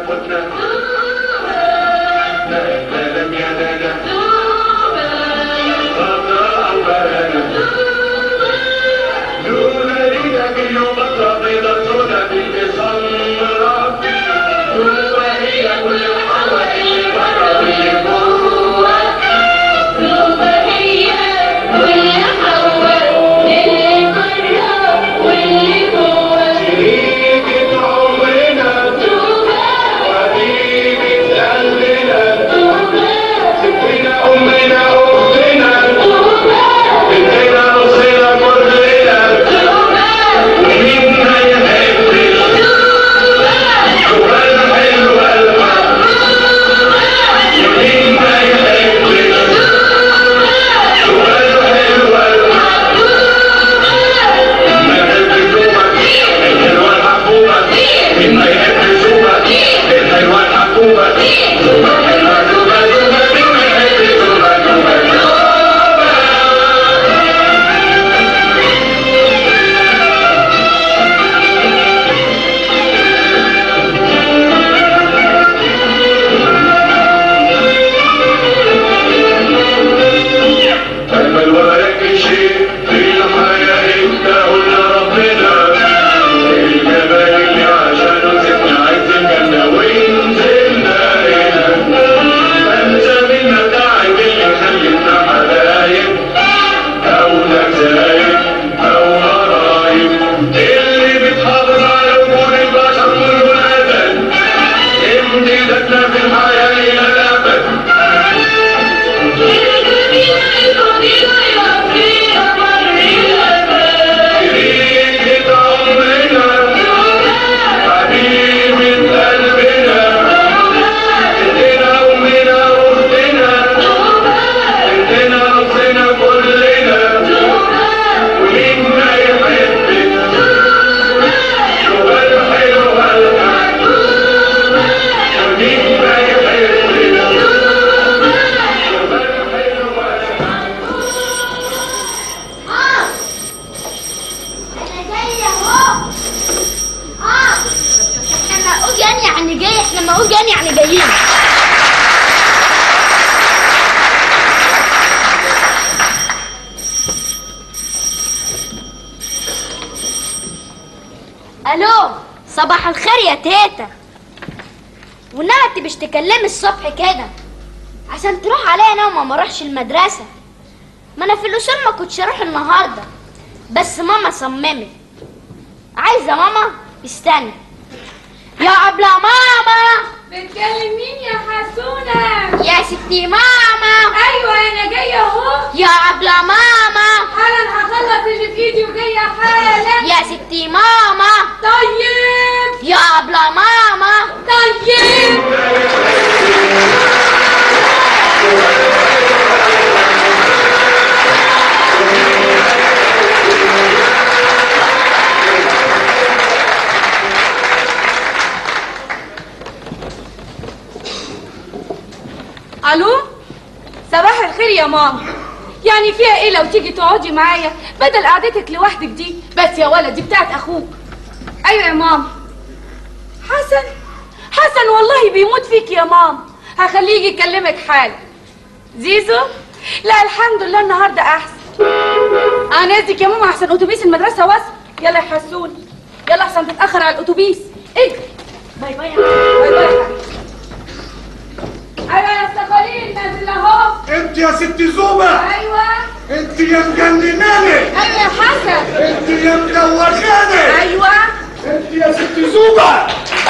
ياخدنا لا لا لم ينانا خطأ أولنا نورينا باليوم الطبيعة تولى بالمصمرة نور هي كل حوائج البر والجبوة شريكة عمرنا وحبيبة قلبنا ستنا أمنا أختنا بنتنا نصينا كلنا ونبنى يحبنا جوال حلو الحق يبنى يحبنا جوال حلو الحق ما يحب الزوبة الحلوة الحبوبة مما يحب الزوبة الحلوة الحبوبة زوبة حلوة زوبة زوبة مما يحب الزوبة زوبة زوبة أجمل ولك شيء في الحياة اداه لنا ربنا الجبل اللي عشانه سيبنا عايز الجنة ونزلنا هنا أنسى من متاعب اللي خلتنا حبايب أو نزايب أو قرايب اللي بتحافظ على أمور البشر كل الأبد امتدادنا في الحياة إلى الأبد شريكة عمرنا حبيبة قلبنا ادينا أمنا أختنا ادينا نصنا كلنا ولينا يحبك شوفها الحلوة الحق ولينا يحبك شوفها الحلوة الحق لما اقول يعني يعني جاي احنا لما اقول يعني يعني جايين الو صباح الخير يا تيتا ونعت مش تكلمي الصبح كده عشان تروح عليا انا وما اروحش المدرسه ما انا في الاصول ما كنتش اروح النهارده بس ماما صممت عايزه ماما استني يا عبلة ماما بتكلم مين يا حسونة؟ يا ستي ماما ايوه انا جاية اهو يا عبلة ماما حالا هخلص اللي في ايدي وجاية حالا يا ستي ماما طيب يا عبلة ماما طيب الو صباح الخير يا ماما يعني فيها ايه لو تيجي تقعدي معايا بدل قعدتك لوحدك دي بس يا ولد دي بتاعت اخوك ايوه يا ماما حسن حسن والله بيموت فيك يا ماما هخليه يجي يكلمك حالا زيزو لا الحمد لله النهارده احسن انا نازلك يا ماما احسن اتوبيس المدرسه وصل يلا يا حسون يلا احسن تتاخر على الاتوبيس اجري باي باي يا حبيبي. باي باي يا حبيبي. ايوه يا استقالين نازل اهو انت يا ست زوبة ايوه انت يا مجنناني ايوه يا حسن انت يا مدوخاني ايوه انت يا ست زوبة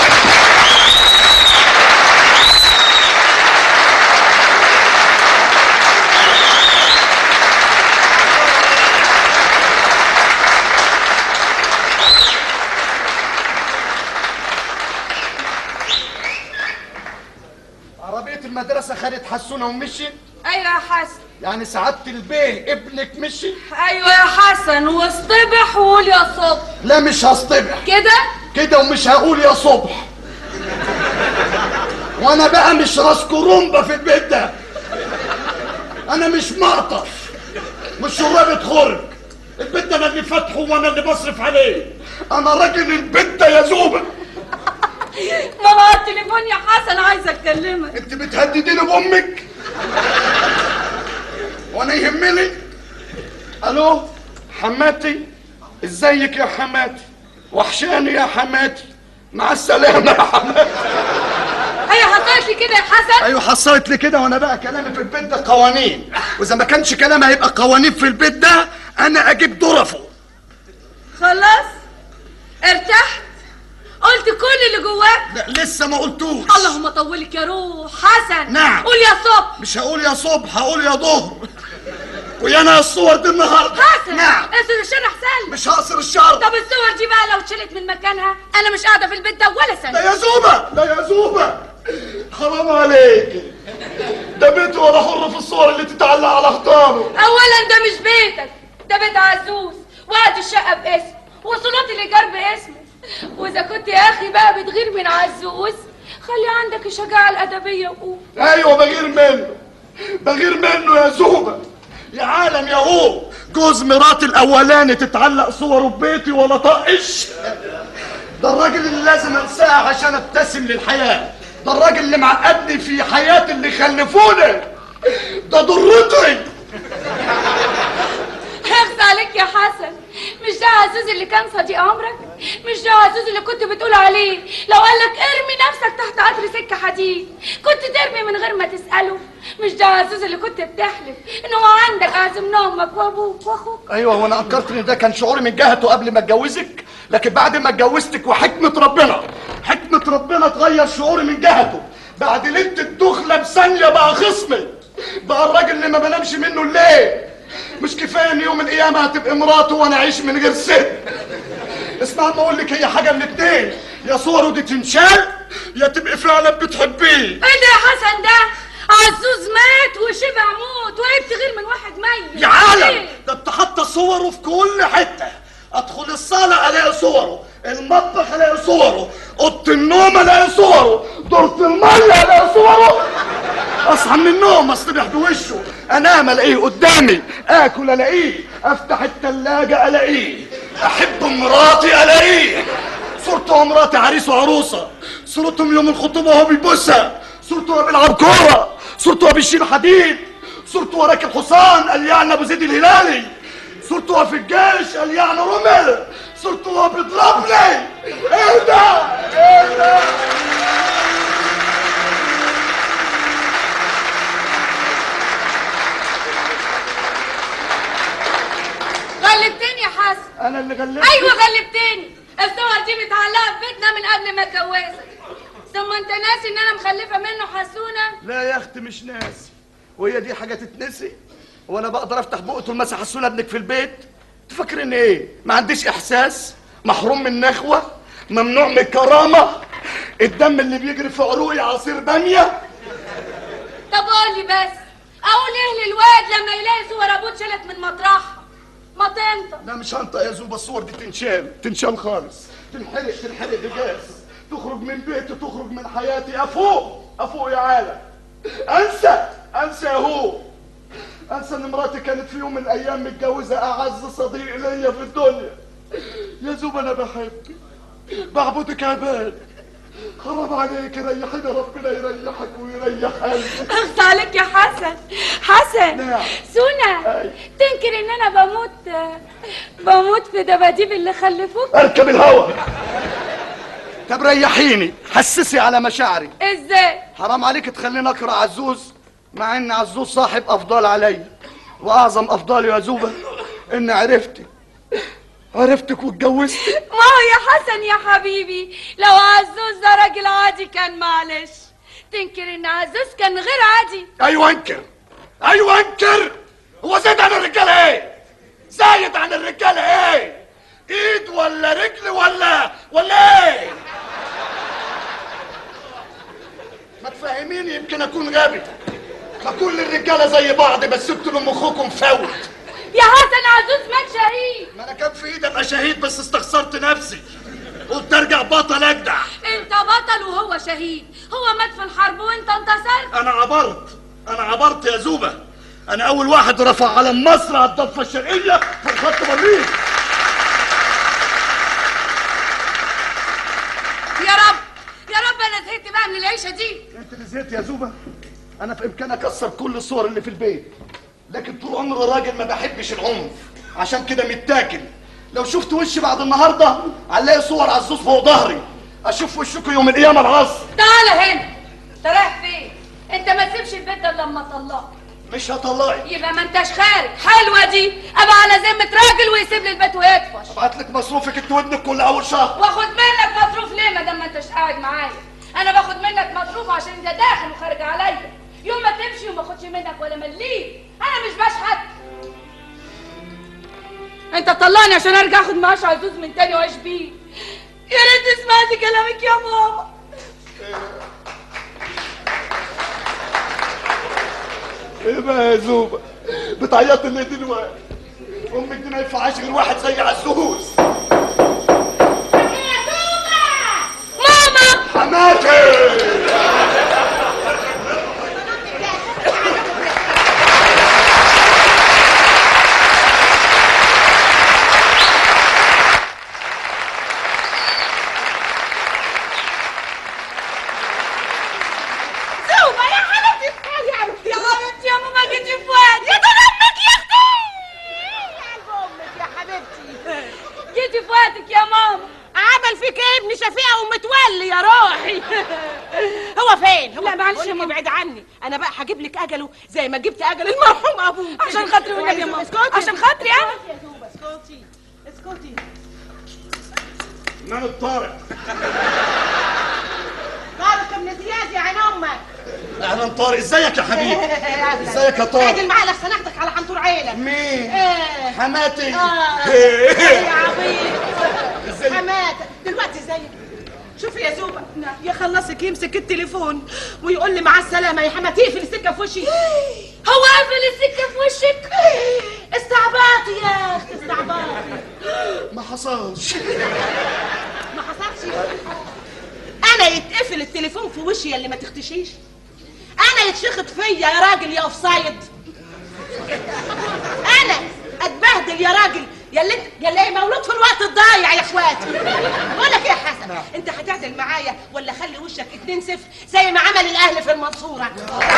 عربية المدرسة خدت حسونة ومشي ايوه يا حسن يعني سعادة البيه ابنك مشي ايوه يا حسن واصطبح وقول يا صبح لا مش هصطبح كده كده ومش هقول يا صبح وانا بقى مش راس كرومبة في البيت ده انا مش مقطف مش شرابة خرج البيت ده انا اللي فاتحه وانا اللي بصرف عليه انا راجل البيت ده يا زوبة ماما على التليفون يا حسن عايزه اكلمك انت بتهدديني بامك وانا يهمني الو حماتي ازيك يا حماتي وحشاني يا حماتي مع السلامه يا حماتي هي حصلت لي كده يا حسن ايوه حصلت لي كده وانا بقى كلامي في البيت ده قوانين واذا ما كانش كلامي هيبقى قوانين في البيت ده انا اجيب ظرفه خلاص ارتحت قلت كل اللي جواك لا لسه ما قلتوش اللهم طولك يا روح حسن نعم. قول يا صبح مش هقول يا صبح هقول يا ظهر ويا انا الصور دي النهارده حسن نعم اسر الشارع احسن مش هقصر الشعر طب الصور دي بقى لو اتشالت من مكانها انا مش قاعده في البيت ده ولا لا سنه يا زوبة لا يا زوبة حرام عليك ده بيت ولا حر في الصور اللي تتعلق على حيطانه اولا ده مش بيتك ده بيت عزوز وقت الشقه باسم وصولات الايجار باسمه واذا كنت يا اخي بقى بتغير من عزوز خلي عندك الشجاعه الادبيه وقول ايوه بغير منه بغير منه يا زوبة يا عالم يا هو جوز مراتي الاولاني تتعلق صوره ببيتي ولا طقش ده الراجل اللي لازم انساه عشان ابتسم للحياه ده الراجل اللي معقدني في حياه اللي خلفوني ده ضرتي اخس عليك يا حسن مش ده عزوز اللي كان صديق عمرك مش ده عزوز اللي كنت بتقول عليه لو قالك ارمي نفسك تحت قطر سكة حديد كنت ترمي من غير ما تسأله مش ده عزوز اللي كنت بتحلف ان هو عندك عازمنا امك وابوك واخوك ايوه وانا انكرت ان ده كان شعوري من جهته قبل ما اتجوزك لكن بعد ما اتجوزتك وحكمه ربنا حكمه ربنا تغير شعوري من جهته بعد ليله الدخله بثانيه بقى خصمي بقى الراجل اللي ما بنامش منه الليل مش كفايه ان يوم القيامه هتبقى مراته وانا اعيش من غير ست اسمع ما اقول لك هي حاجه من اتنين يا صوره دي تنشال يا تبقي فعلا بتحبيه ايه ده يا حسن ده عزوز مات وشبع موت وعيب تغير من واحد ميت يا عالم إيه؟ ده انت حاطه صوره في كل حته ادخل الصاله الاقي صوره المطبخ الاقي صوره اوضه النوم الاقي صوره دورة الميه الاقي صوره اصحى من النوم اصطبح بوشه انام الاقيه قدامي اكل الاقيه افتح التلاجة الاقيه احب مراتي الاقيه صورته ومراتي عريس وعروسه صورتهم يوم الخطوبه وهو بيبوسها صورته وهو بيلعب كوره صورته وهو بيشيل حديد صورته وهو راكب حصان قال يعني ابو زيد الهلالي صورته وهو في الجيش قال يعني رمل صورته وهو بيضربني ايه ده ايه ده غلبتني يا حسن انا اللي غلبت ايوه غلبتني الصور دي متعلقه في بيتنا من قبل ما اتجوزك ثم انت ناسي ان انا مخلفه منه حسونه لا يا اختي مش ناسي وهي دي حاجه تتنسي وانا بقدر افتح بقى تقول مسح حسونه ابنك في البيت تفكر ان ايه ما عنديش احساس محروم من النخوه ممنوع من الكرامه الدم اللي بيجري في عروقي عصير باميه طب قول لي بس اقول ايه للواد لما يلاقي صور ابوه اتشالت من مطرحها ما تنطق لا مش هنطق يا زوبه الصور دي تنشال تنشال خالص تنحرق تنحرق بجاز تخرج من بيتي تخرج من حياتي افوق افوق يا عالم انسى انسى يا هو انسى ان مراتي كانت في يوم من الايام متجوزه اعز صديق ليا في الدنيا يا زوب انا بحبك بعبدك عباد حرام عليك ريحيني ربنا يريحك ويريح قلبك اخص عليك يا حسن حسن نعم. سونا أي. تنكر ان انا بموت بموت في دباديب اللي خلفوك اركب الهوا طب ريحيني حسسي على مشاعري ازاي حرام عليك تخليني اقرا عزوز مع ان عزوز صاحب افضال علي واعظم افضالي يا زوبه ان عرفتك عرفتك واتجوزتك ما هو يا حسن يا حبيبي لو عزوز ده راجل عادي كان معلش تنكر ان عزوز كان غير عادي ايوه انكر ايوه انكر هو زايد عن الرجاله ايه زايد عن الرجاله ايه ايد ولا رجل ولا ولا ايه ما تفهميني يمكن اكون غبي ما كل الرجاله زي بعض بس انتوا اللي مخكم فوت يا حسن عزوز مات شهيد ما انا كان في ايدي ابقى شهيد بس استخسرت نفسي قلت ارجع بطل اجدع انت بطل وهو شهيد هو مات في الحرب وانت انتصرت انا عبرت انا عبرت يا زوبه انا اول واحد رفع علم مصر على الضفه الشرقيه في الخط بريق يا رب يا زهقت بقى من العيشه دي انت اللي زهقت يا زوبه انا في امكاني اكسر كل الصور اللي في البيت لكن طول عمري راجل ما بحبش العنف عشان كده متاكل لو شفت وشي بعد النهارده هنلاقي صور عزوز فوق ظهري اشوف وشكم يوم القيامه العصر تعالى هنا انت رايح فين انت ما تسيبش البيت ده إلا لما اطلقك مش هطلعك يبقى ما انتش خارج حلوه دي ابقى على ذمه راجل ويسيب لي البيت ويطفش ابعت لك مصروفك انت ودنك كل اول شهر واخد منك مصروف ليه ما دام ما انتش قاعد معايا انا باخد منك مصروف عشان انت داخل وخارج عليا يوم ما تمشي وما اخدش منك ولا مليم انا مش بشحت انت طلعني عشان ارجع اخد معاش عزوز من تاني واعيش بيه يا ريت سمعتي كلامك يا ماما ايه بقى يا زوبه بتعيط ليه دلوقتي امك دي ما ينفعش غير واحد زي عزوز ماما حماتي زوبة يا حبيبتي يا حبيبتي يا حبيبتي يا ماما جيتي في وقت يا طول امك يا اختي امك يا حبيبتي جيتي في وقتك يا ماما عمل فيك ايه ابن شفيقه ومتولي يا روحي هو فين هو لا، معلش بقول يا لك ماما. ابعد عني انا بقى هجيب لك اجله زي ما جبت اجل المرحوم ابوك عشان خاطري والنبي يا ماما اسكتي. عشان خاطري انا يا زوبة اسكتي اسكتي من الطارق طارق ابن زياد يا عين امك اهلا طارق ازيك يا حبيبي ازيك يا طارق عادل معايا لحسن اخدك على حنطور عينك مين ايه حماتي آه. إيه. يا عبيط ازيك حماد دلوقتي ازيك شوفي يا زوبة يخلصك يمسك التليفون ويقول لي مع السلامة يا حماتي اقفل السكة في وشي هو قافل السكه في وشك استعباطي يا اختي استعباطي ما حصلش ما حصلش انا يتقفل التليفون في وشي يا اللي ما تختشيش انا يتشخط فيا يا راجل يا اوفسايد انا اتبهدل يا راجل يا اللي يا اللي مولود في الوقت الضايع يا اخواتي بقول لك إيه يا حسن انت هتعدل معايا ولا خلي وشك 2 0 زي ما عمل الاهلي في المنصوره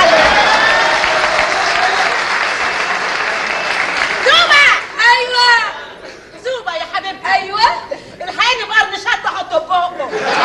زوبة ايوه زوبة يا حبيبتي ايوه الحقيني بقرن شط احطه في بقه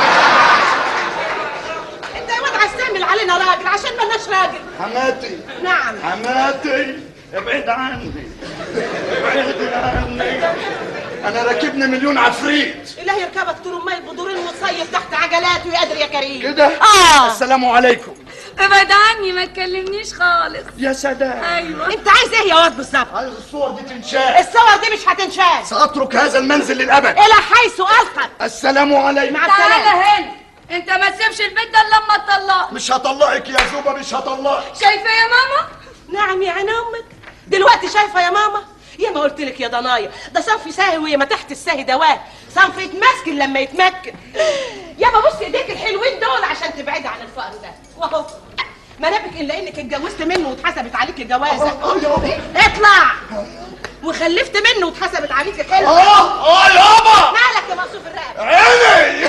انت يا واد عايز تعمل علينا راجل عشان مالناش راجل حماتي نعم حماتي ابعد عني ابعد عني انا راكبني مليون عفريت الله يركبك طول ما بدورين وتصيف تحت عجلاته يا قادر يا كريم كده اه السلام عليكم ابعد عني ما تكلمنيش خالص يا سلام ايوه انت عايز ايه يا واد بالظبط عايز الصور دي تنشاف الصور دي مش هتنشاف سأترك هذا المنزل للأبد الى حيث القت السلام عليكم مع تعالى السلامه هنا انت ما تسيبش البيت ده الا لما تطلقني مش هطلقك يا زوبة مش هطلقك شايفه يا ماما نعم يا عين امك دلوقتي شايفه يا ماما يا ما قلت لك يا ضنايا ده صنف ساهي ويا ما تحت الساهي دواء صنف يتمسكن لما يتمكن يا ما بص ايديك الحلوين دول عشان تبعدي عن الفقر ده واهو ما نبك الا انك اتجوزت منه واتحسبت عليك الجوازه اه يابا اطلع وخلفت منه واتحسبت عليك الخلفه اه اه يابا مالك يا مقصوف الرقبه عيني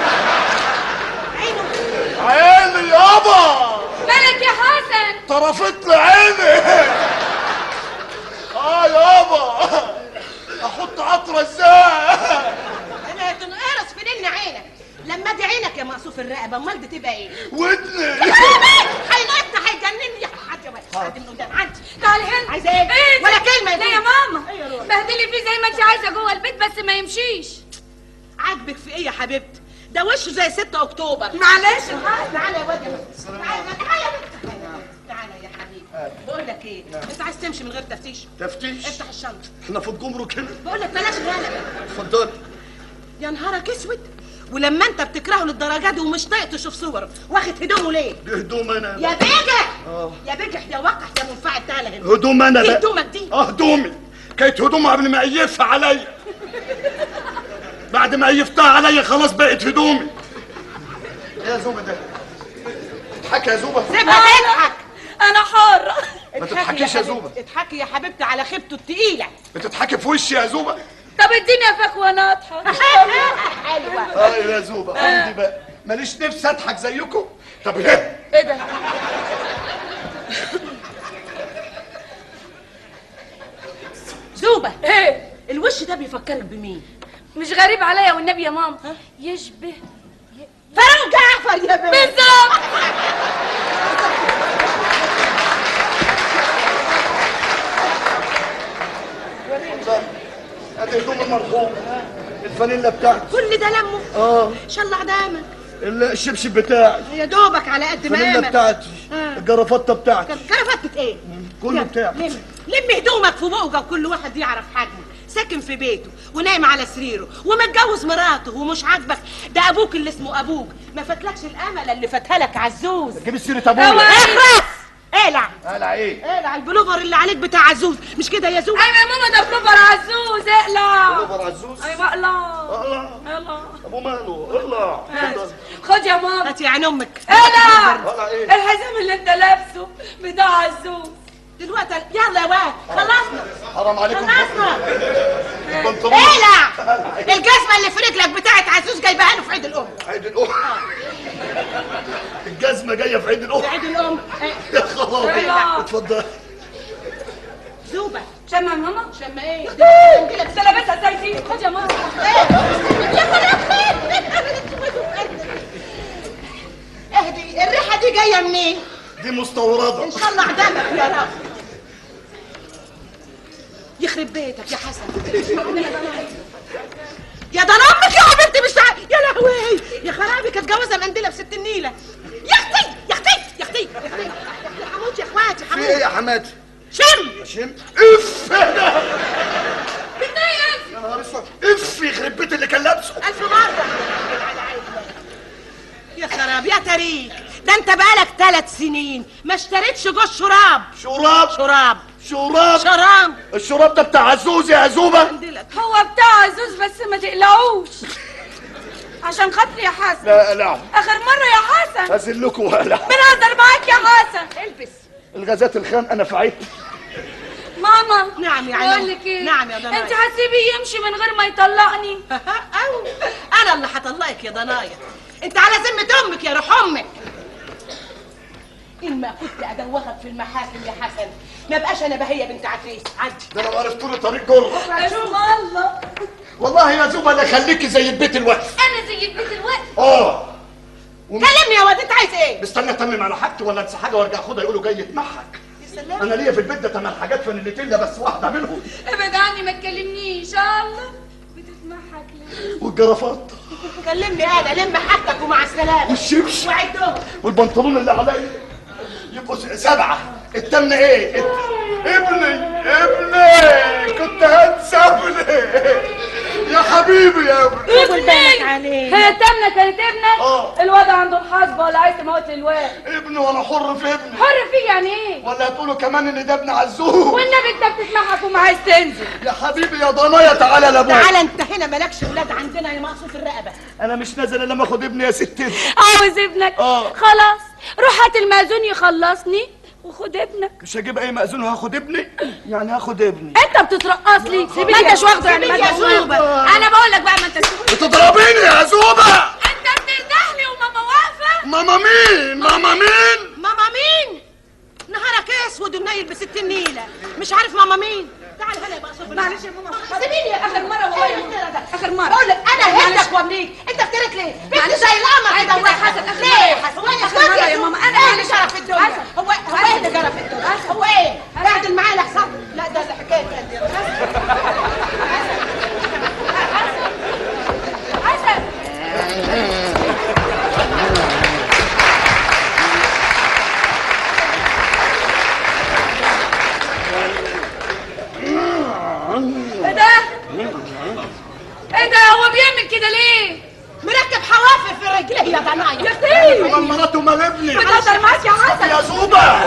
عينه عيني يابا مالك يا حسن طرفت لي عيني اه يابا احط عطرة ازاي انا هتنقرص في دين عينك لما دي عينك يا مقصوف الرقبه امال دي تبقى ايه ودني هينقطع هيجنني يا حاج حد من قدام عندي تعالي هنا عايزة ايه؟ إيه؟ ولا كلمة يا لا يا زوز. ماما أيوة يا روح. بهدلي فيه زي ما انت عايزه جوه البيت بس ما يمشيش عاجبك في ايه يا حبيبتي ده وشه زي 6 اكتوبر معلش تعالى يا واد يا بنت. تعالى تعالى يا بنت. تعالى يا حبيبي بقول لك ايه انت عايز تمشي من غير تفتيش تفتيش افتح الشنطه احنا في الجمرك هنا بقول لك بلاش غلبه اتفضل يا نهارك اسود ولما انت بتكرهه للدرجه دي ومش طايق تشوف صوره واخد هدومه ليه دي هدوم انا يا بجح آه. يا بجح يا وقح يا منفعل تعالى هنا هدوم انا ايه بقى هدومك دي اه هدومي كانت هدومها قبل ما ايفها عليا بعد ما ايفتها عليا خلاص بقت هدومي إيه يا زوبة ده اضحكي يا زوبة سيبها تضحك انا حاره ما اضحكي تضحكيش يا حبيبتي. زوبة. اضحكي يا حبيبتي على خيبته التقيله بتضحكي في وشي يا زوبة طب اديني افاك وانا اضحك حلوه اه يا زوبة عندي بقى ماليش نفسي اضحك زيكم طب ليه ايه ده زوبة ايه الوش ده بيفكرك بمين مش غريب عليا والنبي يا ماما يشبه فرج جعفر يا بنت بالظبط ادي هدوم المرحوم الفانيلا بتاعتي كل ده لمه اه شلع دامك الشبشب بتاعي يا دوبك على قد الفانيلا مقامك بتاعتي آه. الجرافطه بتاعتي كرفتة ايه كله يلا، بتاعي لم لم هدومك في بوقك وكل واحد يعرف حجمه ساكن في بيته ونايم على سريره ومتجوز مراته ومش عاجبك ده ابوك اللي اسمه ابوك ما فاتلكش الامل اللي فاتها لك عزوز جيب سيره ابويا اخرس اقلع قلع ايه اقلع البلوفر اللي عليك بتاع عزوز مش كده يا زوز ايوه يا ماما ده بلوفر عزوز اقلع اوفر عزوز ايوه اقلع اقلع اقلع ابو ماله اقلع اتفضل. خد يا ماما هات يا عين امك اقلع اقلع ايه الحزام اللي انت لابسه بتاع عزوز دلوقتي يلا يا واد خلصنا حرام عليكم خلصنا البنطلون اقلع الجزمه اللي في رجلك بتاعت عزوز جايبها له في عيد الام عيد الام الجزمه جايه في عيد الام في عيد الام يا خلاص اقلع. اتفضل زوبه شم يا ماما شم ايه انت لابسها زي دي خد يا ماما اهدي الريحه دي جايه منين دي مستورده ان شاء الله عدمك يا رب يخرب بيتك يا حسن يا ده أنا امك يا حبيبتي مش عارف يا لهوي يا خرابي كانت جوازه منديله بست النيله يا اختي يا اختي يا اختي يا اختي يا حموت يا اخواتي في ايه حموت يا حماتي شم شم اف ده بتضايق يا نهار اسود اف يخرب بيت اللي كان لابسه ألف مرة يا خراب يا تاريخ ده انت بقالك ثلاث سنين ما اشتريتش جوز شراب شراب شراب شراب شراب الشراب ده بتاع عزوز يا عزوبه عندلك. هو بتاع عزوز بس ما تقلعوش عشان خاطري يا حسن لا لا اخر مره يا حسن هزلكوا ولا بنهزر معاك يا حسن البس الغازات الخام انا فعيت ماما نعم يا عيني. بقول لك ايه نعم يا ضنايا. انت هتسيبيه يمشي من غير ما يطلقني أو انا اللي هطلقك يا ضنايا انت على ذمة امك يا روح امك ان ما كنت ادوخك في المحاكم يا حسن ما بقاش انا بهيه بنت عفريت عدي ده انا عرفت له طريق جر اسم الله والله يا زوبه انا خليكي زي البيت الوقف انا زي البيت الوقت اه وم- كلمني يا واد انت عايز ايه مستني اتمم على حاجتي ولا انسى حاجه وارجع اخدها يقولوا جاي يتمحك يا سلام انا ليا في البيت ده تمن حاجات فانيلتين بس واحده منهم ابعد عني ما تكلمنيش الله بتسمعك ليه والجرافات كلمني انا لم حاجتك ومع السلامه والشبش وعدهم والبنطلون اللي عليا يبقوا س- سبعه التمن ايه الت- ابني ابني كنت هنسى ابني يا حبيبي يا ابني طول بالك عليه هي التامنة كانت ابنك آه. الواد عنده محاسبة ولا عايز تموت الواد ابني وانا حر في ابني حر فيه يعني ايه ولا هتقولوا كمان ان ده ابن عزوز والنبي انت بتسمعك وما عايز تنزل يا حبيبي يا ضنايا تعالى لابويا تعالى انت هنا مالكش ولاد عندنا يا مقصوف الرقبه انا مش نازل الا لما اخد ابني يا ستي عاوز ابنك آه. خلاص روح هات المأذون يخلصني وخد ابنك مش هجيب اي مأذون وهاخد ابني يعني هاخد ابني انت بتترقص لي ما انتش واخده يعني ما سيبيني يا انتش واخده زوبة. انا بقول لك بقى ما انتش بتضربيني يا زوبة انت بتندهلي وماما واقفه ماما مين ماما مين ماما مين نهارك اسود ونيل بست النيله مش عارف ماما مين تعال هنا يا مقصوف معلش يا ماما سيبيني يا اخر مره والله ايه يا الافتراء ماما ده اخر مره بقول لك انا معلش. هدك وامنيك انت افتريت ليه بنت معلش. زي القمر عيب كده كده يا وواحد. حسن، آخر ليه مرة. يا حسن هو انا آخر مرة اسكت يا ماما، أنا ايه اللي معلش. جرى في الدنيا حسن. هو هو ايه اللي جرى في الدنيا هو ايه بعد المعالق صح لا ده اللي حكايه تانية. حسن ايه ده؟ ايه ده هو بيعمل كده ليه؟ مركب حوافر في رجليه يا ضنايا يا اختي مال مراته مال ابني بتهزر معاك يا حسن يا زوبة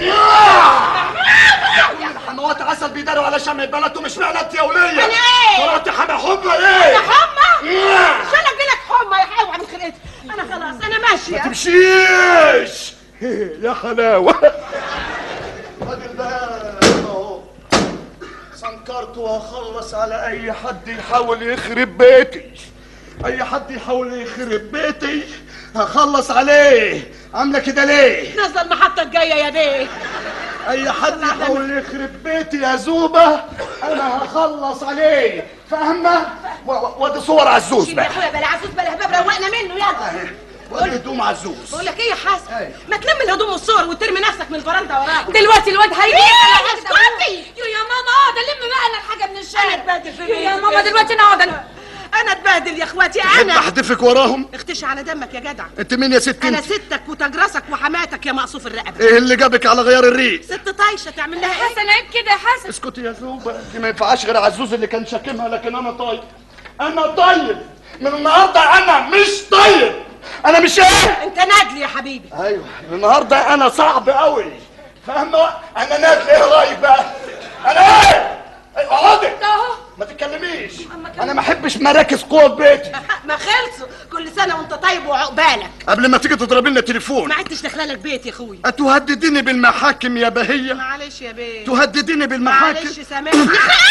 حموات عسل بيداروا على شمع بناته مش معنات يا ولية يعني ايه؟ طلعت حما حمى ايه حمى شو انا لك حمى يا حيوان من خلقتي انا خلاص انا ماشيه تمشيش يا حلاوة الراجل ده اهو سنكرت واخلص على اي حد يحاول يخرب بيتي اي حد يحاول يخرب بيتي هخلص عليه عامله كده ليه نزل المحطة الجاية يا بيه اي حد يحاول يخرب بيتي يا زوبه انا هخلص عليه فاهمه و- و- وادي صور عزوز شيل يا بقى اخويا بلا عزوز بلا هباب روقنا منه يلا وادي هدوم عزوز بقول لك ايه يا حسن أيوة. ما تلم الهدوم والصور وترمي نفسك من الفرنده وراها دلوقتي الواد هيجي إيه؟ اسكتي. يو يا ماما اقعد الم بقى انا الحاجه من الشارع انا اتبهدل في يو يا بيتك ماما دلوقتي انا اقعد انا انا اتبهدل يا اخواتي تحب انا احدفك وراهم اختشي على دمك يا جدع انت مين يا ست انا انت ستك وتجرسك وحماتك يا مقصوف الرقبه ايه اللي جابك على غيار الريق ست طايشه تعمل لها ايه حسن عيب كده يا حسن اسكتي يا زوبه دي ما ينفعش غير عزوز اللي كان شاكمها لكن انا طيب انا طيب من النهارده انا مش طيب انا مش ايه انت نادل يا حبيبي ايوه النهارده انا صعب قوي فاهمه انا نازل ايه رايك بقى انا ايه إيه، اقعدي اهو ما تتكلميش أما كمل. انا ما احبش مراكز قوه في بيتي ما خلصوا كل سنه وانت طيب وعقبالك قبل ما تيجي تضربي لنا تليفون ما عدتش داخله لك بيت يا اخويا اتهدديني بالمحاكم يا بهيه معلش يا بيه تهدديني بالمحاكم معلش سامحني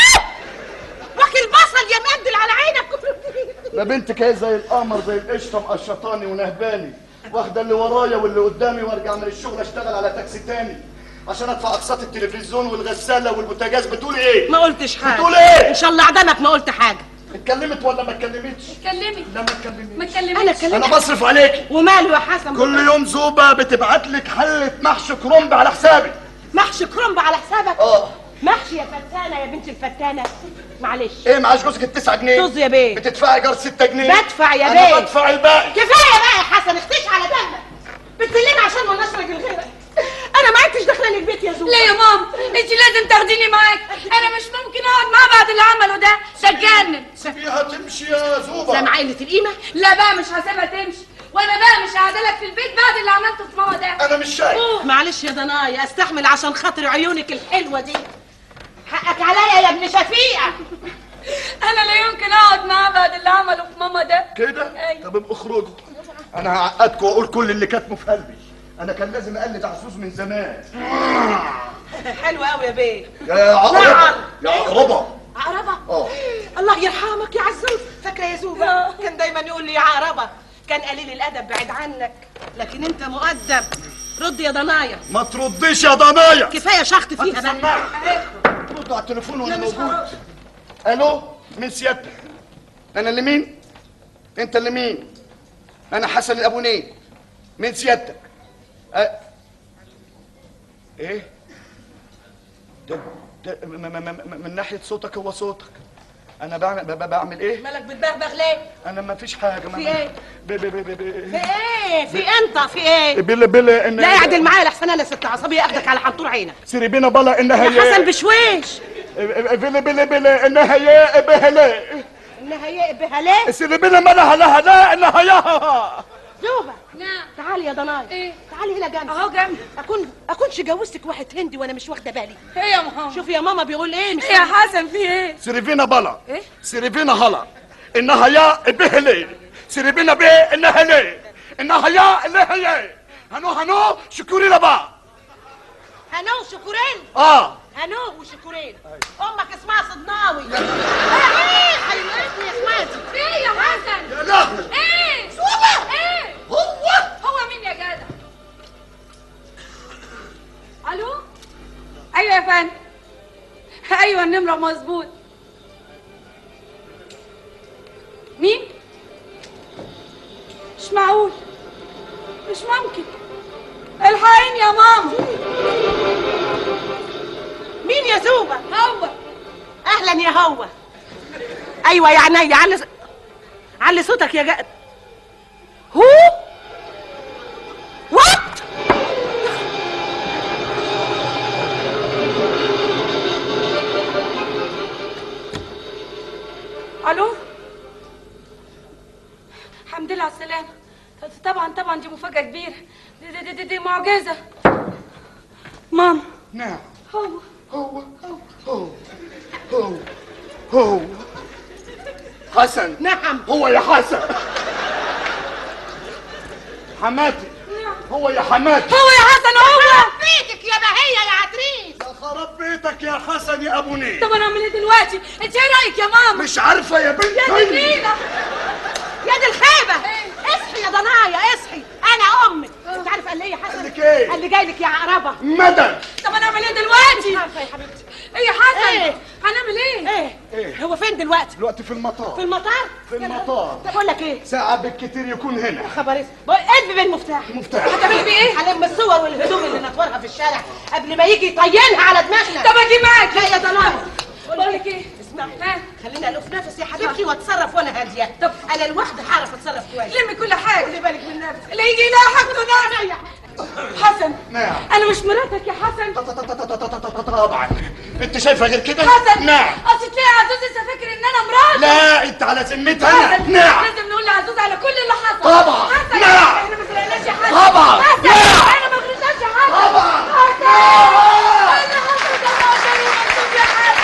وكل البصل يا مقدل على عينك ده بنتك ايه زي القمر زي القشطه مقشطاني ونهباني واخده اللي ورايا واللي قدامي وارجع من الشغل اشتغل على تاكسي تاني عشان ادفع اقساط التلفزيون والغساله والبوتاجاز بتقول ايه ما قلتش حاجه بتقول ايه؟ ان شاء الله عدمك ما قلت حاجه اتكلمت ولا ما اتكلمتش اتكلمي لا ما ما اتكلمتش تكلميش انا كلمت انا بصرف عليكي وماله يا حسن كل يوم زوبه بتبعت لك حله محشي كرنب على حسابي محشي كرنب على حسابك اه محشي يا فتانه يا بنت الفتانه معلش ايه معاش جوزك التسعة جنيه طز يا بيه. بتدفعي ايجار 6 جنيه بدفع يا انا بيه. بدفع الباقي كفايه بقى يا حسن اختش على دمك بتكلمي عشان ما نشرج الغيرة انا ما عدتش داخله لك بيت يا زوبه ليه يا ماما انت لازم تاخديني معاك انا مش ممكن اقعد معاه بعد اللي عمله ده ده اتجنن سيبيها تمشي يا زوبه سامع قله القيمه لا بقى مش هسيبها تمشي وانا بقى مش قاعده لك في البيت بعد اللي عملته في ماما ده انا مش شايف معلش يا ضنايا استحمل عشان خاطر عيونك الحلوه دي حقك عليا يا ابن شفيقه انا لا يمكن اقعد معاه بعد اللي عمله في ماما ده كده أيوة. طب ابقوا اخرجوا انا هعقدكم واقول كل اللي كاتمه في قلبي انا كان لازم اقلد عزوز من زمان حلوه قوي يا بيه يا عقربه نعم. يا عقربه عقربه اه الله يرحمك يا عزوز فاكره يا زوبه كان دايما يقول لي يا عقربه كان قليل الادب بعيد عنك لكن انت مؤدب رد يا ضنايا ما ترديش يا ضنايا كفايه شخط فيها بقى سماعة ردوا على التليفون وانا لا مش موجود هرد. الو مين سيادتك انا اللي مين انت اللي مين انا حسن الابونيه مين سيادتك أه. ايه ده, ده م- م- م- م- من ناحيه صوتك هو صوتك انا بعمل ب- ب- بعمل ايه مالك بتبغبغ ليه انا ما فيش حاجه ما في إيه؟ ب ب ب ب في ب ايه في انت في ايه بلا بلا ان لا اعدل معايا لحسن انا ست عصبيه اخدك على حنطور عينك سيري بينا بلا انها يا حسن بشويش بلا بلا بلا انها يا بهلا انها يقبها ليه سيري بينا مالها لها لا انها ياها زوبه نعم تعالي يا ضنايا إيه؟ تعالي هنا جنبي اهو جنبي اكون اكونش جوزتك واحد هندي وانا مش واخده بالي ايه يا ماما شوفي يا ماما بيقول ايه مش ايه يا حسن في ايه سيريفينا بلا إيه؟ سيريفينا هلا انها يا بهلي سيريفينا بي انها لي انها يا اللي هي هنو هنو شكوري لبا هنو شكورين اه هنو وشكورين امك اسمها صدناوي ايه حيوانتني يا اخواتي في ايه يا حسن يا لهوي ايه زوبه ايه هو هو مين يا جدع الو ايوه يا فندم ايوه النمره مظبوط مين مش معقول مش ممكن الحقيني يا ماما مين يا زوبه هو اهلا يا هو ايوه يا عينيا علي ص- علي صوتك يا جد هو وات الو الحمد لله على السلامه طبعا طبعا دي مفاجاه كبيره دي دي, دي, دي معجزه ماما نعم هو هو هو هو هو حسن نعم هو يا حسن حماتي هو يا حماتي هو يا حسن هو بيتك يا بهيه يا عتريس يا خراب بيتك يا حسن يا ابو نيل طب انا اعمل ايه دلوقتي انت ايه رايك يا ماما مش عارفه يا بنت يا هي. جميله يا دي الخيبه اصحي يا ضنايا اصحي انا امك انت عارف قال لي ايه يا حسن قال لك إيه؟ قال لي جاي لك يا عقربه مدد طب انا اعمل ايه دلوقتي عارفه يا حبيبتي ايه يا حسن إيه؟ هنعمل ايه ايه إيه؟ هو فين دلوقتي دلوقتي في المطار في المطار في المطار. طب اقول لك ايه ساعة بالكتير يكون هنا خبر اسم بقول ادب بالمفتاح مفتاح هتعملي بيه ايه هلم الصور والهدوم اللي نطورها في الشارع قبل ما يجي يطينها على دماغنا طب اجي معاك لا يا ضلال بقول لك ايه اسمعي ها خليني الف نفسي يا حبيبتي واتصرف وانا هاديه طب انا لوحدي هعرف اتصرف كويس لمي كل حاجه خلي بالك من نفسك اللي يجي يلاحق ده حسن نعم. انا مش مراتك يا حسن طبعا انت شايفه غير كده حسن نعم اصل تلاقي عزوز لسه فاكر ان انا مراتك لا انت على ذمتها انا حسن نعم لازم نقول لعزوز على كل اللي حصل طبعا. حسن نعم. احنا ما سرقناش يا حسن طبعا. حسن نعم. احنا ما غرزناش يا حسن طبعا. حسن نعم. انا حسن ده مقدر ومكتوب يا حسن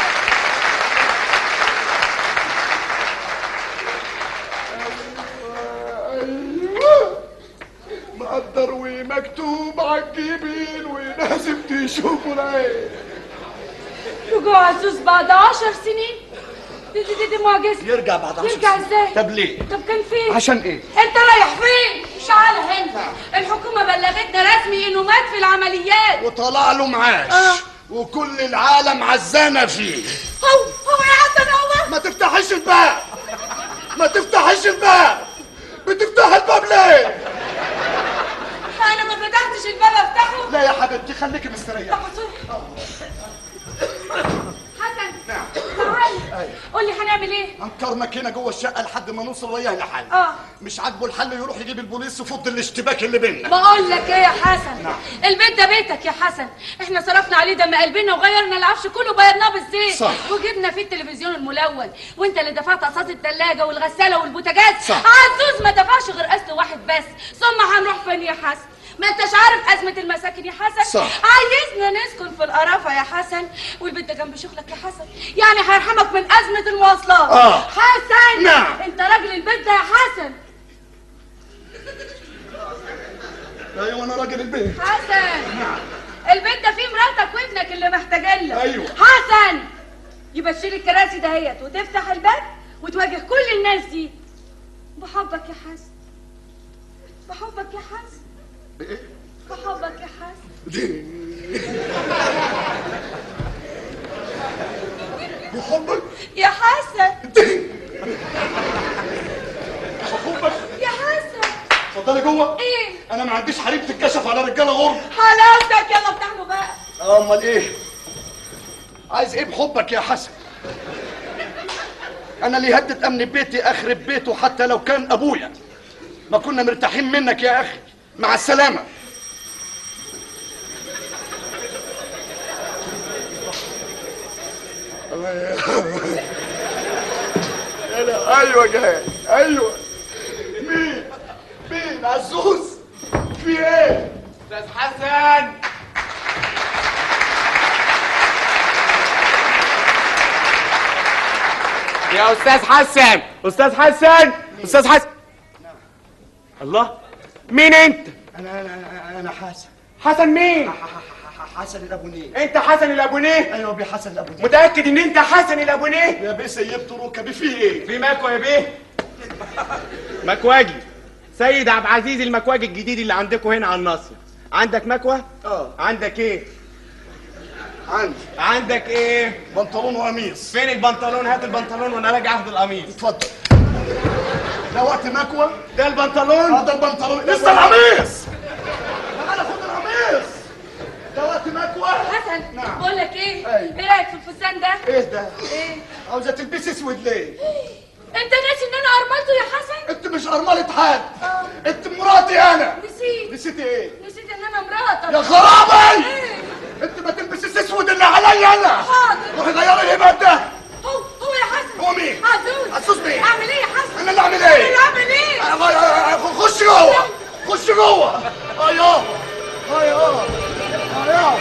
مقدر ومكتوب عالجبين ولازم تشوفوا العين رجوع عزوز بعد عشر سنين دي دي دي, دي معجزة يرجع بعد عشر يرجع سنين. ازاي؟ طب ليه؟ طب كان فين؟ عشان ايه؟ انت رايح فين؟ مش على هنا الحكومة بلغتنا رسمي انه مات في العمليات وطلع له معاش آه. وكل العالم عزانه فيه هو هو يا حسن هو ما تفتحش الباب ما تفتحش الباب بتفتح الباب ليه؟ انا ما فتحتش الباب افتحه لا يا حبيبتي خليكي مستريحة حسن نعم. تعال قول لي هنعمل ايه؟ انكرنك هنا جوه الشقة لحد ما نوصل وياه لحل اه. مش عاجبه الحل يروح يجيب البوليس يفض الاشتباك اللي بيننا بقول لك ايه يا حسن نعم. البيت ده بيتك يا حسن احنا صرفنا عليه دم قلبنا وغيرنا العفش كله بيضناه بالزيت صح. وجبنا فيه التلفزيون الملون وانت اللي دفعت قسط الثلاجه والغساله والبوتاجاز صح. عزوز ما دفعش غير قسط واحد بس ثم هنروح فين يا حسن ما انتش عارف ازمه المساكن يا حسن صح. عايزنا نسكن في القرافه يا حسن والبيت ده جنب شغلك يا حسن يعني هيرحمك من ازمه المواصلات آه. حسن نعم. انت راجل البيت ده يا حسن ايوه انا راجل البيت حسن البيت ده فيه مراتك وابنك اللي محتاجين لك أيوة. حسن يبقى تشيل الكراسي دهيت وتفتح الباب وتواجه كل الناس دي بحبك يا حسن بحبك يا حسن بحبك يا حسن بحبك يا حسن بحبك يا حسن اتفضلي جوه ايه انا ما عنديش حريم تتكشف على رجاله غرب حلاوتك يلا افتح له بقى امال ايه عايز ايه بحبك يا حسن انا اللي يهدد امن بيتي اخرب بيته حتى لو كان ابويا ما كنا مرتاحين منك يا اخي مع السلامه لا ايوه جاي ايوه مين مين عزوز في ايه استاذ حسن يا استاذ حسن استاذ حسن استاذ حسن الله مين انت انا انا انا حسن حسن مين حسن الابونيه انت حسن الابونيه ايوه بيه حسن الابونيه متاكد ان انت حسن الابونيه يا بيه سيبت ركبي فيه ايه في مكوى يا بيه مكواجي سيد عبد العزيز المكواجي الجديد اللي عندكم هنا على النصر عندك مكوى اه عندك ايه عندي عندك ايه بنطلون وقميص فين البنطلون هات البنطلون وانا راجع اخد القميص اتفضل ده وقت مكوى ده البنطلون هذا البنطلون لسه القميص تعالى خد القميص ده وقت مكوى حسن نعم. بقول لك ايه أيوة. ايه رايك في الفستان ده ايه ده ايه عاوزه تلبسي اسود ليه انت ناسي ان انا ارملته يا حسن انت مش ارمله حد آه. انت مراتي انا نسيت نسيتي ايه نسيت ان انا مراتك يا خرابي ايه انت ما تلبسيش اسود اللي عليا انا حاضر روحي غيري الهبه ده هو هو يا حسن هو مين؟ عزوز عزوز مين؟ اعمل ايه يا حسن انا اللي اعمل انا ايه اللي اعمل ايه خش جوه خش جوه ايوه ايوه ايوه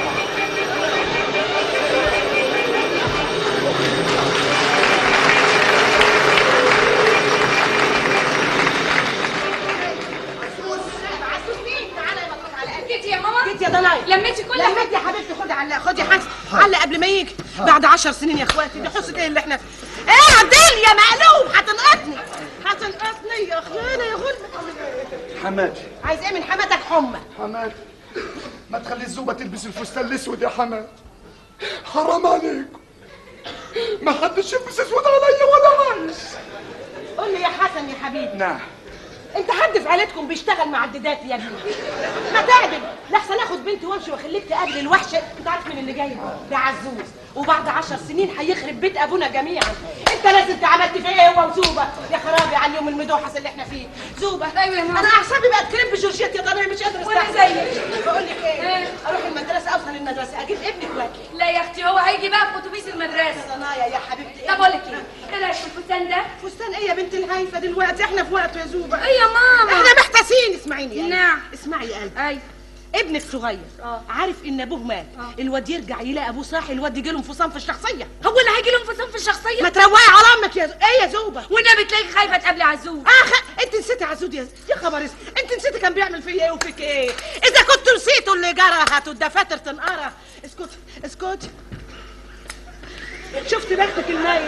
جيتي يا ماما جيت يا ضناي لميتي كل لميت حاجه يا حبيبتي خدي علق خدي حسن علق قبل ما يجي بعد عشر سنين يا اخواتي دي حصة ايه اللي احنا فيه ايه عدل يا مقلوب هتنقطني هتنقطني يا اخوانا يا غلبة حماتي عايز ايه من حماتك حمى حماتي ما تخلي الزوبة تلبس الفستان الاسود يا حماتي حرام عليكم ما حدش يلبس اسود عليا ولا عايز قول لي يا حسن يا حبيبي نعم انت حد في عيلتكم بيشتغل معددات يا ابني ما تعدل لحسن اخد بنتي وامشي واخليك تقابل الوحش انت عارف مين اللي جاي ده عزوز وبعد عشر سنين هيخرب بيت ابونا جميعا انت لازم انت عملت فيا ايه هو وزوبه يا خرابي على اليوم المدوحس اللي احنا فيه زوبه أيوة يا ماما. انا اعصابي بقت كريب بجورجيت يا ضنايا مش قادره وأنا استحمل. زيك. بقول لك ايه إيه؟ اروح المدرسه اوصل المدرسه اجيب ابنك واجي لا يا اختي هو هيجي بقى في اتوبيس المدرسه يا ضنايا يا حبيبتي طب اقول لك ايه ايه رايك في الفستان ده فستان ايه يا بنت الهايفه دلوقتي احنا في وقته يا زوبه ايه يا ماما احنا محتاسين اسمعيني يا قلبي. نعم. اسمعي يا قلبي اي ابنك صغير آه. عارف ان ابوه مات آه. الواد يرجع يلاقي ابوه صاحي الواد يجي له انفصام في الشخصيه هو اللي هيجي له انفصام في الشخصيه ما تروقي على امك يا ز... ايه يا زوبه والنبي تلاقيك خايفه تقابلي عزوز اخ انت نسيتي عزود يا يا خبر اسم انت نسيتي كان بيعمل فيا ايه وفيك ايه اذا كنتوا نسيتوا اللي جرى هاتوا الدفاتر تنقرا اسكت اسكت شفت بختك النايم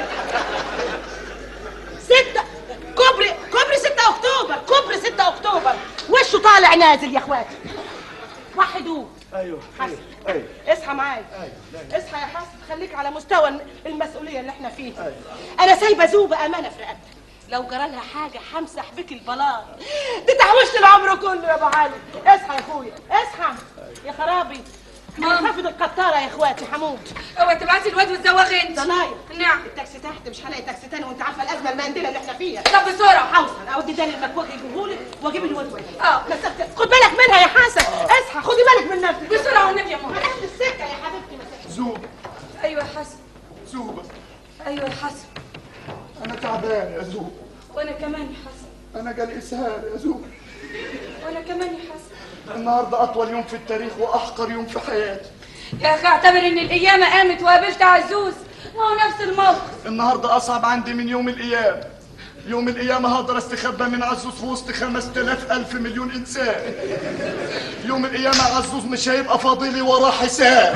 ستة كوبري كوبري 6 اكتوبر كوبري 6 اكتوبر وشه طالع نازل يا اخواتي وحدوه ايوه حسن ايوه اصحى معايا اصحى يا حسن خليك على مستوى المسؤوليه اللي احنا فيها انا سايبه زوبه امانه في رقبتي لو جرى لها حاجه همسح بك البلاط دي تحوشت العمر كله يا ابو علي اصحى يا اخويا اصحى يا خرابي ماما. خافض القطاره يا اخواتي هموت اوعي تبعتي الواد وتزوغ انت ضنايا نعم التاكسي تحت مش هلاقي تاكسي تاني وانت عارفه الازمه المندله اللي احنا فيها طب بسرعه هوصل اودي ده للمكواج يجيبهولك واجيب الواد واجي اه. مسكت خد بالك منها يا حسن اصحى خدي بالك من نفسك بسرعه والنبي يا ماما ما تاخد السكه يا حبيبتي ما تاخدش. زوبة ايوه يا حسن زوبة ايوه يا حسن انا تعبان يا زوبة وانا كمان يا حسن انا جالي اسهال يا زوبة وانا كمان يا حسن النهارده اطول يوم في التاريخ واحقر يوم في حياتي يا اخي اعتبر ان القيامه قامت وقابلت عزوز ما هو نفس الموقف النهارده اصعب عندي من يوم القيامه يوم القيامة هقدر استخبى من عزوز في وسط خمس تلاف ألف مليون إنسان يوم القيامة عزوز مش هيبقى فاضلي وراه حساب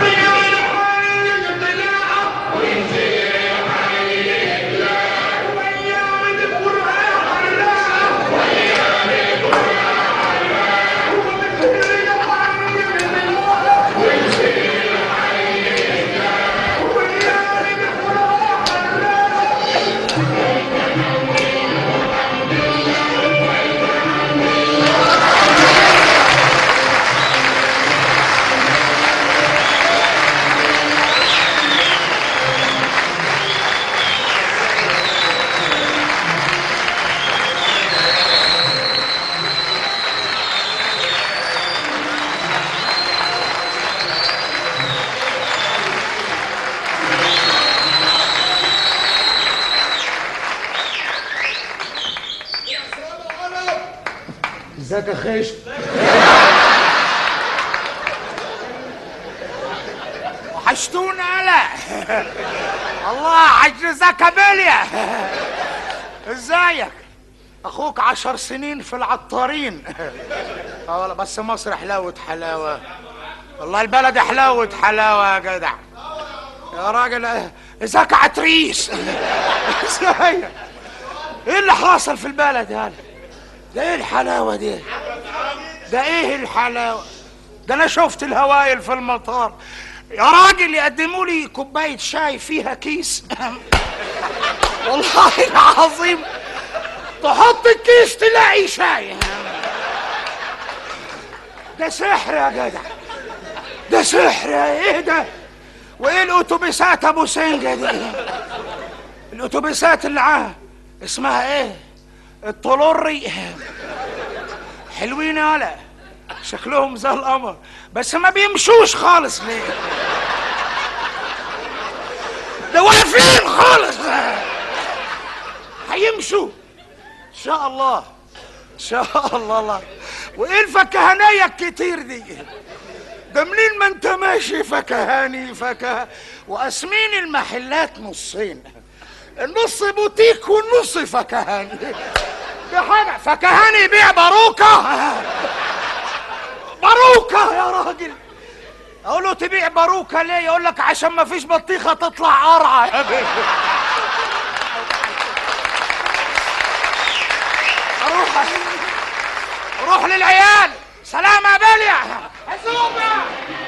ازيك يا خيش وحشتونا هلا الله عجزك بليا ازيك اخوك عشر سنين في العطارين اه والله بس مصر حلاوة حلاوة والله البلد حلاوة حلاوة يا جدع يا راجل اه، ازيك عتريس ازيك ايه اللي حاصل في البلد هلا ده ايه الحلاوة دي ده ايه الحلاوة ده انا شفت الهوايل في المطار يا راجل يقدموا لي كوبايه شاي فيها كيس والله العظيم تحط الكيس تلاقي شاي ده سحر يا جدع ده سحر ايه ده وايه الاتوبيسات ابو سنجه دي الاتوبيسات اللي عاه اسمها ايه الطلوري حلوين يالا شكلهم زي القمر بس ما بيمشوش خالص ليه ده واقفين خالص هيمشوا ان شاء الله ان شاء الله الله وايه الفكهانيه الكتير دي ده منين ما انت ماشي فكهاني فكه وقاسمين المحلات نصين النص بوتيك والنص فكهاني دي حاجه فكهاني يبيع باروكه باروكه يا راجل اقول له تبيع باروكه ليه يقول لك عشان ما فيش بطيخه تطلع قرعه يا بيه اروح روح للعيال سلام يا بليا عزومه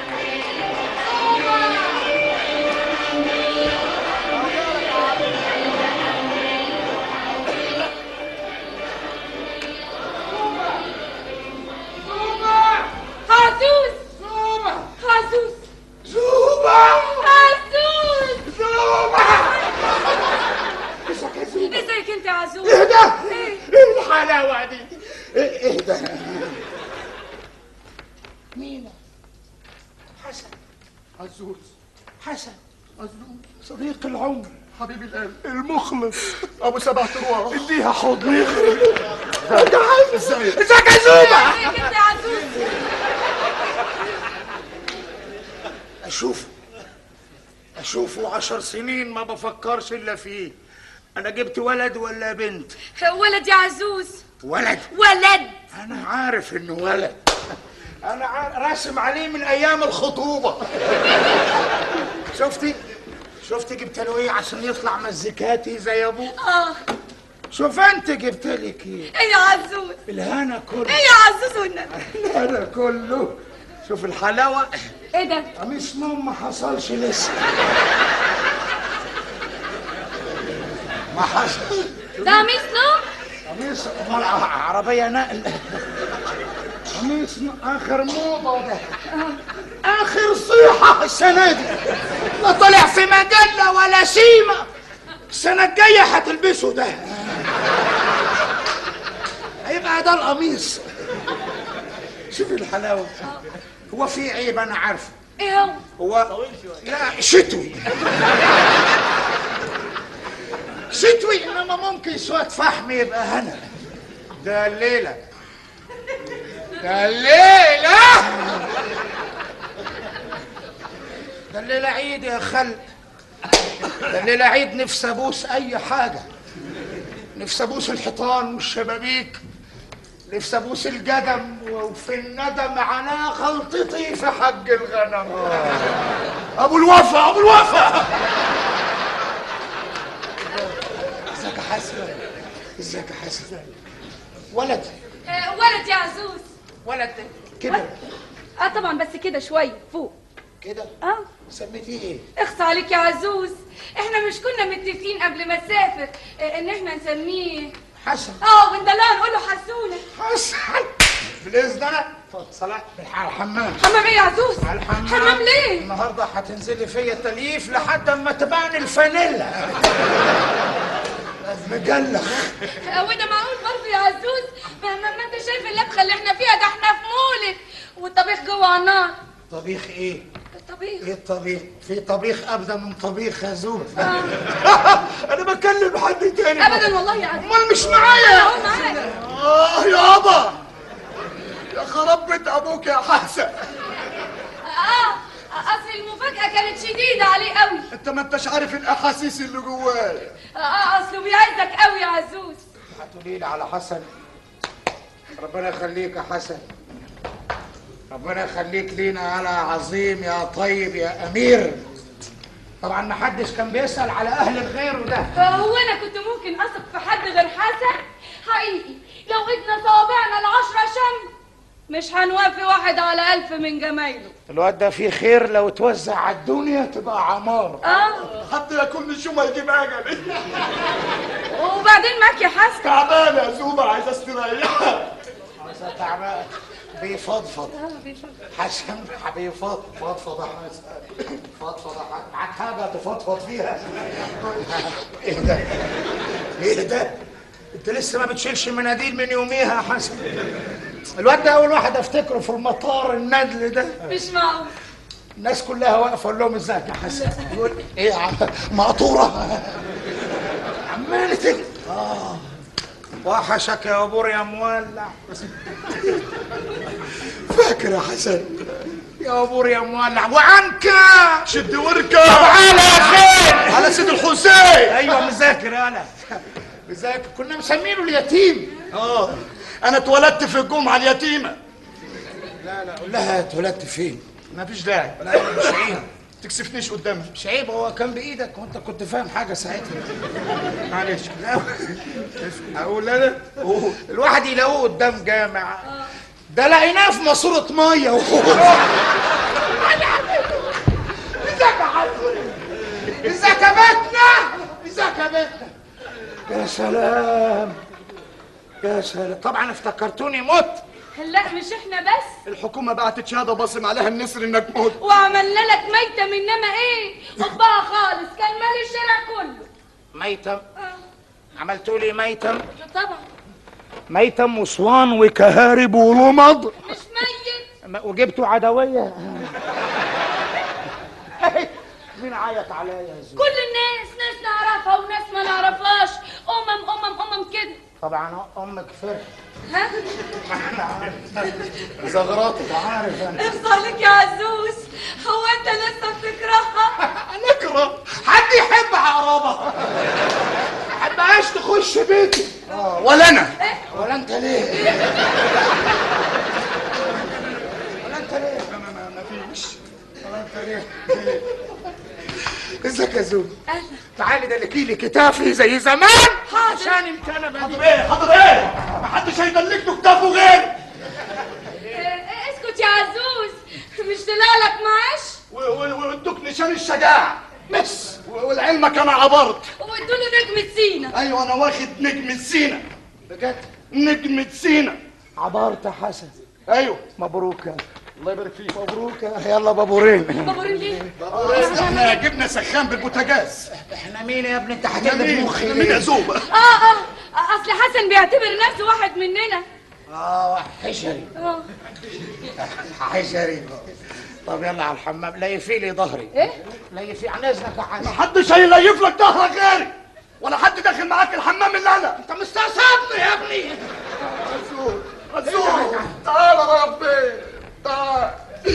حاسوس حاسوس زوبه حاسوس زوبه ازيك انت يا عزوز ايه ده؟ ايه الحلاوه دي؟ ايه إيه ده؟ مين؟ حسن عزوز حسن عزوز صديق العمر حبيب القلب المخلص ابو سبع ارواح اديها حضن تعال ازيك ازيك يا زوبه ازيك انت يا عزوز اشوفه اشوفه عشر سنين ما بفكرش الا فيه انا جبت ولد ولا بنت ولد يا عزوز ولد ولد انا عارف انه ولد انا عار- راسم عليه من ايام الخطوبه شفتي شفتي جبت له ايه عشان يطلع مزيكاتي زي ابوه اه شوف انت جبت لك ايه ايه يا عزوز الهنا كله ايه يا عزوز والنبي الهنا كله شوف الحلاوه ايه ده قميص نوم ما حصلش لسه ما حصل ده قميص نوم قميص أمال ع- عربية نقل قميص ن- آخر موضة ده آخر صيحة السنة دي لا طلع في مجلة ولا سيمة السنة الجاية هتلبسه ده هيبقى ده القميص شوفي الحلاوة هو في عيب أنا عارفه ايه هو هو لا شتوي شتوي انما ممكن شويه فحم يبقى هنا ده الليله ده الليله ده الليله عيد يا خل ده الليله عيد نفسي ابوس اي حاجه نفسي ابوس الحيطان والشبابيك نفسي ابوس القدم وفي الندم على غلطتي في حق الغنم ابو الوفا ابو الوفا ازيك يا حسن ازيك يا حسن ولد آه ولد يا عزوز ولد كده اه طبعا بس كده شويه فوق كده اه سميتيه ايه اخص عليك يا عزوز احنا مش كنا متفقين قبل ما نسافر آه، ان احنا نسميه حسن اه وندلعه نقول له حسونه حسن بالاذن انا اتفضل صلاح على الحمام حمام ايه يا عزوز على الحمام حمام ليه النهارده هتنزلي فيا تليف لحد اما تبان الفانيلا مجلخ آه، وده معقول برضه يا عزوز ما, ما, ما انت شايف اللبخه اللي احنا فيها ده احنا في مولد والطبيخ جوه على النار طبيخ ايه الطبيخ ايه الطبيخ في طبيخ ابدا من طبيخ يا زوز انا بكلم حد تاني ابدا والله يا عزوز امال مش معايا اهو معاك اه يابا يا خراب بيت ابوك يا حسن اه اصل المفاجاه كانت شديده عليه قوي انت ما انتش عارف الاحاسيس اللي جوايا اه اصله بيعزك قوي يا عزوز هتقولي لي على حسن ربنا يخليك يا حسن ربنا يخليك لينا يا عظيم يا طيب يا امير طبعا ما حدش كان بيسال على اهل الغير ده هو انا كنت ممكن اثق في حد غير حسن حقيقي لو ايدنا صوابعنا العشرة شم مش هنوافي واحد على ألف من جمايله الواد ده فيه خير لو توزع على الدنيا تبقى عمار اه حتى يكون مش يوم يجيب اجل وبعدين معاك يا حسن تعبان يا زوبة عايز استريح عايزة تعبان بيفضفض حسن بيفضفض فضفض يا حسن فضفض يا حسن معاك حاجة تفضفض فيها ايه ده؟ ايه ده؟ انت لسه ما بتشيلش مناديل من يوميها يا حسن الواد ده اول واحد افتكره في المطار الندل ده مش معقول الناس كلها واقفه اقول لهم ازيك يا حسن يقول ايه يا عم مقطوره عمال تجري اه وحشك يا ابور يا مولع فاكر يا حسن يا ابور يا مولع وعنك شد وركب على فين على سيد الحسين ايوه مذاكر انا مذاكر كنا مسمينه اليتيم اه انا اتولدت في الجمعة اليتيمة لا لا قول لها اتولدت فين ما فيش داعي لا مش عيب تكسفنيش قدامها مش عيب هو كان بايدك وانت كنت فاهم حاجه ساعتها معلش لا اقول انا الواحد يلاقوه قدام جامع ده لقيناه في ماسورة مية ازيك يا حسن ازيك يا بيتنا ازيك يا بيتنا يا سلام يا سلام طبعا افتكرتوني مت لا مش احنا بس الحكومة بعتت شهادة بصم عليها النسر انك موت وعملنا لك ميتة من انما ايه قبها خالص كان مال الشارع كله ميتم آه، عملتوا لي ميتم طبعا ميتم وصوان وكهارب ورمض مش ميت ما- وجبتوا عدوية مين عيط عليا يا زين كل الناس ناس نعرفها وناس ما نعرفهاش امم امم امم كده طبعا امك فرح ها زغراتك عارف انا افضلك يا عزوز هو انت لسه بتكرهها نكره حد يحب عقربة حبهاش تخش بيتي ولا انا ولا انت ليه ولا انت ليه ما ما ما فيش ولا انت ليه ازيك يا زوج تعالي ده لكي لي كتافي زي زمان حاضر. عشان الكنبه دي حاضر ايه حاضر ايه ما حدش هيدلك له كتافه غير إيه، اسكت يا عزوز مش طلع لك معاش و- و- وادوك نشان الشجاعة بس و- والعلمك انا عبرت وادوا له نجمة سينا ايوه انا واخد نجمة سينا بجد نجمة سينا عبرت يا حسن ايوه مبروك يا الله يبارك فيك مبروك يا يلا بابورين بابورين ليه؟ احنا جبنا سخان بالبوتاجاز احنا مين يا ابني انت احنا هتقلب مين مخي احنا مين ليه؟ يا زوبة اه اه اصل حسن بيعتبر نفسه واحد مننا اه حشري اه حشري طب يلا على الحمام ليفي لي ظهري ايه؟ ليفي عن اذنك يا حسن محدش هيليف لك ظهرك غيري ولا حد داخل معاك الحمام الا انا انت مستقصدني يا ابني عزوز عزوز تعال يا ربي تعال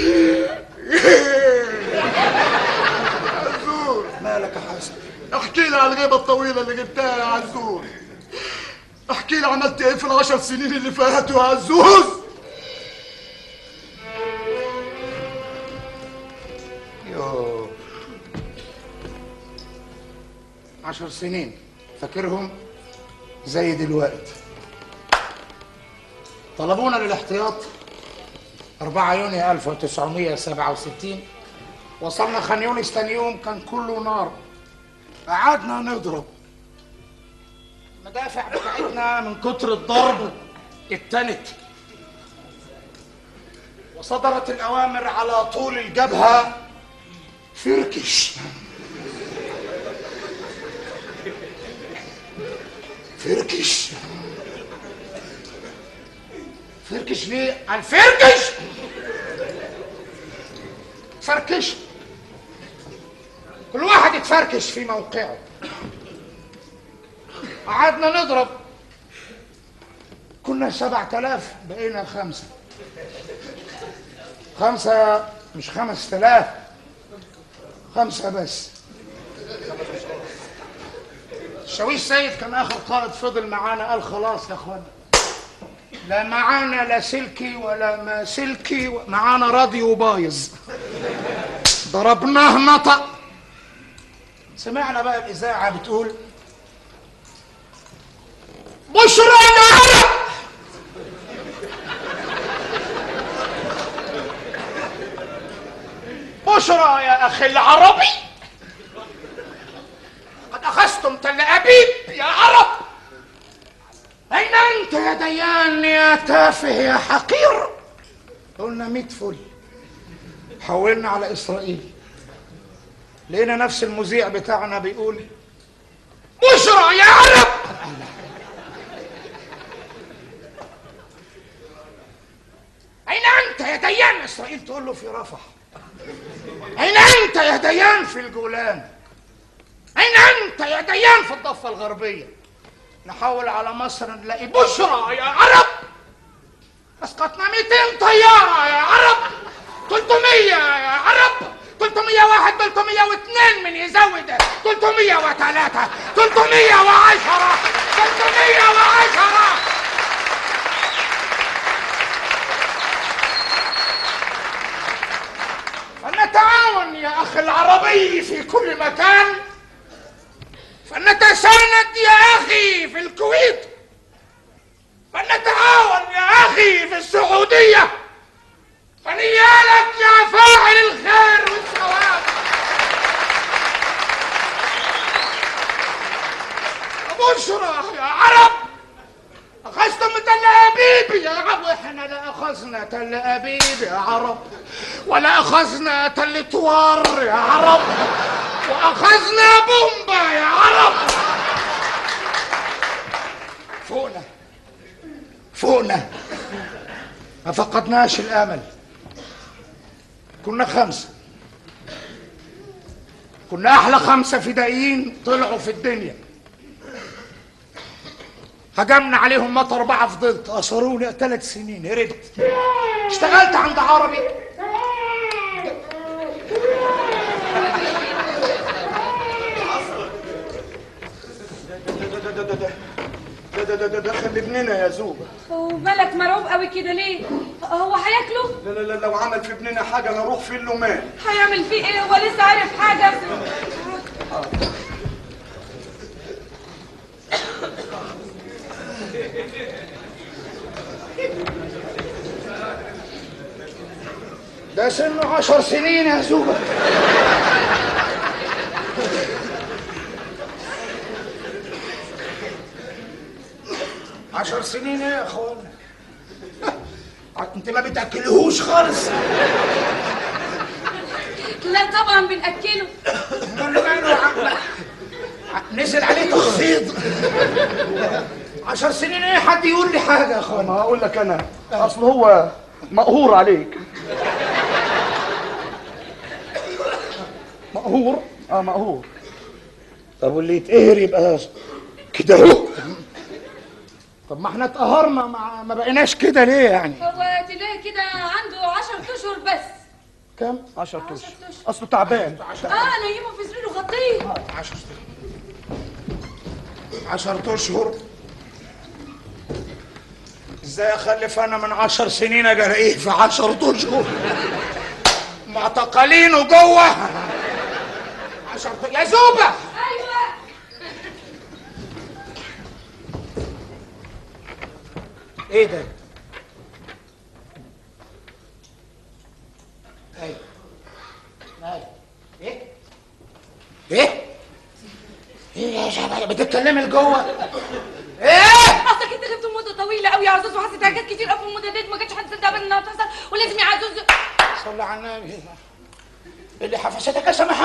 عزوز مالك يا حسن احكي لي على الغيبة الطويلة اللي جبتها يا عزوز احكي لي عملت ايه في العشر سنين اللي فاتوا يا عزوز يوه عشر سنين فاكرهم زي دلوقتي طلبونا للاحتياط 4 يونيو 1967 وصلنا خان يونس تاني يوم كان كله نار قعدنا نضرب المدافع بتاعتنا من كتر الضرب اتنت وصدرت الأوامر على طول الجبهة فركش فركش فركش ليه؟ قال فركش فركش كل واحد يتفركش في موقعه قعدنا نضرب كنا سبعة آلاف بقينا خمسة خمسة مش خمس آلاف خمسة بس الشاويش سيد كان آخر قائد فضل معانا قال خلاص يا اخوانا لا معانا لا سلكي ولا ما سلكي معانا راديو بايظ ضربناه نطق سمعنا بقى الإذاعة بتقول بشرى يا عرب بشرى يا أخي العربي قد أخذتم تل أبيب يا عرب أين أنت يا ديان يا تافه يا حقير قلنا ميت فل حولنا على إسرائيل لقينا نفس المذيع بتاعنا بيقول بشرى يا عرب أين أنت يا ديان إسرائيل تقول له في رفح أين أنت يا ديان في الجولان أين أنت يا ديان في الضفة الغربية نحول على مصر نلاقي بشرى يا عرب أسقطنا 200 طيارة يا عرب 300 يا عرب 301 302 من يزود 303 310 310 فلنتعاون يا أخي العربي في كل مكان فلنتساند يا أخي في الكويت فلنتعاون يا اخي في السعوديه فنيالك يا فاعل الخير والثواب بشرى يا عرب اخذتم تل ابيب يا عرب احنا لا اخذنا تل ابيب يا عرب ولا اخذنا تل توار يا عرب واخذنا بومبا يا عرب فوقنا فوقنا ما فقدناش الامل كنا خمسه كنا احلى خمسه فدائيين طلعوا في الدنيا هجمنا عليهم مطر اربعه فضلت اثروني ثلاث سنين هربت اشتغلت عند عربي ده ده ده ده ده ده دخل ابننا يا زوبة ومالك مرعوب قوي كده ليه هو هياكله لا لا لا لو عمل في ابننا حاجة نروح فين له مال هيعمل فيه ايه هو لسه عارف حاجه ده سنه عشر سنين يا زوبة عشر سنين ايه يا اخوانا انت ما بتاكلهوش خالص لا طبعا بناكله امال ماله عم- نزل عليه تخفيض عشر سنين ايه حد يقول لي حاجه يا اخوانا ما هقول لك انا اصل هو مقهور عليك مقهور اه مقهور طب واللي يتقهر يبقى كده اهو طب ما احنا اتقهرنا ما, ما بقيناش كده ليه يعني هو تلاقي كده عنده 10 اشهر بس كم 10 عشر اشهر أشهر. اصله تعبان اه نيمه في سريره غطيه عشر عشر اشهر ازاي اخلف انا من عشر سنين اجي الاقيه في عشر اشهر معتقلينه جوه عشر يا زوبه ايوه ايه ده ايه ايه ايه ايه ايه يا شباب بتتكلمي لجوه ايه اصلك انت غبت مده طويله قوي يا عزوز وحسيت حاجات كتير قوي في المده ديت ما كانش حد صدق ابدا انها تحصل ولازم يا عزوز صلى على النبي اللي حفظتك يا سامح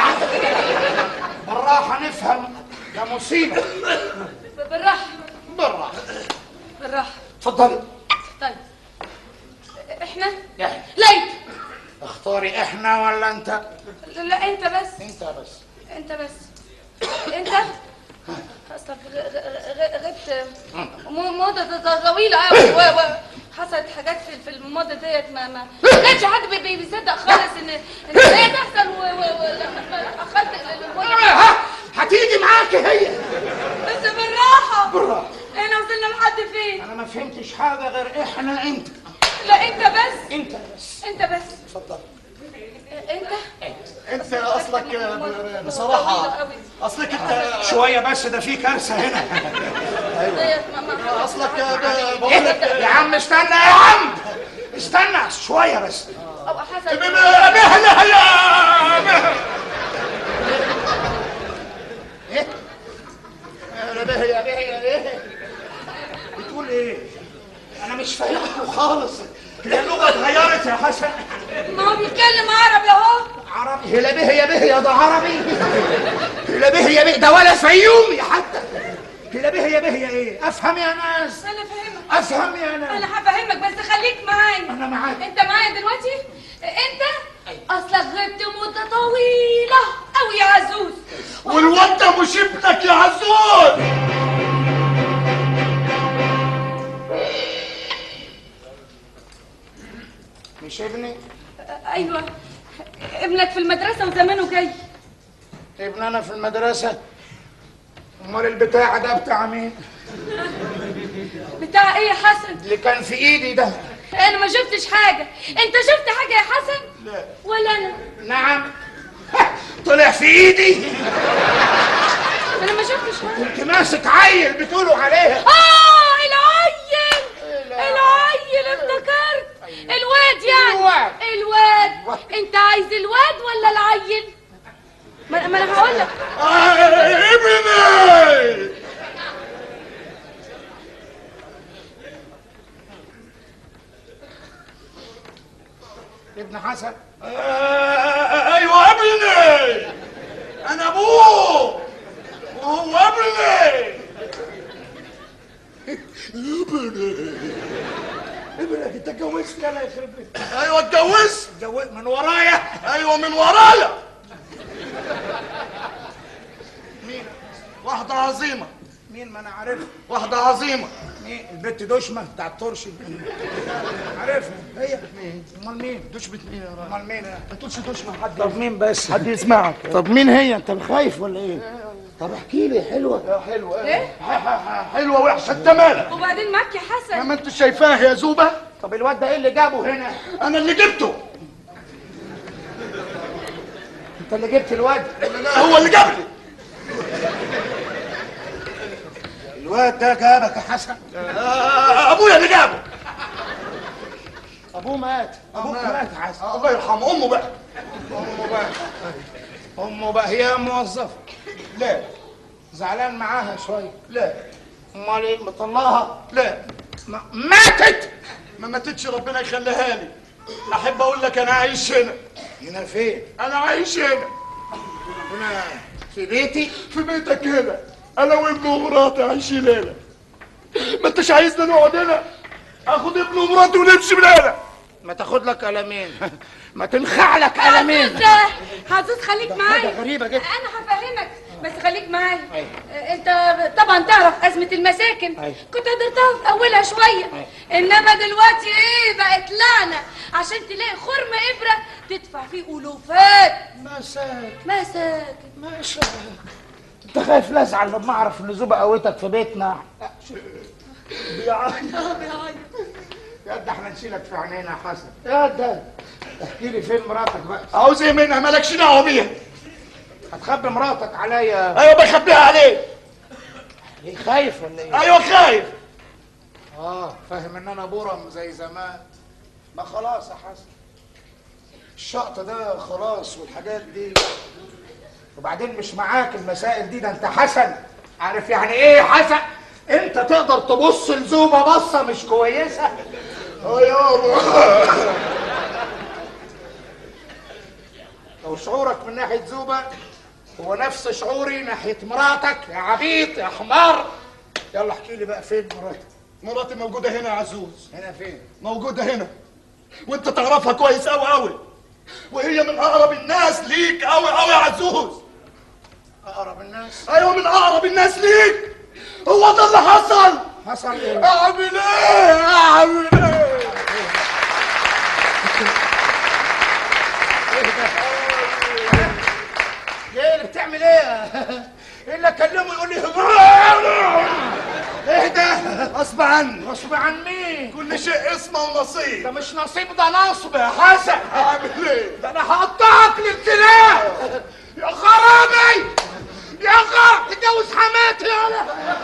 بالراحه نفهم ده مصيبه بالراحه بالراحه بالراحه اتفضلي طيب احنا يعني ليت اختاري احنا ولا انت لا انت بس انت بس انت بس انت اصلك غ- غ- غ- غبت م- مدة ط- طويلة قوي و- و- حصلت حاجات في في المدة ديت ما ما ما كانش حد بي- بي- بيصدق خالص ان ان هي تحصل و و- و- لما اخدت المدة ها هتيجي معاكي هي بس بالراحة بالراحه احنا وصلنا لحد فين؟ انا ما فهمتش حاجه غير احنا انت لا انت بس انت بس انت بس اتفضل انت انت اصلك ب- طويلة بصراحة قوي. اصلك انت شويه بس ده في كارثه هنا ديت ما- ما- اصلك ب- بقول لك يا عم استنى يا عم استنى شويه بس او حسن مهلا يا مهلا ايه يا به يا به يا به بتقول ايه انا مش فاهمكوا خالص هي اللغة اتغيرت يا حسن ما هو بيتكلم عربي اهو عربي هلا به يا به يا ده عربي هلا به يا به ده ولا فيومي حتى هلا به يا به يا ايه افهم يا ناس انا فاهمك افهم يا ناس انا هفهمك بس خليك معايا انا معاك انت معايا دلوقتي انت اصلك غبت مده طويله قوي يا عزوز والواد ده مش ابنك يا عزوز مش ابني ايوه ابنك في المدرسه وزمانه جاي ابن انا في المدرسه امال البتاع ده بتاع مين بتاع ايه يا حسن اللي كان في ايدي ده انا ما شفتش حاجه انت شفت حاجه يا حسن لا ولا انا نعم طلع في ايدي انا ما شفتش حاجه كنت ماسك عيل بتقولوا عليها اه العيل العيل افتكرت الواد يعني الواد. الواد انت عايز الواد ولا العيل ما ما انا هقول لك ابني ابن حسن آه، ايوه ابني انا ابوه وهو ابني ابني ابنك انت اتجوزت يلا يخرب بيتك ايوه اتجوزت اتجوز من ورايا ايوه من ورايا مين واحدة عظيمة مين ما انا عارفها واحدة عظيمة مين البت دشمه بتاع الطرش عارفها هي امال مين دشمة مين يا راجل؟ امال مين ما تقولش دشمة حد طب مين بس حد يسمعك طب مين هي انت خايف ولا ايه طب احكي لي حلوة حلوة ايه حلوة وحشة انت مالك وبعدين معاك يا حسن ما انت شايفاه يا زوبة طب الواد ده ايه اللي جابه هنا انا اللي جبته انت اللي جبت الواد لا هو اللي جاب لي الواد ده جابك يا حسن آه، ابويا اللي جابه ابوه مات ابوك مات يا حسن آه، الله يرحمه امه بقى امه بقى امه بقى هي موظفه لا زعلان معاها شويه لا امال ايه مطلعها لا ما- ماتت ما ماتتش ربنا يخليها لي احب اقول لك انا عايش هنا هنا فين انا عايش هنا هنا في بيتي في بيتك هنا انا وابن ومراتي عايشين هنا ما انتش عايزنا نقعد هنا اخد ابن ومراتي ونمشي من هنا ما تاخد لك قلمين ما تنخع لك قلمين انت حظوظ خليك معايا غريبة جدا. انا هفهمك بس خليك معايا أيوة. انت طبعا تعرف ازمه المساكن أيوة. كنت قدرتها في اولها شويه انما دلوقتي ايه بقت لعنه عشان تلاقي خرم ابره تدفع فيه الوفات مساك مساكن مساك انت خايف لا ازعل لما اعرف ان زوبة قوتك في بيتنا بيعيط يا ده احنا نشيلك في عينينا يا حسن يا ده احكي لي فين مراتك بقى عاوز ايه منها مالكش دعوه بيها هتخبي مراتك عليا ايوه بخبيها عليك ليه خايف ولا ايه ايوه خايف اه فاهم ان انا برم زي زمان ما خلاص يا حسن الشقط ده خلاص والحاجات دي وبعدين مش معاك المسائل دي ده انت حسن عارف يعني ايه حسن انت تقدر تبص لزوبة بصة مش كويسة اه يابا لو شعورك من ناحية زوبة هو نفس شعوري ناحية مراتك يا عبيط يا حمار يلا احكي لي بقى فين مراتك مراتي موجوده هنا يا عزوز هنا فين موجوده هنا وانت تعرفها كويس قوي قوي وهي من اقرب الناس ليك قوي قوي يا عزوز اقرب الناس ايوه من اقرب الناس ليك هو ده اللي حصل حصل ايه اعمل ايه اعمل ايه ايه اللي بتعمل ايه؟ ايه اللي اكلمه يقول لي ايه ده؟ غصب عني غصب عن مين؟ كل شيء اسمه ونصيب ده مش نصيب ده نصب يا حسن اعمل ايه ده انا هقطعك الابتلاء يا خرابي يا خراب تتجوز حماتي يلا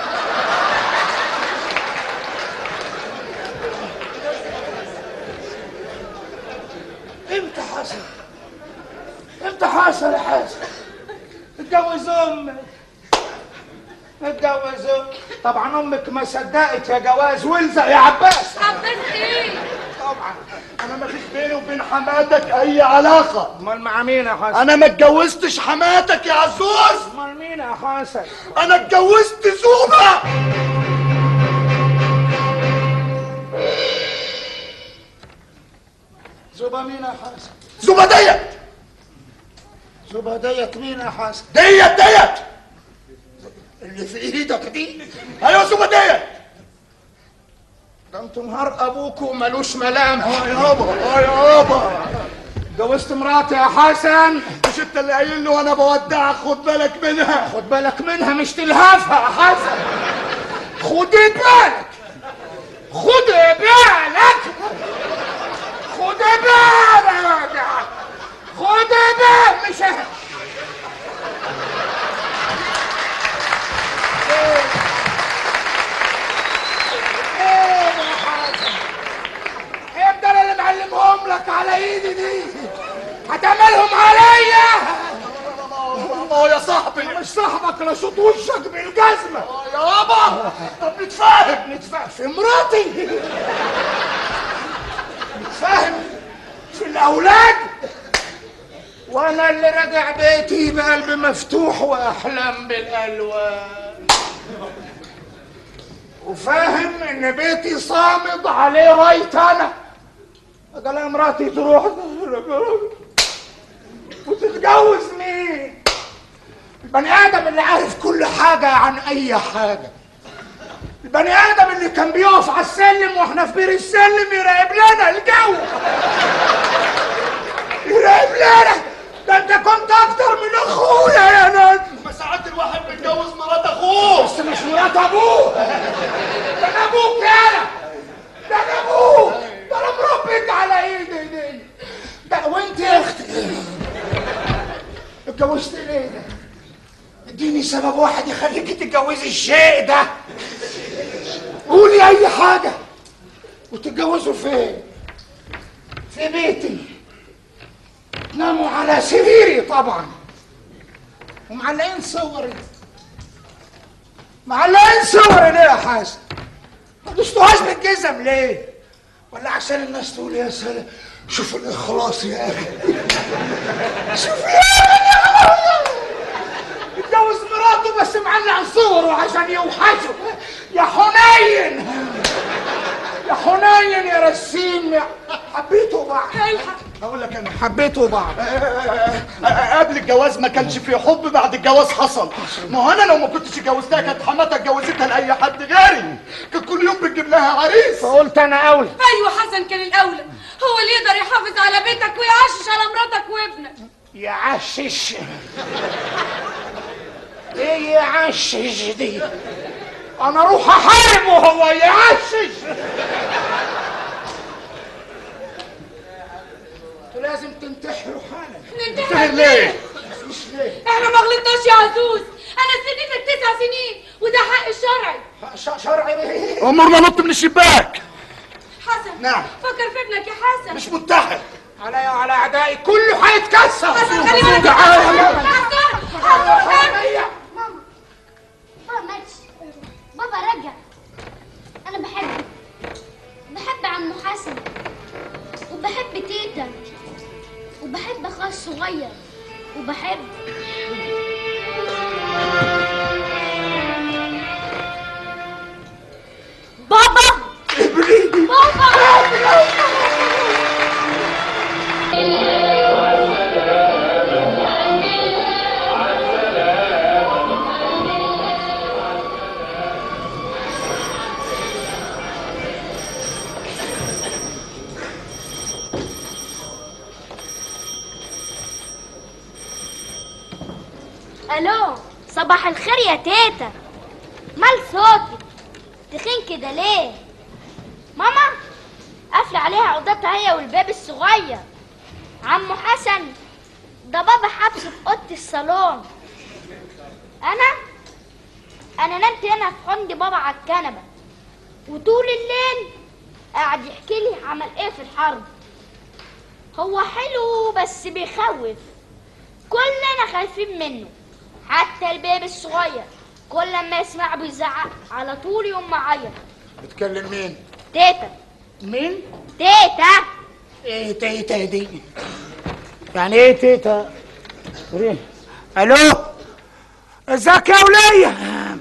امتى حسن؟ امتى حصل يا حسن؟ اتجوز امك اتجوز امك طبعا امك ما صدقت يا جواز والزق يا عباس عباس ايه طبعا انا ما فيش بيني وبين حماتك اي علاقه امال مع مين يا حسن؟ انا ما اتجوزتش حماتك يا عزوز امال مين يا حسن؟ انا اتجوزت زوبه زوبا مين يا حسن؟ زوبه ديت زوبا ديت مين يا حسن؟ ديت ديت اللي في ايدك دي ايوه زوبه ديت ده انتوا نهار ابوكوا ملوش ملامح اه يابا اه يابا اتجوزت مراتي يا حسن مش انت اللي قايل له وانا بودعك خد بالك منها خد بالك منها مش تلهفها يا حسن خدي بالك خدي بالك خدي بالك خدي بالك مش ايه يا حسن على ايدي دي هتعملهم عليا ما هو يا صاحبي مش صاحبك لا شوط وشك بالجزمه يا بابا طب نتفاهم نتفاهم في مراتي نتفاهم في الاولاد وانا اللي راجع بيتي بقلب مفتوح واحلام بالالوان وفاهم ان بيتي صامد عليه رايت انا قال مراتي تروح وتتجوز مين البني ادم اللي عارف كل حاجه عن اي حاجه البني ادم اللي كان بيقف على السلم واحنا في بير السلم يراقب لنا الجو يراقب لنا ده انت كنت اكتر من اخويا يا نادي ما ساعات الواحد بيتجوز مرات اخوه بس مش مرات ابوه ده انا ابوك يالا ده انا ابوك ده انا مربيك على ايدي دي ده وانت يا اختي اتجوزت ليه ده اديني سبب واحد يخليكي تتجوزي الشيء ده قولي اي حاجه وتتجوزوا فين في بيتي تناموا على سريري طبعا ومعلقين صوري معلقين صوري ليه يا حسن ما دوستوهاش بالجزم ليه ولا عشان الناس تقول يا سلام شوف الاخلاص يا اخي شوف يا اخي اتجوز مراته بس معلق صوره عشان يوحشه يا حنين يا حنين يا رسيم يا حبيتوا بعض اقول لك انا حبيتوا بعض قبل الجواز ما كانش في حب بعد الجواز حصل ما هو انا لو ما كنتش اتجوزتها كانت حماتها اتجوزتها لاي حد غيري كان كل يوم بتجيب لها عريس فقلت انا اولى ايوه حسن كان الاولى هو اللي يقدر يحافظ على بيتك ويعشش على مراتك وابنك يعشش ايه يعشش دي انا اروح احارب وهو يعشش انتوا لازم تنتحروا حالا ننتهي ليه؟ مش ليه احنا ما غلطناش يا عزوز انا استنيتك تسع سنين وده حق الشرعي ش- شرعي ايه امرنا نط من الشباك حسن نعم. فكر في ابنك يا حسن مش منتحر عليا وعلى اعدائي كله هيتكسر حسن خلي بالك تعالى يا حسن حسن ماما بابا ماتش بابا رجع انا بحبه بحب عمو حسن وبحب تيتا وبحب اخويا الصغير وبحب بابا بابا الو صباح الخير يا تيتا مال صوتك تخين كده ليه ماما قافله عليها عقدتها هي والباب الصغير عمو حسن ده بابا حبسه في اوضه الصالون انا انا نمت هنا في حضن بابا على الكنبه وطول الليل قاعد يحكي لي عمل ايه في الحرب هو حلو بس بيخوف كلنا خايفين منه حتى البيبي الصغير كل ما يسمع بيزعق على طول يقوم معيط بتكلم مين تيتا مين تيتا ايه تيتا دي يعني ايه تيتا إيه؟ الو ازيك يا ولية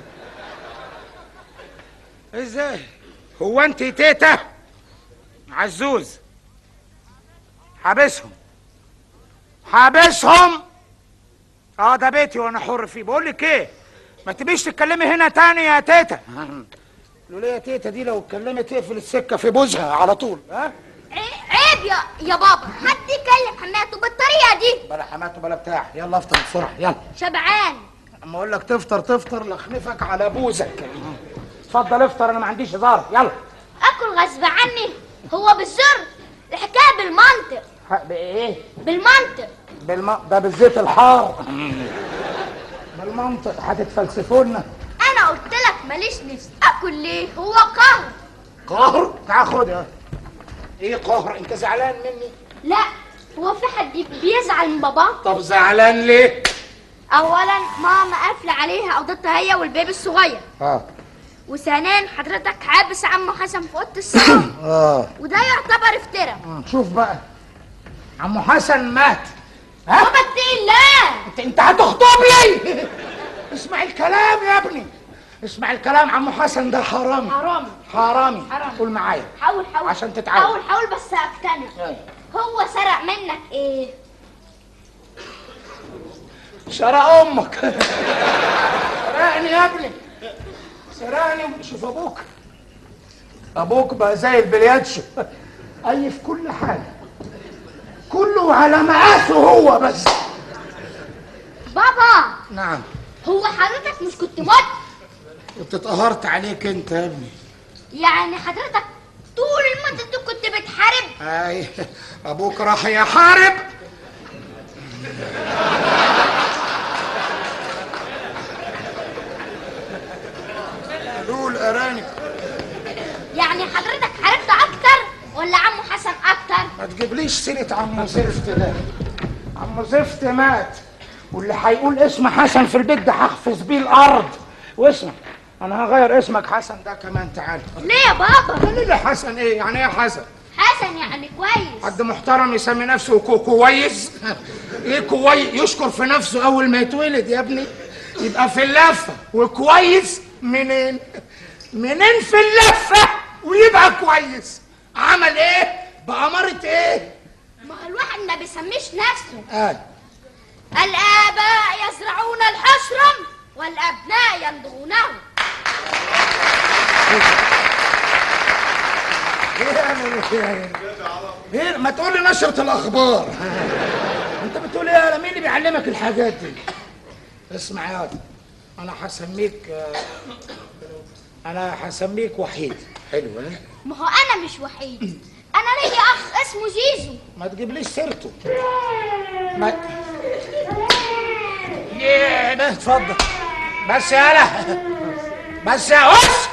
ازاي هو انت تيتا عزوز حابسهم حابسهم اه ده بيتي وانا حر فيه بقول لك ايه ما تبيش تتكلمي هنا تاني يا تيتا لولا يا تيتا دي لو اتكلمت تقفل السكه في بوزها على طول ها عيب يا يا بابا حد يكلم حماته بالطريقه دي بلا حماته بلا بتاع يلا افطر بسرعه يلا شبعان اما اقول لك تفطر تفطر لخنفك على بوزك اتفضل افطر انا ما عنديش هزار يلا اكل غصب عني هو بالزر الحكايه بالمنطق ح- بايه بالمنطق بالم... ده بالزيت الحار بالمنطق هتتفلسفوا لنا انا قلت لك ماليش نفس اكل ليه هو قهر قهر تعال خد يا ايه قهر انت زعلان مني لا هو في حد بيزعل من باباه طب زعلان ليه اولا ماما قافله عليها اوضتها هي والبيبي الصغير اه وثانيا حضرتك حابس عمو حسن في اوضه الصالون اه وده يعتبر افتراء شوف بقى عمو حسن مات ها بابا اتقي لا انت انت هتخطب لي اسمع الكلام يا ابني اسمع الكلام عمو حسن ده حرامي حرام حرامي حرام. قول معايا حاول حاول عشان تتعود. حاول حاول بس اقتنع أيوة. هو سرق منك ايه سرق امك سرقني يا ابني سرقني شوف ابوك ابوك بقى زي البلياتشو اي في كل حاجه كله على مقاسه هو بس بابا نعم هو حضرتك مش كنت مت كنت اتقهرت عليك انت يا ابني يعني حضرتك طول المدة دي كنت بتحارب اي ابوك راح يحارب دول ارانب يعني حضرتك حاربت اكتر ولا عمو حسن اكتر ما تجيبليش سيرة عمو زفت ده عمو زفت مات واللي هيقول اسم حسن في البيت ده هحفظ بيه الارض واسمع انا هغير اسمك حسن ده كمان تعال ليه يا بابا قال لي حسن ايه يعني ايه حسن حسن يعني كويس حد محترم يسمي نفسه كو كويس ايه كويس يشكر في نفسه اول ما يتولد يا ابني يبقى في اللفه وكويس منين منين في اللفه ويبقى كويس عمل ايه بأمارة ايه ما هو الواحد ما بيسميش نفسه قال الآباء يزرعون الحشرم والأبناء ينضغونه ايه يعني ايه ايه ما تقول لي نشرة الاخبار انت بتقول ايه يا مين اللي بيعلمك الحاجات دي اسمع يا واد انا هسميك آه، انا هسميك وحيد حلو ها ما هو أنا مش وحيد أنا ليا أخ اسمه زيزو ما تجيبليش سيرته ما ايه ده اتفضل بس يالا بس يا وش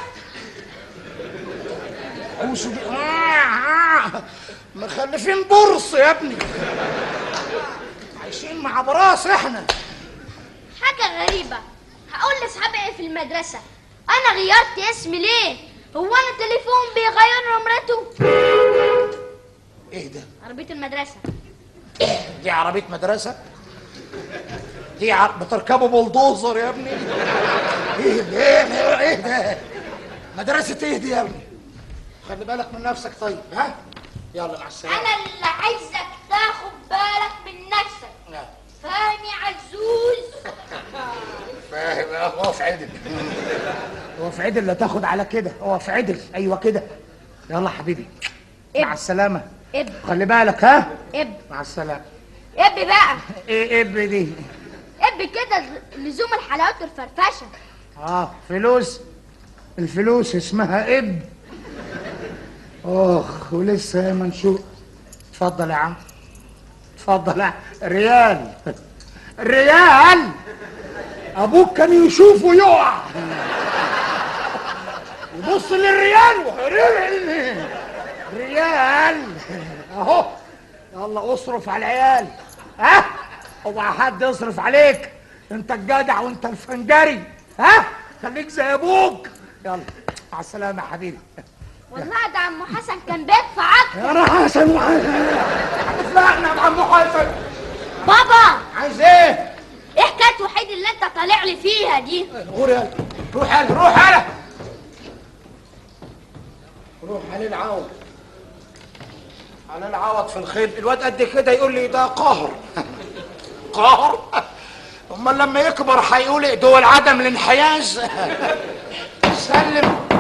وشو دي آه آه. مخلفين برص يا ابني عايشين مع براس احنا حاجة غريبة هقول لأصحابي إيه في المدرسة أنا غيرت اسمي ليه هو أنا تليفون بيغير نمرته ايه ده عربية المدرسة دي عربية مدرسة دي ع... بتركبوا بلدوزر يا ابني ايه ده ايه ده ايه ده مدرسة ايه دي يا ابني خلي بالك من نفسك طيب ها يلا مع السلامة أنا اللي عايزك تاخد بالك من نفسك فاهم يا عزوز فاهم هو في عدل هو في عدل لا تاخد على كده هو في عدل ايوه كده يلا حبيبي مع اب. السلامة اب خلي بالك ها اب مع السلامة اب بقى ايه اب دي اب كده لزوم الحلاوة والفرفشة اه فلوس الفلوس اسمها اب اخ ولسه يا منشوق اتفضل يا عم اتفضل يا عم. ريال ريال ابوك كان يشوفه يقع يبص للريال وهرل. ريال اهو يلا اصرف على العيال ها اوعى حد يصرف عليك انت الجدع وانت الفنجري ها خليك زي ابوك يلا مع السلامه يا حبيبي والله ده عمو حسن كان بيدفع اكتر يا راح حسن وحسن هتفلقنا يا عم حسن بابا عايز ايه؟ ايه حكاية وحيد اللي انت طالع لي فيها دي غور يلا روح يلا روح يلا روح علي العوض علي العوض في الخيل الواد قد كده يقول لي ده قهر قهر امال لما يكبر هيقول ايه دول عدم الانحياز سلم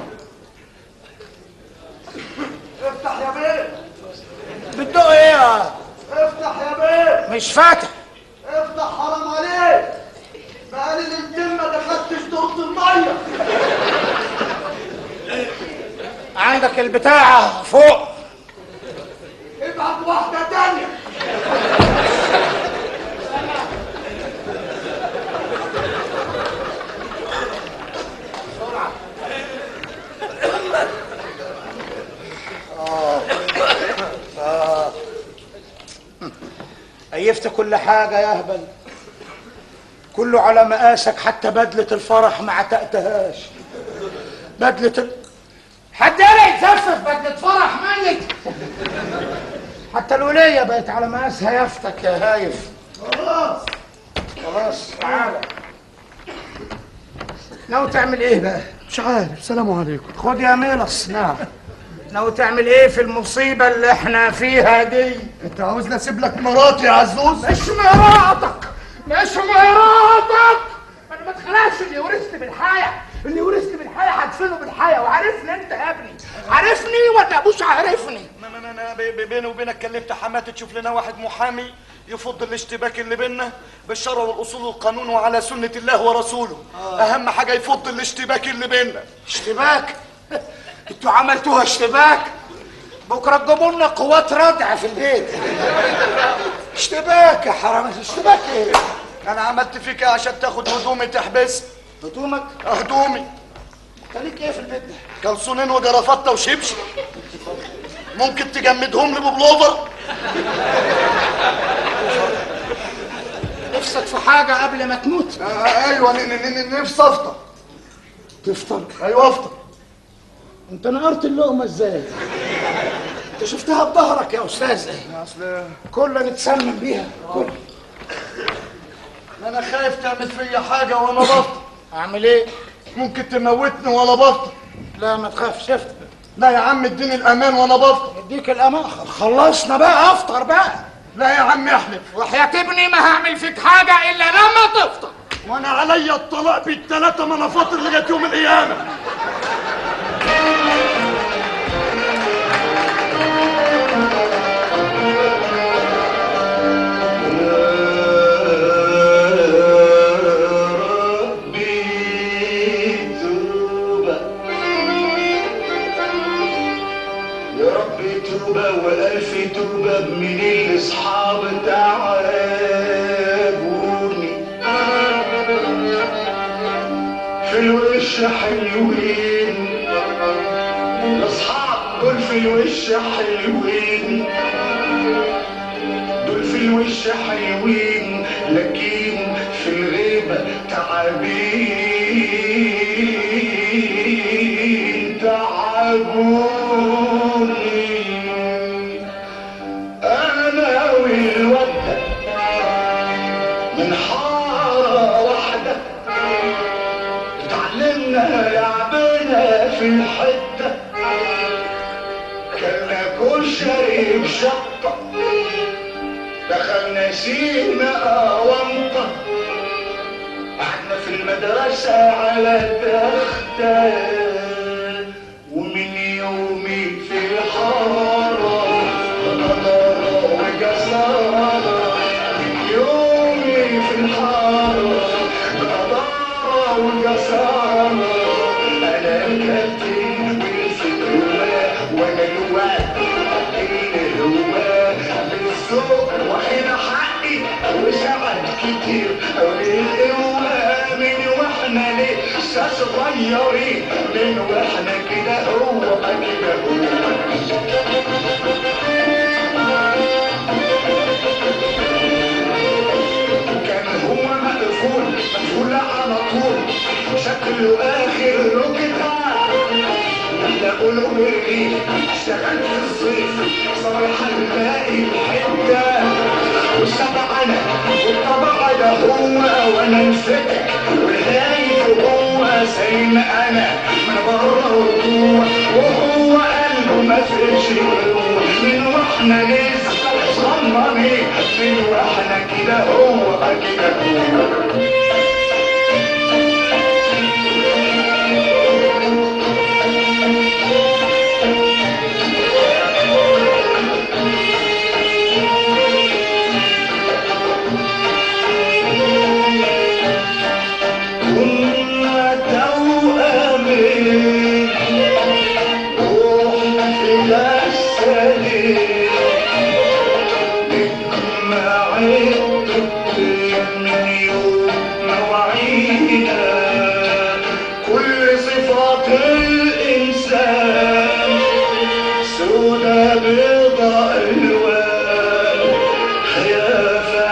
افتح يا بيه بتدق ايه يا افتح يا بيه مش فاتح افتح حرام عليك بقالي ليلتين ما دخلتش دورة المية عندك البتاعة فوق ابعت واحدة تانية كيفت كل حاجة يا هبل كله على مقاسك حتى بدلة الفرح ما عتقتهاش بدلة ال... حد يلا يتزفف بدلة فرح ميت حتى الولية بقت على مقاسها يفتك يا هايف خلاص خلاص تعالى ناوي تعمل ايه بقى؟ مش عارف سلام عليكم خد يا ميلص نعم ناوي تعمل ايه في المصيبة اللي احنا فيها دي؟ انت عاوزني اسيب لك مراتي يا عزوز مش مراتك مش مراتك انا ما اتخلقش اللي ورثني بالحياة اللي ورثني بالحياة هدفنه بالحياة وعارفني انت يا ابني عارفني ولا ابوش عارفني ما انا انا بي- بي- بيني وبينك كلمت حماتي تشوف لنا واحد محامي يفض الاشتباك اللي بيننا بالشرع والاصول والقانون وعلى سنه الله ورسوله اهم حاجه يفض الاشتباك اللي بيننا اشتباك انتوا عملتوها اشتباك بكره تجيبوا لنا قوات ردع في البيت اشتباك يا حرام اشتباك ايه؟ انا عملت فيك ايه عشان تاخد هدومي تحبس هدومك هدومي انت ليك ايه في البيت ده؟ كلسونين وجرافطه وشبشب ممكن تجمدهم لي ببلوفر نفسك في حاجة قبل ما تموت ايوه ن- ن- ن- نفسي افطر تفطر ايوه افطر انت نقرت اللقمة ازاي؟ انت شفتها بظهرك يا استاذ اصل كلنا نتسمم بيها كل انا خايف تعمل فيا حاجه وانا بفطر اعمل ايه؟ ممكن تموتني وانا بفطر لا ما تخافش افطر لا يا عم اديني الامان وانا بفطر اديك الامان خلصنا بقى افطر بقى لا يا عم احلف وحياة ابني ما هعمل فيك حاجة الا لما تفطر وانا عليا الطلاق بالثلاثه ما انا فاطر لغايه يوم القيامه يا رب توبة وألف توبة من الأصحاب تعبوني في الوش حلوين الأصحاب دول في الوش حلوين دول في الوش حلوين لكن في الغيبة تعبين تعبوني أنا والودة من حارة واحدة اتعلمنا لعبنا في الحتة كلنا كشري بشطة دخلنا سينا أونطة قعدنا في المدرسة على التختة ومن يومي في الحارة غدارة وجسارة من يومي في الحارة غدارة وجسارة أنا الكابتن والفتوة وأنا الواد اللي هو بالذوق واخد حقي وساعات كتير والقوة من واحنا لسه صغيرين من واحنا كده هو كده هو كان هو مقفول مقفول على طول شكله اخر ركبه احنا قولوا بالريف اشتغل في الصيف صالح نلاقي الحته والسبع انا والطبع ده هو وانا الفتك والهايف هو سايم انا من بره وجوه وهو قلبه ما فيش جوه من واحنا لسه صممين من واحنا كده هو كده هو كنا توأمين روح إلى السليم نجمعين من يوم مواعيدنا كل صفات الإنسان سودا بيضاء الوان خيافة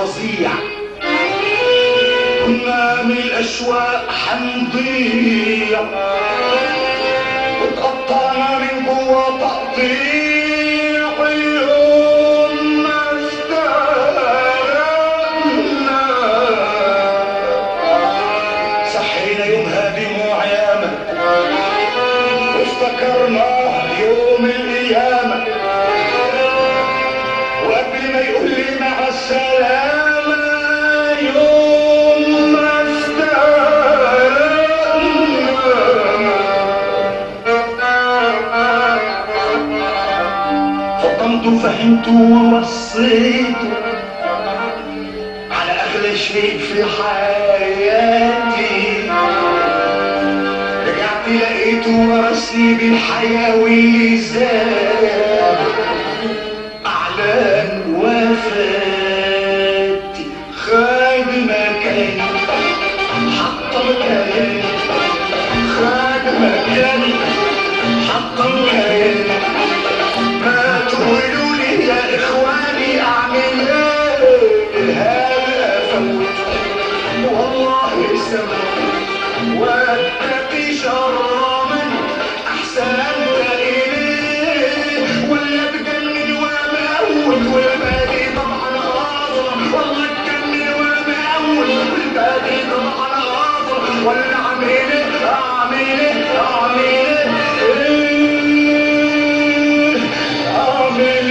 فظيع كنا من الاشواق حنضيع وتقطعنا من جوا تقطيع اليوم ما اشتغلنا صحينا يومها دموع ياما وافتكرناه يوم القيامة وقبل ما يقول لي مع السلامة يوم ما استلمنا فطنت وفهمت ووصيته على أغلى شيء في حياتي رجعت لقيته ورثني بالحياة واللي زاد أعلان وفاتي خد مكاني حط مكاني خد مكاني حط مكاني ما تقولوا لي يا إخواني أعمل إيه هذا أفوت والله سمعت واتقي شر من احسنت اليه ولا تجنن ومقوت والباقي طبعا غاضب والله تجنن ومقوت والباقي طبعا غاضب ولا اعمل ايه اعمل ايه اعمل ايه اعمل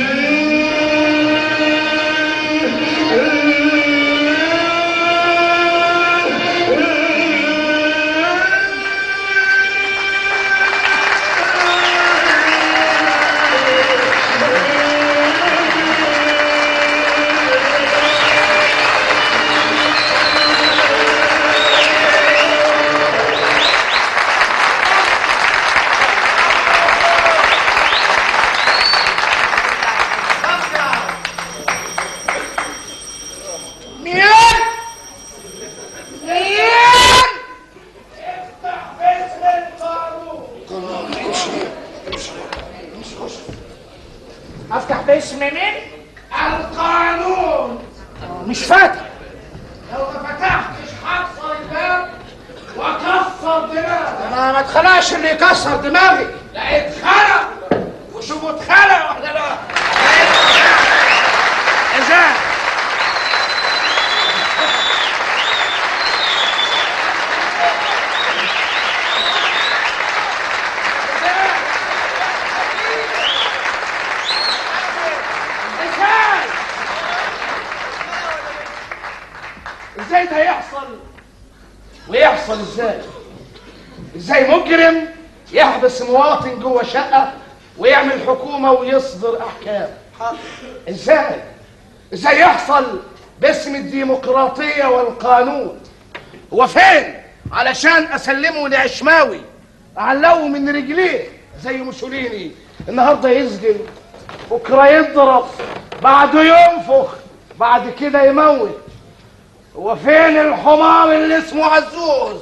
مين؟ مين؟ افتح باسم القانون افتح باسم مين؟ القانون مش فاتح لو ما فتحتش هكسر الباب واكسر دماغك انا ما اتخلقش اللي يكسر دماغي لا اتخلق وشوفوا اتخلق ولا لا ازاي ازاي ازاي ده يحصل ويحصل ازاي ازاي مجرم يحبس مواطن جوه شقه ويعمل حكومه ويصدر احكام ازاي ازاي يحصل باسم الديمقراطيه والقانون هو فين علشان اسلمه لعشماوي اعلقه من رجليه زي موسوليني النهارده يسجن بكره يضرب بعده ينفخ بعد كده يموت هو فين الحمار اللي اسمه عزوز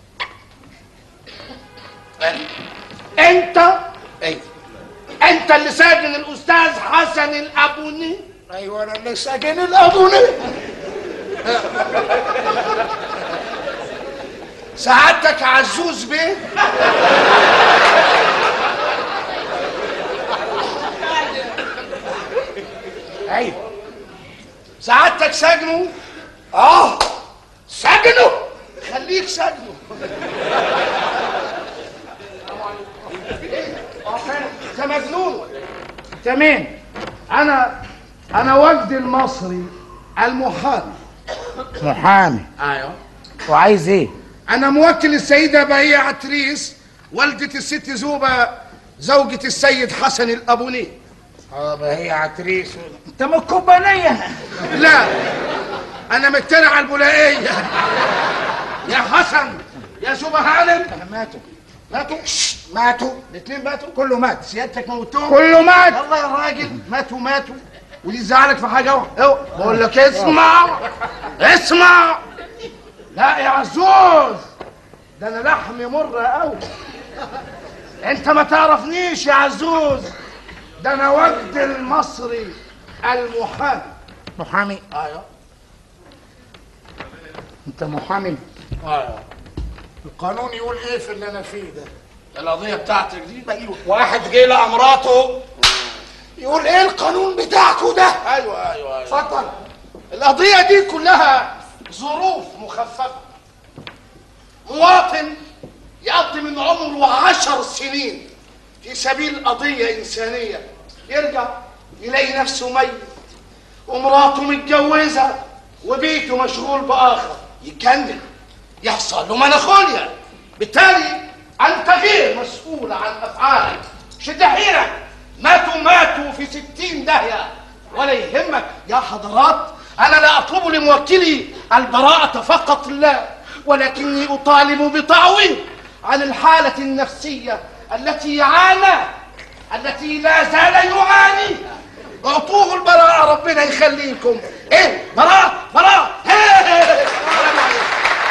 انت ايوه انت اللي ساجن الاستاذ حسن الابوني ايوه انا اللي ساجن الابوني سعادتك عزوز بيه ايوه سعادتك سجنه اه سجنه خليك سجنه انت مجنون انت مين انا انا وجدي المصري المحامي محامي ايوه وعايز ايه انا موكل السيده بهية عتريس والدة الست زوبة زوجة السيد حسن الأبوني اه بهية عتريس انت من الكوبانية لا انا من الترعة البولائية يا حسن يا زوبة هانم ماتوا ماتوا ماتوا الاثنين ماتوا كله مات سيادتك موتوهم كله مات الله يا راجل ماتوا ماتوا ودي تزعلك في حاجه اهو اهو بقول لك اسمع اسمع لا يا عزوز ده انا لحمي مر قوي انت ما تعرفنيش يا عزوز ده انا وجد المصري المحامي محامي ايوه انت محامي ايوه القانون يقول ايه في اللي انا فيه ده القضيه بتاعتك دي ايوه واحد جه لقى مراته يقول ايه القانون بتاعكوا ده ايوه ايوه ايوه اتفضل القضية دي كلها ظروف مخففة مواطن يقضي من عمره عشر سنين في سبيل قضية إنسانية يرجع يلاقي نفسه ميت ومراته متجوزة وبيته مشغول بآخر يتجنن يحصل له مناخوليا بالتالي أنت غير مسؤول عن أفعالك شد حيلك ماتوا ماتوا في ستين داهية ولا يهمك يا حضرات أنا لا أطلب لموكلي البراءة فقط لا ولكني أطالب بتعويض عن الحالة النفسية التي يعانى التي لا زال يعاني اعطوه البراءة ربنا يخليكم ايه براءة براءة هيه. السلام عليكم.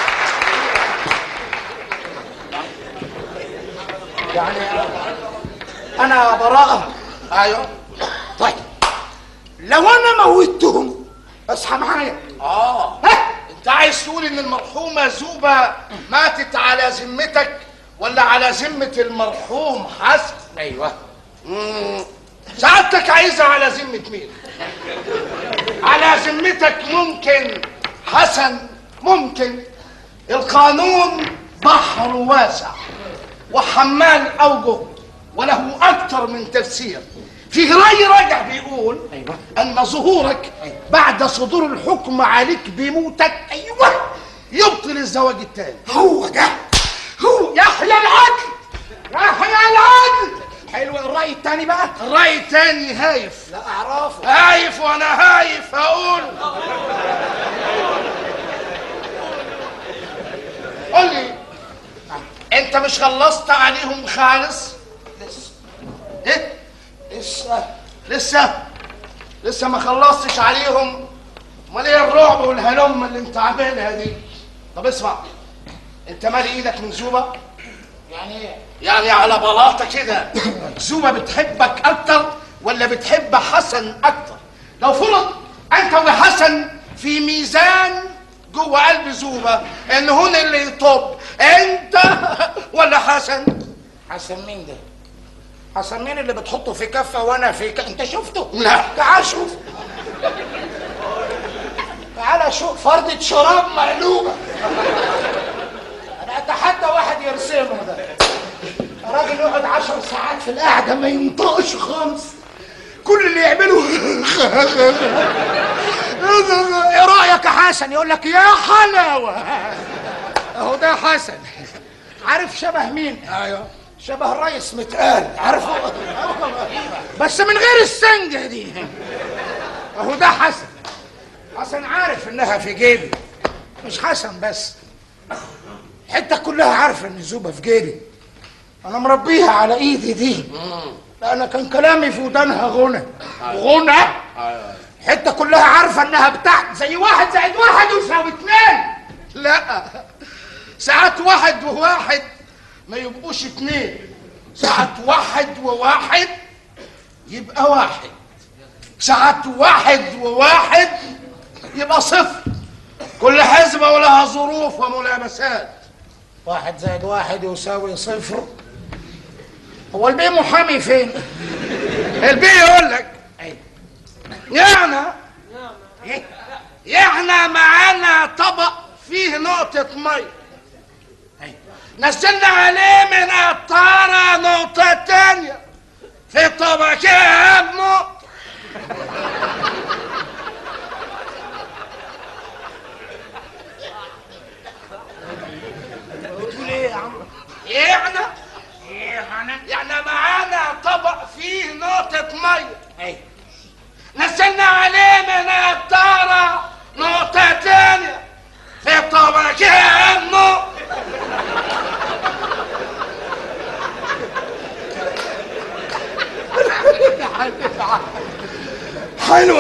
يعني انا براءة ايوه طيب لو انا موتهم اصحى معايا اه ها انت عايز تقول ان المرحومة زوبة ماتت على ذمتك ولا على ذمة المرحوم حسن ايوه مم. سعادتك عايزها على ذمة مين على ذمتك ممكن حسن ممكن القانون بحر واسع وحمال اوجه وله اكثر من تفسير في رأي راجع بيقول أيوة. ان ظهورك بعد صدور الحكم عليك بموتك ايوه يبطل الزواج التاني هو ده هو يحيى العدل يحيى العدل حلو الرأي التاني بقى الرأي التاني هايف لا اعرفه هايف وانا هايف هقول قول لي انت مش خلصت عليهم خالص لسه ايه لسه لسه لسه ما خلصتش عليهم امال ايه الرعب والهلم اللي انت عاملها دي طب اسمع انت مالي ايدك من زوبه يعني ايه يعني على بلاطه كده زوبه بتحبك اكتر ولا بتحب حسن اكتر لو فرض انت وحسن في ميزان جوه قلب زوبه ان هنا اللي يطب انت ولا حسن حسن مين ده حسن مين اللي بتحطه في كفه وانا في ك... انت شفته لا تعال شوف تعال شوف فردة شراب مقلوبة انا اتحدى واحد يرسمه ده راجل يقعد عشر ساعات في القعدة ما ينطقش خالص كل اللي يعمله ايه رايك يا حسن يقول لك يا حلاوه اهو ده حسن عارف شبه مين ايوه شبه الريس متقال عارفه بس من غير السنجه دي اهو ده حسن حسن عارف انها في جيبي مش حسن بس الحته كلها عارفه ان زوبه في جيبي انا مربيها على ايدي دي لان كان كلامي في ودانها غنى غنى الحته كلها عارفه انها بتاعت زي واحد زائد واحد يساوي اتنين لا ساعات واحد وواحد ما يبقوش اتنين ساعات واحد وواحد يبقى واحد ساعات واحد وواحد يبقى صفر كل حزبة ولها ظروف وملابسات واحد زائد واحد يساوي صفر هو البيه محامي فين؟ البي يقول لك أيوة. يعني يعني معانا طبق فيه نقطة مية أيوة. نزلنا عليه من الطارة نقطة تانية في طبقين نقطة بتقول ايه يا عم؟ يعني يعني يعني معانا طبق فيه نقطة مية ايوه نزلنا عليه من الطارة نقطة تانية في طبقين نقطة حلوه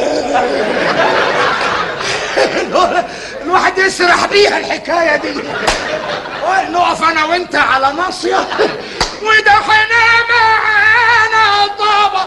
الواحد يسرح بيها الحكايه دي نقف انا وانت على ناصيه ودخلنا معانا طبق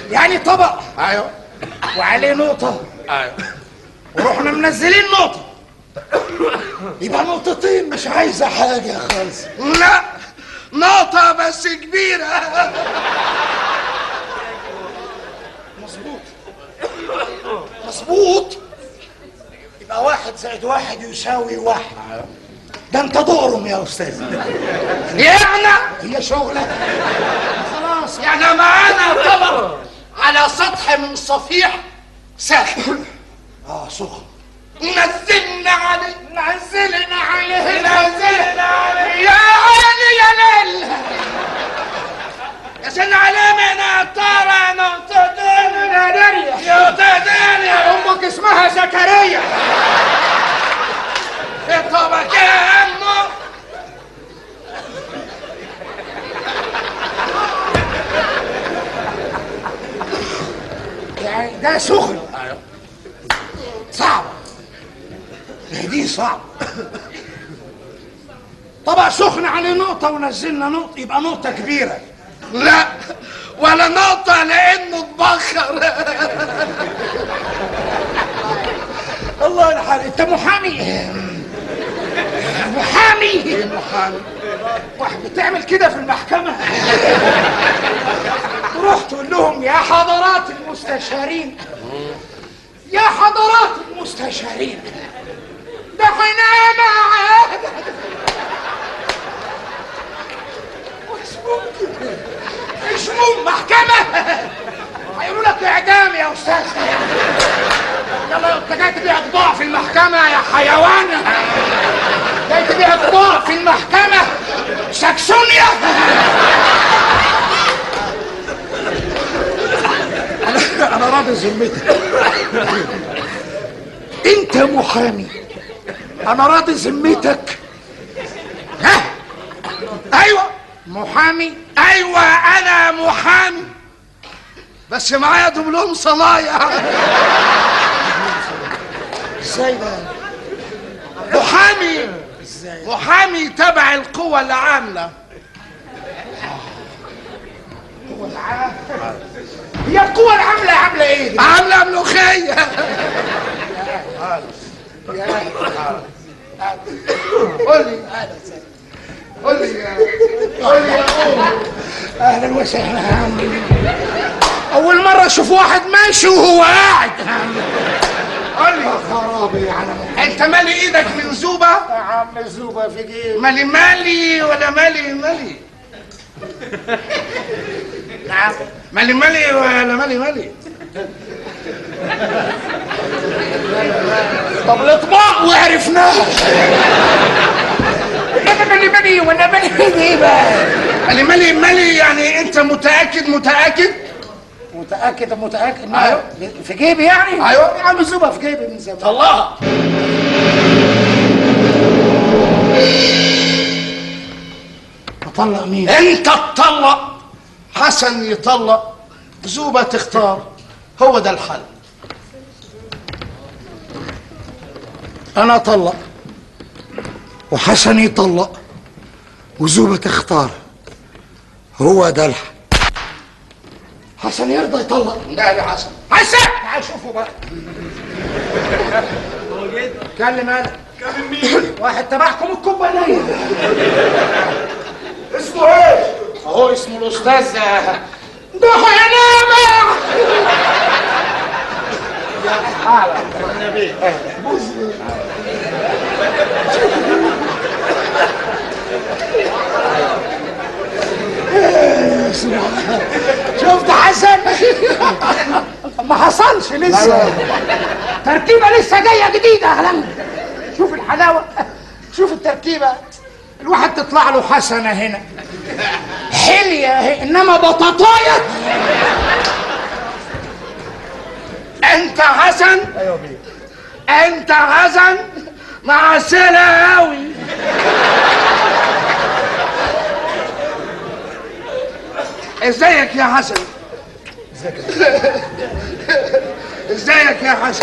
يعني طبق ايوه وعليه نقطة ايوه ورحنا منزلين نقطة يبقى نقطتين مش عايزة حاجة خالص لا نقطة بس كبيرة مظبوط مظبوط يبقى واحد زائد واحد يساوي واحد ده انت دورهم يا استاذ يعني هي شغلة خلاص يعني معانا طبق على سطح من صفيح ساخن اه سخن نزلنا عليه نزلنا عليه نزلنا عليه يا عيني يا ليل نزلنا عليه من ترى نقطتين يا تدري امك اسمها زكريا الطبق يا امه يعني ده سخن صعب دي صعب طبق سخن عليه نقطة ونزلنا نقطة يبقى نقطة كبيرة لا ولا نقطة لأنه اتبخر الله الحال انت محامي محامي محامي واحد بتعمل كده في المحكمة تروح تقول لهم يا حضرات المستشارين يا حضرات المستشارين ده احنا معانا مش ممكن مش ممكن محكمة هيقولوا لك اعدام يا استاذ يلا انت جاي تبيع طباع في المحكمة يا حيوان جاي تبيع طباع في المحكمة ساكسونيا انا انا راضي ذمتك انت محامي انا راضي ذمتك ها أيوة محامي أيوة أنا محامي بس معايا دبلوم صنايع ازاي ده محامي محامي تبع القوى العاملة هي القوة العاملة عاملة ايه دي؟ عاملة ملوخية قول لي قول لي يا قول لي يا أم. اهلا وسهلا اول مرة اشوف واحد ماشي وهو قاعد قول لي يا خرابي على أنت مالي إيدك من زوبة يا عم الزوبة في جيب مالي مالي ولا مالي مالي نعم مالي مالي ولا مالي مالي طب الاطباق وعرفناها انا مالي مالي وانا مالي ايه بقى مالي مالي مالي يعني أنت متأكد متأكد متأكد متأكد أيوه في جيبي يعني؟ أيوة. يا عم الزوبة في جيبي من زمان الله اطلق مين؟ انت تطلق حسن يطلق زوبة تختار هو ده الحل انا اطلق وحسن يطلق وزوبة تختار هو ده الحل حسن يرضى يطلق لا يا حسن حسن تعال شوفوا بقى كلم انا كلم مين واحد تبعكم الكوبانيه اسمه ايه؟ اهو اسمه الاستاذ ده هينام شفت حسن ما حصلش لسه تركيبه لسه جايه جديده اهلا شوف الحلاوه شوف التركيبه الواحد تطلع له حسنه هنا حليه اهي انما بطاطايه انت حسن ايوه انت حسن مع سلاوي ازيك يا حسن ازيك يا حسن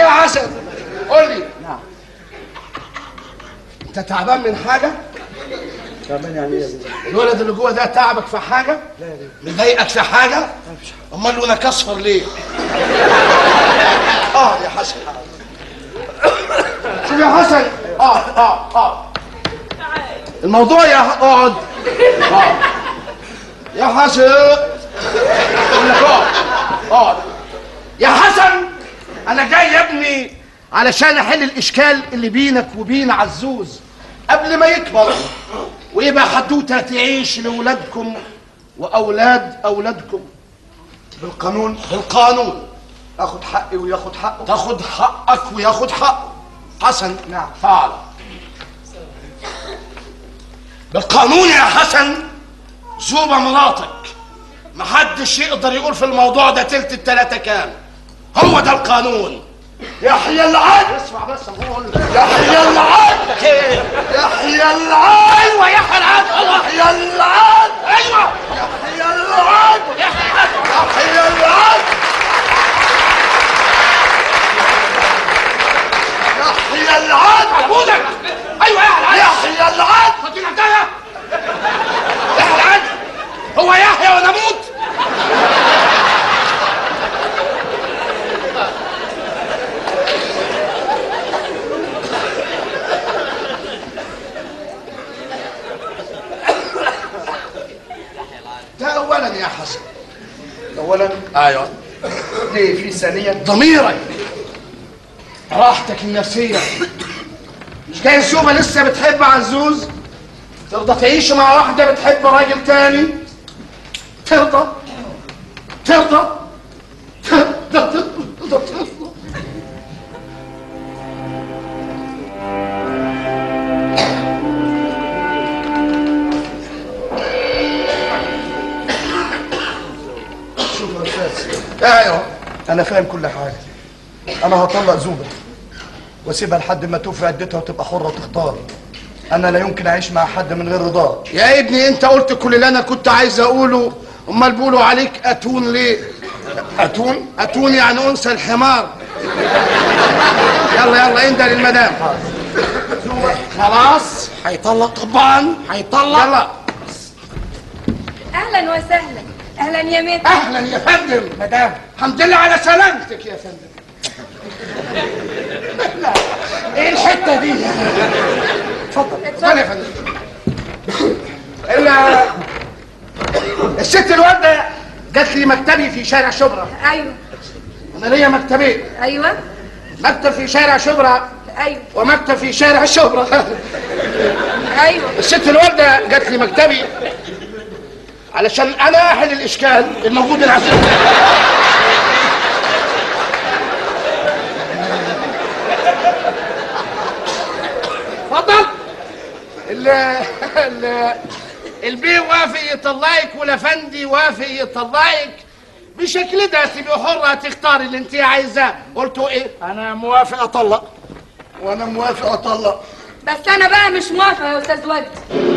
يا حسن قول لي نعم انت تعبان من حاجه تعبان يعني ايه الولد اللي جوه ده تعبك في حاجه مضايقك في حاجه امال لونك اصفر ليه اه يا حسن شوف يا حسن اه اه اه الموضوع يا ح- اقعد اقعد يا حسن اقول لك اقعد اقعد يا حسن انا جاي يا ابني علشان احل الاشكال اللي بينك وبين عزوز قبل ما يكبر ويبقى حدوته تعيش لاولادكم واولاد اولادكم بالقانون بالقانون اخد حقي وياخد حقه تاخد حقك وياخد حقه حسن نعم تعال بالقانون يا حسن زوبة مراتك محدش يقدر يقول في الموضوع ده تلت التلاتة كام هو ده القانون يحيى العدل اسمع بس اقول يحيى العدل يحيى العدل ايوه يحيى العدل يحيى العدل ايوه يحيى العدل يحيى العدل يحيى العدل عبودك ايوه يحيى العدل يحيى العدل خد لك ده يحيى العدل هو يحيى وانا اموت ده اولا يا حسن اولا ايوه ليه في ثانيا ضميرك راحتك النفسيه مش جاي الشوبه لسه بتحب عزوز ترضى تعيش مع واحده بتحب راجل تاني ترضى ترضى ترضى ترضى ترضى شوف يا استاذ ايوه انا فاهم كل حاجه انا هطلق زوبه واسيبها لحد ما توفي عدتها وتبقى حره تختار انا لا يمكن اعيش مع حد من غير رضاه يا ابني انت قلت كل اللي انا كنت عايز اقوله امال بيقولوا عليك اتون ليه اتون اتون يعني انثى الحمار يلا يلا انده للمدام خلاص هيطلق طبعا هيطلق يلا اهلا وسهلا اهلا يا ميت اهلا يا فندم مدام الحمد لله على سلامتك يا فندم لا ايه الحته دي اتفضل اتفضل يا فندم ال- الست الوالده جات لي مكتبي في شارع شبرا ايوه انا ليا مكتبين ايوه مكتب في شارع شبرا ايوه ومكتب في شارع شبرا ايوه الست الوالده جات لي مكتبي علشان انا احل الاشكال الموجود العسل اتفضل ال ال البيه وافق يطلعك والافندي وافق يطلعك بشكل ده تبقى حرة تختاري اللي انت عايزاه قلتوا ايه انا موافق اطلق وانا موافق اطلق بس انا بقى مش موافقه يا استاذ وجدي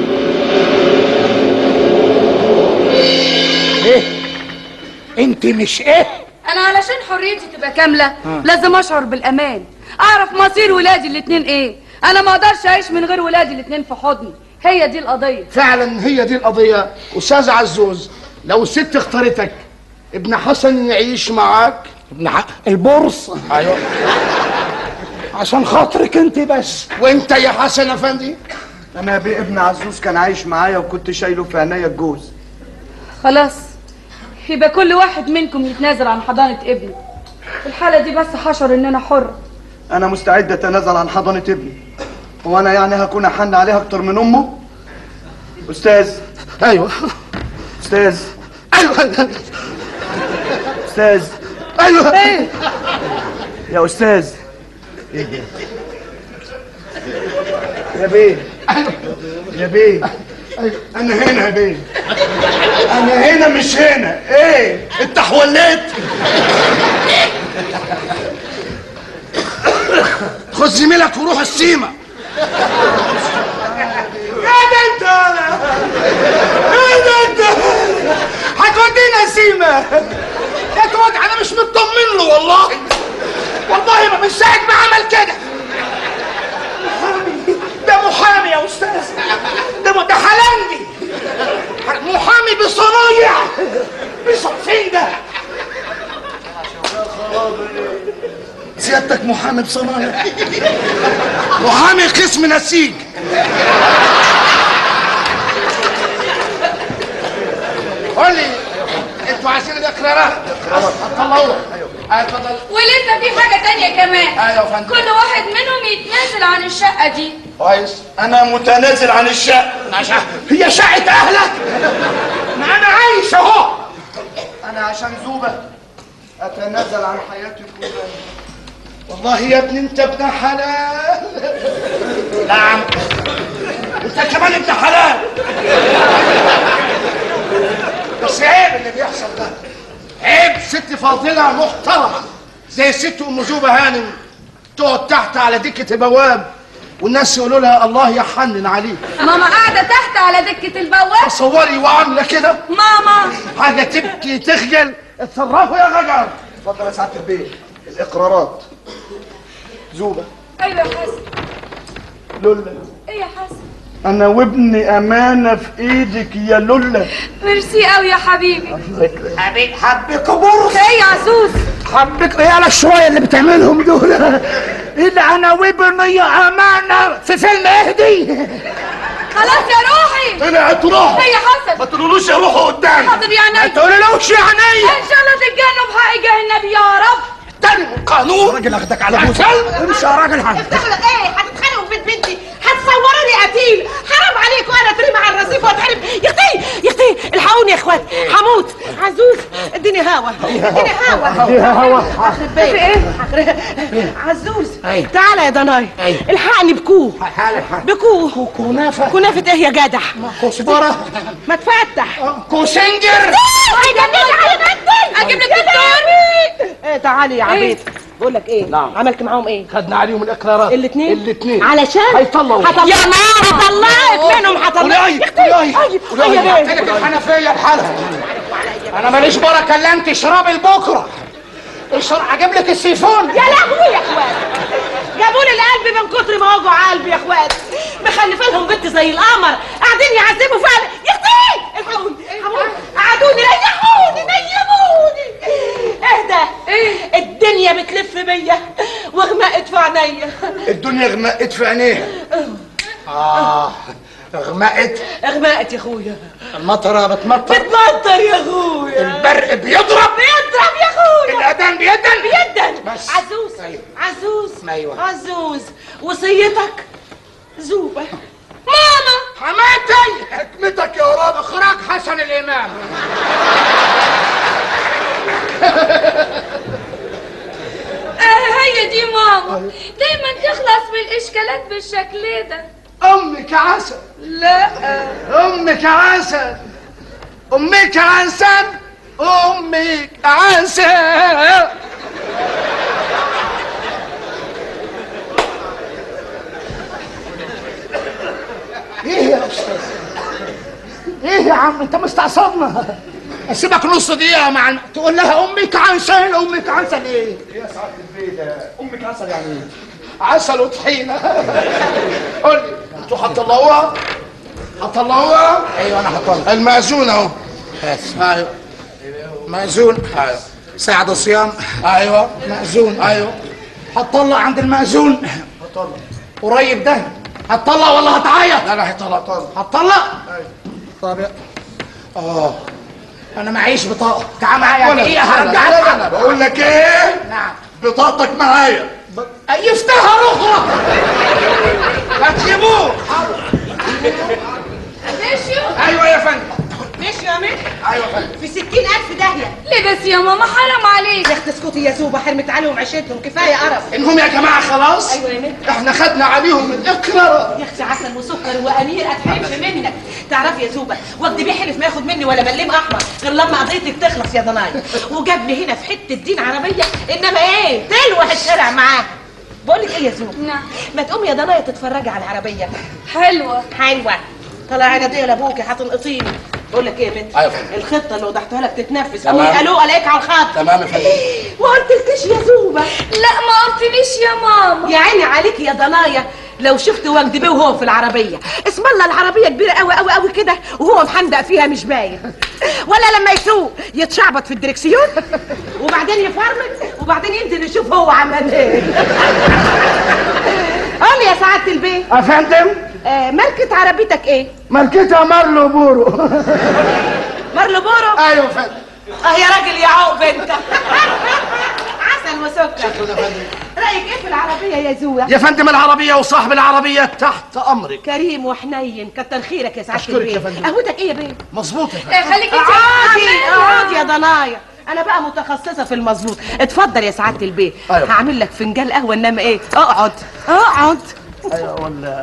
ايه انت مش ايه انا علشان حريتي تبقى كامله لازم اشعر بالامان اعرف مصير ولادي الاتنين ايه انا ما اقدرش اعيش من غير ولادي الاتنين في حضني هي دي القضيه فعلا هي دي القضية أستاذ عزوز لو الست اختارتك ابن حسن يعيش معاك ابن حق البورصه ايوه عشان خاطرك انت بس وانت يا حسن افندي انا بيه ابن عزوز كان عايش معايا وكنت شايله في عينيا الجوز خلاص يبقى كل واحد منكم يتنازل عن حضانه ابنه في الحاله دي بس حشر ان انا حره انا مستعد اتنازل عن حضانه ابني هو انا يعني هكون احن عليها اكتر من امه استاذ ايوه استاذ ايوه استاذ ايوه ايه يا استاذ ايه ده يا بيه يا بيه انا هنا يا بيه انا هنا مش هنا ايه انت حوليت خد زميلك وروح السيما يا ده انت يا ده انت هتودينا سيما يا توجع انا مش مطمن له والله والله ما من ساعة ما عمل كده محامي ده محامي يا أستاذ ده م- ده حلنجي محامي بصنايع بص- فين ده؟ سيادتك محامي بصنايع محامي قسم نسيج قول لي انتوا عايزين الاقرارات هتطلعوها ايوه اتفضل ولسه في حاجة تانية كمان ايوه يا فندم كل واحد منهم يتنازل عن الشقة دي كويس انا متنازل عن الشقه عشان هي شقة اهلك ما انا عايش اهو انا عشان زوبة اتنازل عن حياتي كلها والله يا ابني انت ابن حلال نعم انت كمان ابن حلال بس عيب اللي بيحصل ده عيب ست فاضله محترمه زي ست ام زوبه هانم تقعد تحت على دكه البواب والناس يقولوا لها الله يحنن عليك ماما قاعدة تحت على دكة البواب تصوري وعامله كده ماما حاجه تبكي تخجل اتصرفوا يا غجر اتفضل يا سعاده البيت الاقرارات زوبة ايوه يا حسن لولا ايه يا حسن انا وابني امانه في ايدك يا لولا ميرسي قوي يا حبيبي حبيب حبك بورس ايه يا عزوز حبك ريالك شويه اللي بتعملهم دول اللي انا وابني امانه في فيلم اهدي خلاص يا روحي طلعت روحه ايه يا حسن ما تقولولوش يا روحه قدامي حاضر يا ما نبي تقولولوش يا عينيا ان شاء الله تتجنب حق جاه النبي يا رب تاني القانون راجل اخدك على بوسه امشي يا راجل حاج افتحوا ايه هتتخانقوا في بيت بنتي هتصوروني قتيل حرام عليكم انا اترمي على الرصيف واتحرم يا اختي يا اختي الحقوني يا اخوات هموت عزوز اديني هوا اديني هوا يا هوا اخرب بيت ايه عزوز أيوة. تعالى يا ضناي أيوة. الحقني بكوه حالك بكوه كنافه كنافة ايه يا جدع كزبره ما تفتح كوسنجر اجيب لك دكتور ايه تعالي يا عبيد بقول لك ايه نعم. عملت معاهم ايه خدنا عليهم الاقرارات الاثنين الاثنين علشان هيطلعوا هطلع يا ماما هطلعك منهم هطلعك قولي يا اختي قولي طيب قولي يا بيه لك الحنفيه لحالها انا ماليش بركه الا انت اشربي لبكره اشرب اجيب لك السيفون يا لهوي يا اخوات جابوا لي القلب من كتر ما وجع قلبي يا اخوات مخلفينهم بنت زي القمر قاعدين يعذبوا فعلا يا اختي الحقوني الحقوني قعدوني ريحوني نيموني اهدى ايه الدنيا بتلف بيا وغمقت في عينيا الدنيا غمقت في عينيها اه غمقت اغمقت يا اخويا المطره بتمطر بتمطر يا اخويا البرق بيضرب بيضرب يا اخويا الاذان بيدن بيدن بس. عزوز أيوة. عزوز أيوة. عزوز وصيتك زوبة ماما حماتي حكمتك يا رب اخراج حسن الامام آه هي دي ماما دايما تخلص بالاشكالات بالشكل ده امك عسل لا امك عسل امك عسل امك عسل ايه يا استاذ ايه يا عم انت مستعصبنا اسيبك نص دقيقه مع تقول لها امك عسل امك عسل ايه يا سعاده البيت امك عسل يعني ايه عسل وطحينه قول لي انتوا هتطلعوها هتطلعوها ايوه انا هطلع المأذون اهو ايوه مأذون ايوه ساعة الصيام ايوه مأذون ايوه هتطلع عند المأذون هطلع قريب ده هتطلع ولا هتعيط؟ لا لا هطلع هتطلع؟ طب يا- اه انا معيش بطاقة تعال معايا دقيقة هرجعك انا عنها. بقول لك ايه نعم بطاقتك معايا يفتحها اخرى هتجيبوه مشيوا ايوه يا فندم ماشي يا مين ايوه يا فندم في ستين ألف داهية ليه بس يا ماما حرام عليك يا اختي اسكتي يا زوبة حرمت عليهم عيشتهم كفاية قرف انهم يا جماعه خلاص أيوة يا مين احنا خدنا عليهم الاقرار يا اختي عسل وسكر وامير اتحرمش منك تعرفي يا زوبه وجدي بيه حلف ما ياخد مني ولا بليم احمر غير لما قضيتك تخلص يا ضناي وجابني هنا في حته دين عربيه انما ايه تلوح الشارع معاه بقول لك ايه يا زوبه نعم ما تقومي يا ضناي تتفرجي على العربيه حلوة حلوه طلع عيني لابوكي هتنقطيني بقول لك ايه يا بنت أيوة يا فندم. الخطه اللي وضحتها لك تتنفذ تمام. اول قالوا عليك على الخط تمام يا فندم ما قلتلكش يا زوبه لا ما قلتليش يا ماما يا عيني عليك يا ضنايا لو شفت وجد بيه وهو في العربيه اسم الله العربيه كبيره قوي قوي قوي كده وهو محندق فيها مش باين ولا لما يسوق يتشعبط في الدركسيون وبعدين يفرمل وبعدين ينزل يشوف هو عمل ايه قول لي يا سعاده البيه يا فندم آه ماركه عربيتك ايه ماركتها مارلو بورو مارلو بورو ايوه يا فندم اه يا راجل يا عقب انت عسل وسكر رايك ايه في العربيه يا زويا يا فندم العربية وصاحب العربية تحت أمرك كريم وحنين كتر خيرك يا سعاده أشكرك البيه يا فندم. قهوتك ايه يا بيه مظبوط يا فندم آه، خليك انت اقعدي عاملها. اقعدي يا ضنايا انا بقى متخصصه في المظبوط اتفضل يا سعاده البيه أيوة. هعمل لك فنجان قهوه انما ايه اقعد اقعد أيوة ولا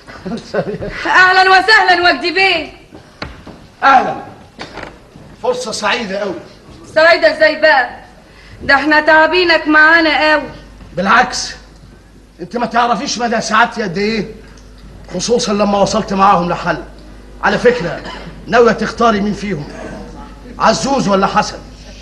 اهلا وسهلا وجدي بيه أهلا فرصة سعيدة أوي سعيدة ازاي بقى ده احنا تعبينك معانا قوي بالعكس أنت ما تعرفيش مدى سعادتي قد إيه خصوصا لما وصلت معاهم لحل على فكرة ناوية تختاري مين فيهم عزوز ولا حسن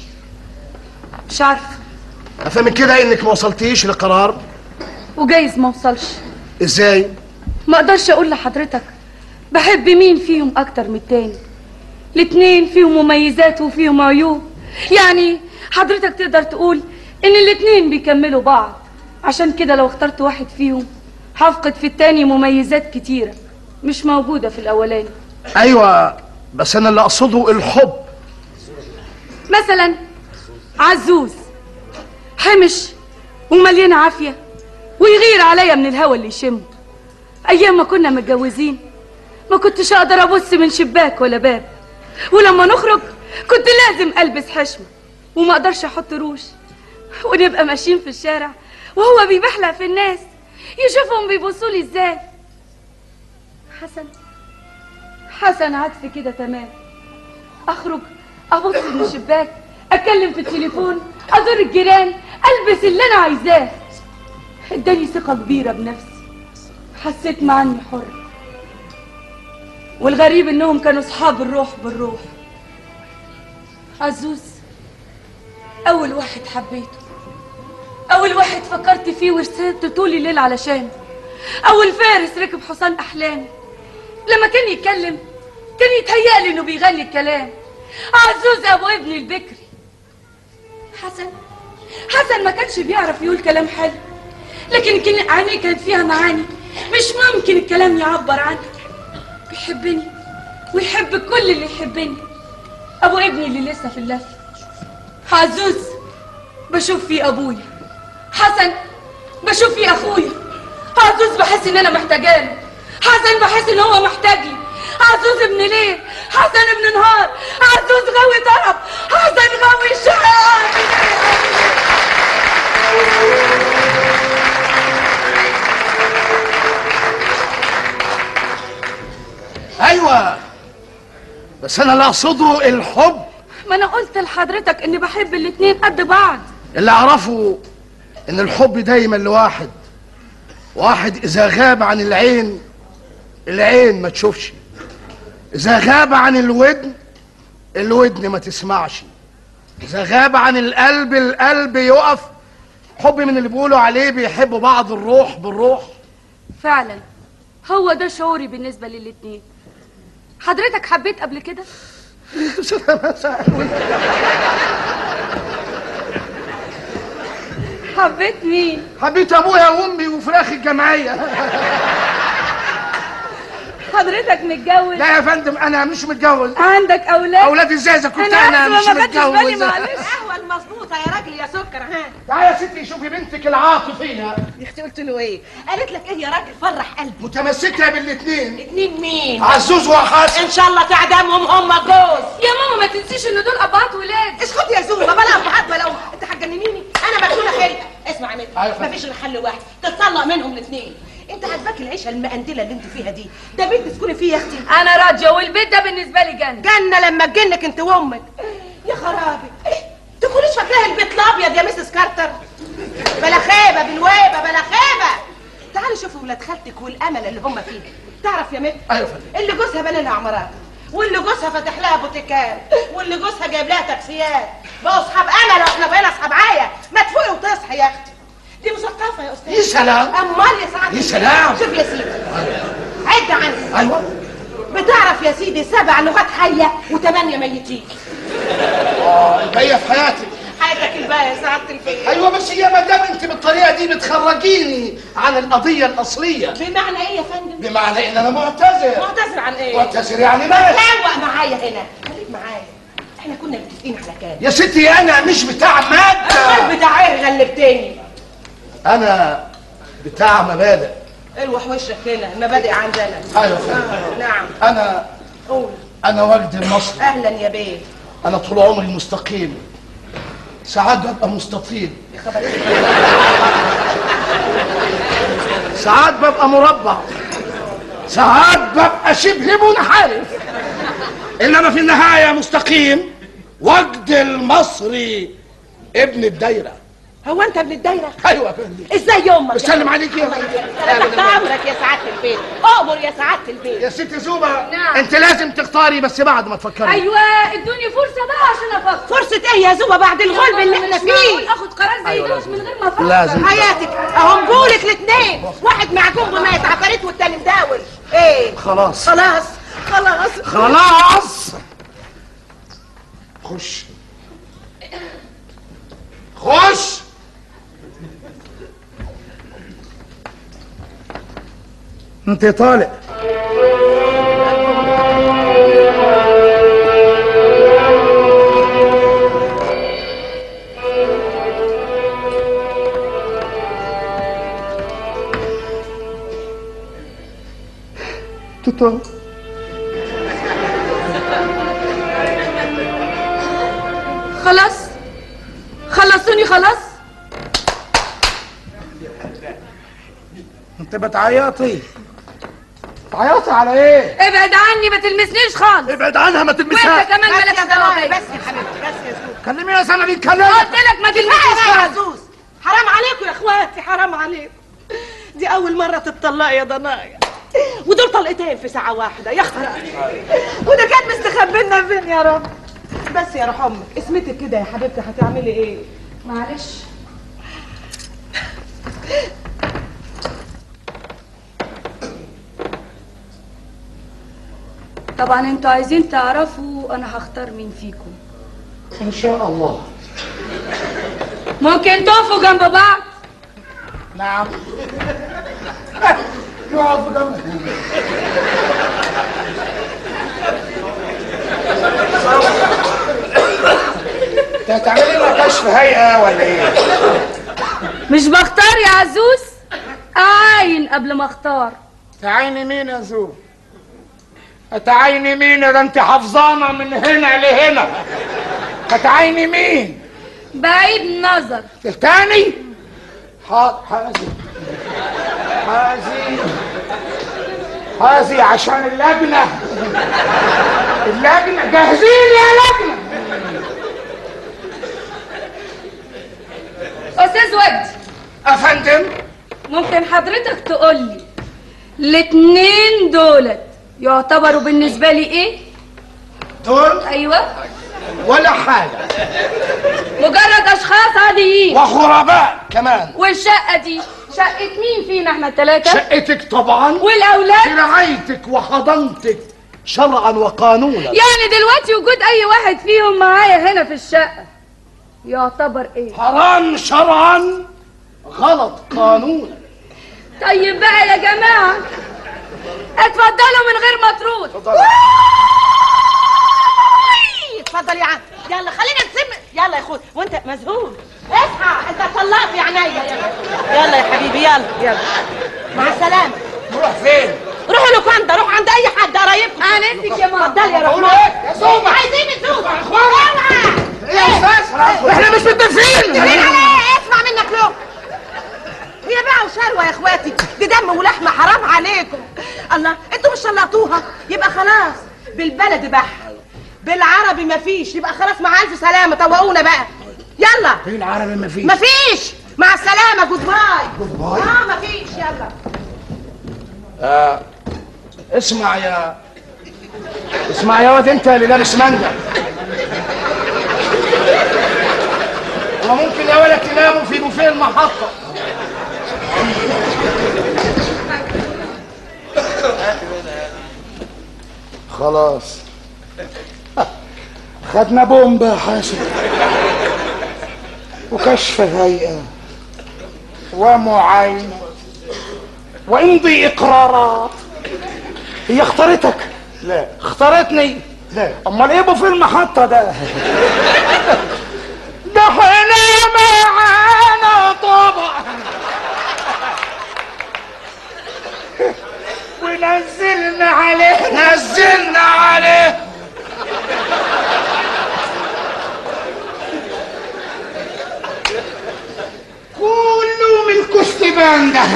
مش عارفه أفهم كده إنك ما وصلتيش لقرار وجايز ما اوصلش إزاي ما اقدرش اقول لحضرتك بحب مين فيهم اكتر من التاني الاتنين فيهم مميزات وفيهم عيوب يعني حضرتك تقدر تقول ان الاتنين بيكملوا بعض عشان كده لو اخترت واحد فيهم هفقد في التاني مميزات كتيرة مش موجودة في الاولاني أيوة بس أنا اللي أقصده الحب مثلا عزوز حمش ومليان عافية ويغير عليا من الهوا اللي يشمه أيام ما كنا متجوزين ما كنتش أقدر أبص من شباك ولا باب ولما نخرج كنت لازم ألبس حشمة وما أقدرش أحط روش ونبقى ماشيين في الشارع وهو بيبحلق في الناس يشوفهم بيبصوا لي ازاي حسن حسن عكس كده تمام اخرج ابص من الشباك اتكلم في التليفون ازور الجيران البس اللي انا عايزاه اداني ثقه كبيره بنفسي حسيت مع اني حر والغريب انهم كانوا اصحاب الروح بالروح عزوز اول واحد حبيته اول واحد فكرت فيه ورسلت طول الليل علشانه اول فارس ركب حصان احلامي لما كان يتكلم كان يتهيألي انه بيغني الكلام عزوز ابو ابني البكري حسن حسن ما كانش بيعرف يقول كلام حلو لكن كان عينيه كانت فيها معاني مش ممكن الكلام يعبر عنها بيحبني ويحب كل اللي يحبني ابو ابني اللي لسه في اللف عزوز بشوف فيه ابويا حسن بشوف فيه اخويا عزوز بحس ان انا محتاجاله حسن بحس ان هو محتاج لي عزوز ابن ليل حسن ابن نهار عزوز غاوي طرب حسن غاوي شقاق ايوه بس انا اللي اقصده الحب ما انا قلت لحضرتك اني بحب الاتنين قد بعض اللي اعرفه ان الحب دايما لواحد واحد اذا غاب عن العين العين ما تشوفش اذا غاب عن الودن الودن ما تسمعش اذا غاب عن القلب القلب يقف حب من اللي بيقولوا عليه بيحبوا بعض الروح بالروح فعلا هو ده شعوري بالنسبة للاتنين حضرتك حبيت قبل كده؟ حبيت مين؟ حبيت ابويا وامي وفراخ الجمعيه حضرتك متجوز؟ لا يا فندم انا مش متجوز عندك اولاد؟ اولاد ازاي اذا كنت انا انا مش آسفة، ما خدتش بالي متجوز معلش القهوه المظبوطه يا راجل يا سكر ها تعالى يا ستي شوفي بنتك العاطفيه يا اختي قلت له ايه قالت لك ايه يا راجل فرح قلبي متمسكه بالاثنين اتنين مين عزوز وحسن ان شاء الله تعدمهم هم جوز يا ماما ما تنسيش ان دول ابهات ولاد اسكت يا زوبه بلا ابهات بلا أم. انت هتجننيني انا مجنونه خلقه اسمع يا أيوة متر فندم. مفيش غير حل واحد تتطلق منهم الاثنين انت عاجباك العيشه المقندله اللي انت فيها دي ده بيت تسكني فيه يا اختي انا راضيه والبيت ده بالنسبه لي جنه جنه لما تجنك انت وامك يا خرابي إيه؟ تكونيش فاكراها البيت الابيض يا ميسس كارتر بلا خيبه بالويبه بلا خيبه تعالي شوفي ولاد خالتك والامل اللي هم فيه تعرف يا متر ايوه يا فندم اللي جوزها بنى لها عمارات واللي جوزها فاتح لها بوتيكات واللي جوزها جايب لها تاكسيات بقوا اصحاب انا لو احنا بقينا اصحاب عايه ما تفوقي وتصحي يا اختي دي مثقفه يا استاذ يا سلام. امال يا سعاده يا سلام. شوف يا سيدي عد عني ايوه بتعرف يا سيدي سبع لغات حيه وثمانيه ميتين اه الباقيه في حياتي حياتك الباقيه يا سعاده البيت ايوه بس هي ما دام انت بالطريقه دي بتخرجيني عن القضيه الاصليه بمعنى ايه يا فندم بمعنى ان انا معتذر معتذر عن ايه معتذر يعني ماشي روق معايا هنا خليك معايا احنا كنا متفقين على كام يا ستي انا مش بتاع ماده امال بتاع ايه غلبتني انا بتاع مبادئ اروح وشك هنا المبادئ عندنا ايوه فندم. آه، نعم انا قول انا وجد المصري اهلا يا بيه انا طول عمري مستقيم ساعات ببقى مستطيل يا خبر ساعات ببقى مربع ساعات ببقى شبه منحرف انما في النهايه مستقيم وجد المصري ابن الدايره هو انت ابن الدايره ايوه يا فندم ازاي يومك بسلم عليك يا انا تحت امرك يا سعاده البيت امر يا سعاده البيت يا ست زوبه نعم. انت لازم تختاري بس بعد ما تفكري ايوه ادوني فرصه بقى عشان افكر فرصه ايه يا زوبه بعد الغلب اللي احنا فيه اخد قرار زي أيوة ده لازم. من غير ما افكر لازم. حياتك اهم بولك الاثنين واحد معجون بميت عفاريت والتاني مداول ايه خلاص خلاص خلاص خلاص خش خش انت طالع توتو خلاص خلصوني خلاص انت بتعيطي بتعيطي على ايه ابعد عني ما تلمسنيش خالص ابعد عنها ما وانت تلمسهاش كمان بس مالكش يا دعوه زمان بيا بس يا حبيبتي بس يا زوز كلمي يا سما بيتكلم قلت لك ما تلمسنيش يا خالص عزوز حرام عليكم يا اخواتي حرام عليكم دي اول مره تتطلقي يا ضنايا ودول طلقتين في ساعه واحده يا خرابي وده كان مستخبي لنا فين يا رب بس يا روح امك اسمتك كده يا حبيبتي هتعملي ايه معلش طبعا انتوا عايزين تعرفوا انا هختار مين فيكم ان شاء الله ممكن تقفوا جنب بعض نعم نقعد جنب انت هتعملي لنا كشف هيئه ولا ايه؟ مش بختار يا عزوز اعاين قبل ما اختار تعيني مين يا زو؟ هتعيني مين ده انت حافظانه من هنا لهنا هتعيني مين؟ بعيد نظر تاني؟ حاضر حازي حازي حازي عشان اللجنة اللجنة جاهزين يا لجنة استاذ وجدي أفندم ممكن حضرتك تقول لي الاتنين دولت يعتبروا بالنسبة لي ايه؟ دول ايوه ولا حاجة مجرد اشخاص عاديين وغرباء كمان والشقة دي شقة مين فينا احنا التلاتة؟ شقتك طبعا والاولاد؟ في رعايتك وحضانتك شرعا وقانونا يعني دلوقتي وجود اي واحد فيهم معايا هنا في الشقة يعتبر ايه؟ حرام شرعا غلط قانونا طيب بقى يا جماعة اتفضلوا من غير ما ترود اتفضل يا عم يلا خلينا نسم يلا يا اخوي وانت مذهول اصحى انت طلعت يا عينيا يلا يلا يا حبيبي يلا يلا مع السلامه نروح فين؟ روحوا لوكاندا روح عند اي حد قرايبكم انا نفسك يا ماما اتفضل يا أقول رحمن إيه؟ يا زوبة. عايزين الزوبة اوعى يا استاذ احنا مش متفقين مين على ايه اسمع منك له هي بقى وشروه يا اخواتي دي دم ولحمه حرام عليكم الله انتوا مش شلطوها يبقى خلاص بالبلد بح بالعربي مفيش يبقى خلاص مع الف سلامه طوقونا بقى يلا في العربي مفيش مفيش مع السلامه جود باي جود باي. اه مفيش يلا آه. اسمع يا اسمع يا واد انت اللي لابس مانجا وممكن يا ولد تناموا في بوفيه المحطة خلاص خدنا بومبا يا حاسب وكشف هيئة ومعاينة وامضي اقرارات هي اختارتك لا اختارتني لا امال ايه في المحطة ده ده احنا معانا طبق ونزلنا عليه نزلنا عليه كله من الكشتبان ده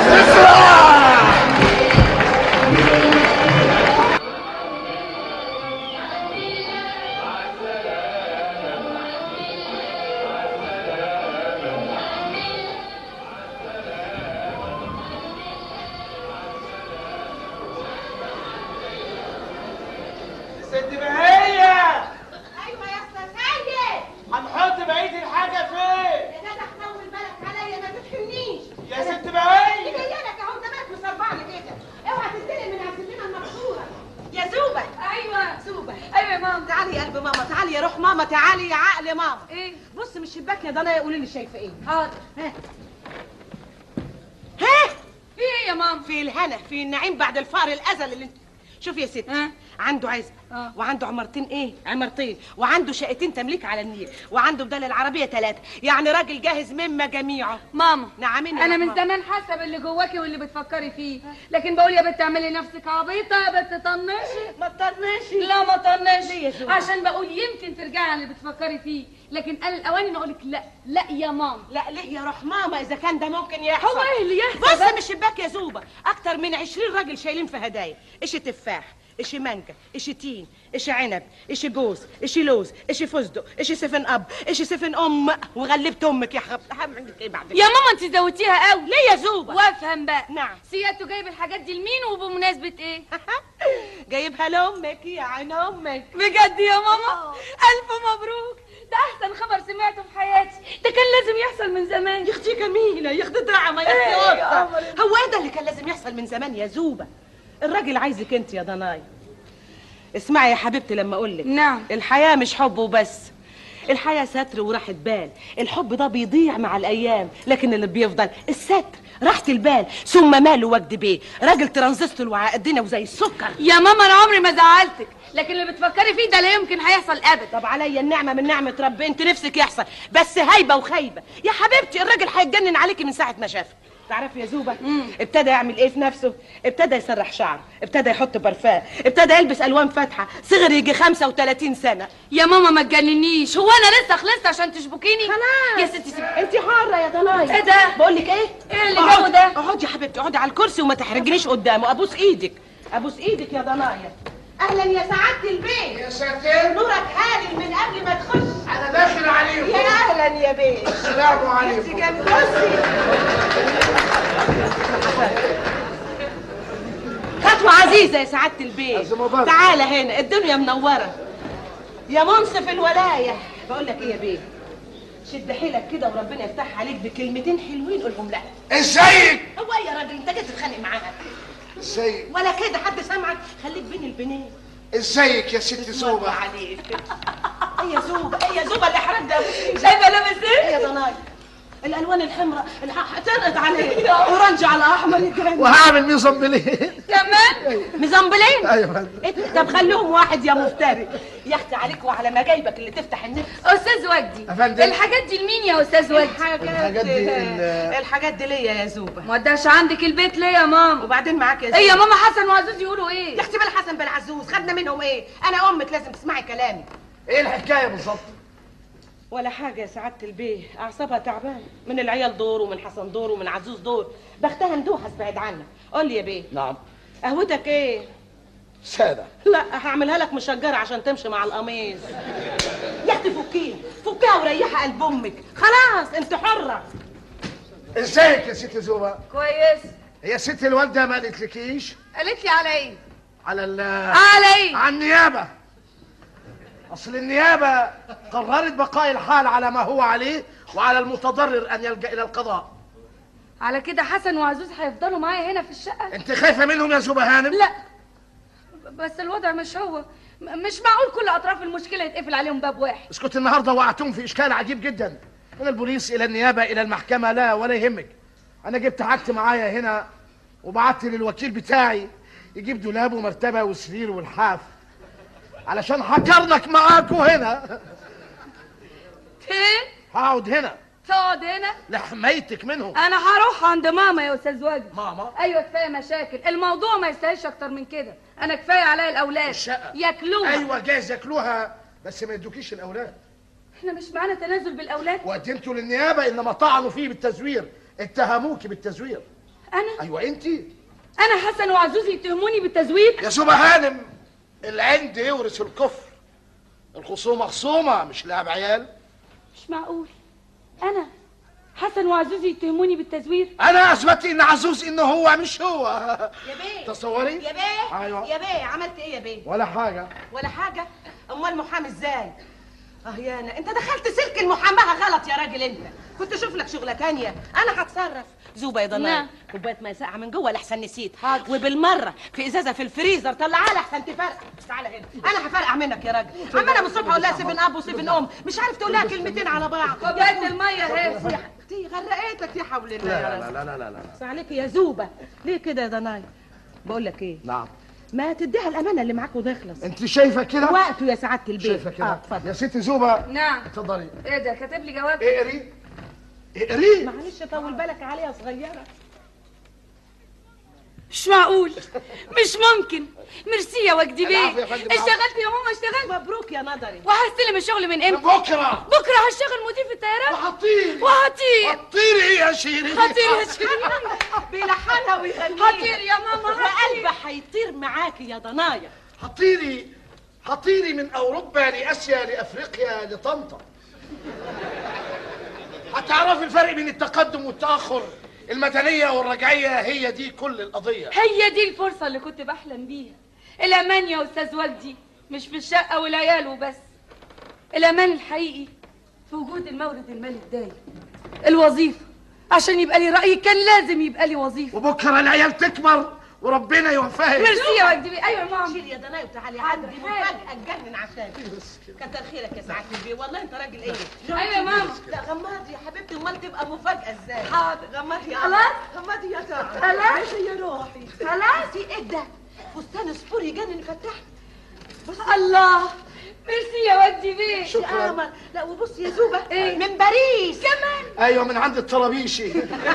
ست بهية ايوه يا استاذ سيد هنحط بقية الحاجة فين؟ يا جدع طول بالك عليا ما تفهمنيش يا ست اللي بهية جايه لك اهو انت مالك مسربع لي كده اوعى تستلم من عزيزنا المكسوره يا زوبه ايوه زوبه ايوه يا ماما تعالي يا قلب ماما تعالي يا روح ماما تعالي يا عقل ماما ايه بص من الشباك يا ضنايا قولي لي شايفه ايه حاضر ها ها في ايه يا ماما في الهنا في النعيم بعد الفقر الازل اللي انت شوف يا ست ها؟ عنده عزبه آه. وعنده عمارتين ايه عمارتين وعنده شقتين تمليك على النيل وعنده بدل العربيه ثلاثه يعني راجل جاهز مما جميعه ماما نعمين يا انا من ماما. زمان حاسه باللي جواكي واللي بتفكري فيه لكن بقول يا بنت اعملي نفسك عبيطه يا بنت طنشي ما تطنشي لا ما ليه يا طنشي زوجة؟ عشان بقول يمكن ترجعي على اللي بتفكري فيه لكن قال الاوان ان اقولك لا لا يا ماما لا ليه يا روح ماما اذا كان ده ممكن يحصل هو ايه اللي يحصل بص بقى؟ من الشباك يا زوبه اكتر من 20 راجل شايلين في هدايا ايش تفاح ايش مانجا ايش تين ايش عنب ايش جوز ايش لوز ايش فستق ايش سفن اب ايش سفن ام وغلبت امك يا حب هعمل عندك ايه بعد يا ماما انت زودتيها قوي ليه يا زوبه وافهم بقى نعم. سيادته جايب الحاجات دي لمين وبمناسبه ايه جايبها لامك يا عين امك بجد يا ماما الف مبروك ده احسن خبر سمعته في حياتي ده كان لازم يحصل من زمان يا اختي جميله يا اختي دعمه يا إيه اختي يا قطه قمر؟ هو ايه ده اللي كان لازم يحصل من زمان يا زوبه الراجل عايزك انت يا ضناي اسمعي يا حبيبتي لما اقول لك نعم. الحياه مش حب وبس الحياه ستر وراحه بال الحب ده بيضيع مع الايام لكن اللي بيفضل الستر راحه البال ثم ماله وجد بيه راجل ترانزستور وعقدنا وزي السكر يا ماما انا عمري ما زعلتك لكن اللي بتفكري فيه ده لا يمكن هيحصل ابدا طب عليا النعمه من نعمه ربي انت نفسك يحصل بس هايبه وخايبه يا حبيبتي الراجل هيتجنن عليكي من ساعه ما شافك تعرفي يا زوبه ابتدى يعمل ايه في نفسه ابتدى يسرح شعره ابتدى يحط برفان ابتدى يلبس الوان فاتحه صغر يجي 35 سنه يا ماما ما تجننيش هو انا لسه خلصت عشان تشبكيني خلاص يا ستي سيبي انت حاره يا ضنايا ايه ده؟ بقول لك ايه ايه اللي اقعدي- جابه ده؟ اقعدي يا حبيبتي اقعدي على الكرسي وما تحرجنيش قدامه ابوس ايدك ابوس ايدك يا ضنايا اهلا يا سعاده البيت يا ساتر نورك هالل من قبل ما تخش انا داخل عليكم يا اهلا يا بيه السلام انت عليكم جنب بصي خطوة عزيزة يا سعادة البيت عز مبارك. تعالى هنا الدنيا منورة يا منصف الولاية بقول لك ايه يا بيه شد حيلك كده وربنا يفتح عليك بكلمتين حلوين قولهم لها ازيك هو إيه يا راجل انت جاي تتخانق معاها ازيك ولا كده حد سامعك خليك بين البنين ازيك يا ست زوبة زوبة عليك ايه يا زوبة ايه يا زوبة اللي حرام ده شايفه لابس ايه ايه يا ضناي الالوان الحمراء الح- تنقط عليه اورنج على احمر يتجنن وهعمل ميزان بليه كمان مزنبلين ايوه إيه؟ طب خليهم واحد يا مفتري يا اختي عليك وعلى مجايبك اللي تفتح النفس استاذ وجدي أفندم. الحاجات دي لمين يا استاذ وجدي الحاجات دي ال- الحاجات دي ليا يا زوبه ما وداش عندك البيت ليه يا ماما وبعدين معاك يا زوبه ايه يا ماما حسن وعزوز يقولوا ايه يا اختي بلا حسن بلا عزوز خدنا منهم ايه انا امك لازم تسمعي كلامي ايه الحكايه بالظبط ولا حاجة يا سعادة البيه أعصابها تعبانة من العيال دور ومن حسن دور ومن عزوز دور بختها ندوحس بعيد عنك قول لي يا بيه نعم قهوتك ايه؟ ساده لا هعملها لك مشجرة عشان تمشي مع القميص يا اختي فكيها فكيها وريحي قلب امك خلاص انت حرة ازيك يا ست زوبة كويس هي ست الوالده ما قالتلكيش قالت لي على ايه على ال على ايه على النيابة أصل النيابة قررت بقاء الحال على ما هو عليه وعلى المتضرر أن يلجأ إلى القضاء على كده حسن وعزوز هيفضلوا معايا هنا في الشقه أنت خايفة منهم يا زوبة هانم؟ لا بس الوضع مش هو م- مش معقول كل اطراف المشكله يتقفل عليهم باب واحد اسكت النهاردة وقعتهم في إشكال عجيب جدا من البوليس إلى النيابة إلى المحكمة لا ولا يهمك أنا جبت حاجتي معايا هنا وبعت للوكيل بتاعي يجيب دولاب ومرتبة وسرير والحاف علشان هكرنك معاكوا هنا فين هقعد هنا تقعد هنا لحمايتك منهم انا هروح عند ماما يا استاذ واجد ماما ايوه كفايه مشاكل الموضوع ما يستاهلش اكتر من كده انا كفايه عليا الاولاد الشقة. ياكلوها ايوه جايز ياكلوها بس ما يدوكيش الاولاد احنا مش معانا تنازل بالاولاد وقدمتوا للنيابه انما طعنوا فيه بالتزوير اتهموكي بالتزوير انا ايوه انت انا حسن وعزوز يتهموني بالتزوير يا سوبة هانم العند يورث الكفر الخصومه خصومه مش لعب عيال مش معقول انا حسن وعزوز يتهموني بالتزوير انا اثبت ان عزوز انه هو مش هو يا بيه تصوري يا بيه أيوة. يا بيه عملت ايه يا بيه ولا حاجه ولا حاجه امال محامي ازاي اه يانا انت دخلت سلك المحاماه غلط يا راجل انت كنت اشوف لك شغله تانية انا هتصرف زوبه يا ضنايا نعم. كوبايه ماء ساقعه من جوه لحسن نسيت وبالمره في ازازه في الفريزر طلعها لحسن تفرقع تعالى هنا انا هفرقع منك يا راجل عماله من الصبح اقول لها سيفن اب وسيفن ام مش عارف تقول لها كلمتين على بعض كوبايه الميه اهي دي غرقتك يا حول الله يا لا رزق. لا لا لا لا بس عليك يا زوبه ليه كده يا ضنايا بقول لك ايه نعم ما تديها الامانه اللي معاك وتخلص انت شايفه كده وقته يا سعاده البيت شايفه اه كده اتفضل يا ست زوبه نعم اتفضلي ايه ده كاتب لي جواب اقري اقري معلش طول بالك عليها صغيره مش معقول مش ممكن ميرسي يا وجدي بيه العفو يا فندم، العفو. اشتغلت يا ماما اشتغلت مبروك يا نظري وهستلم الشغل من امتى بكره بكره هشتغل مضيف في الطيران وحطيري وهطير حطيري ايه يا شيرين هطير يا شيرين بيلحنها ويغنيها هطير يا ماما هطير وقلبه هيطير معاكي يا ضنايا حطيري حطيري من اوروبا لاسيا لافريقيا لطنطا هتعرفي الفرق بين التقدم والتاخر المدنيه والرجعيه هي دي كل القضيه هي دي الفرصة اللي كنت بحلم بيها الأمان يا أستاذ وجدي مش في الشقة والعيال وبس الأمان الحقيقي في وجود المورد المالي الدايم الوظيفة عشان يبقى لي رأي كان لازم يبقى لي وظيفة وبكره العيال تكبر وربنا يوفقها ميرسي يا وجدي بيه. أيوة يا ماما شيل يا ضنايا وتعالي حاضر، عندي حاضر. مفاجأة تجنن عشانك كتر خيرك يا سعادة البيه والله انت راجل ايه أيوة يا ماما لا غماضي يا حبيبتي امال تبقى مفاجأة ازاي حاضر. غماضي يا خلاص؟ قمر. غماضي يا ترى خلاص؟ ماشي يا روحي خلاص؟ ايه ده فستان سبور يجنن فتحت الله ميرسي يا وجدي بيه يا شكرا قمر لا وبص يا زوبة إيه؟ من باريس كمان ايوه من عند الطرابيشي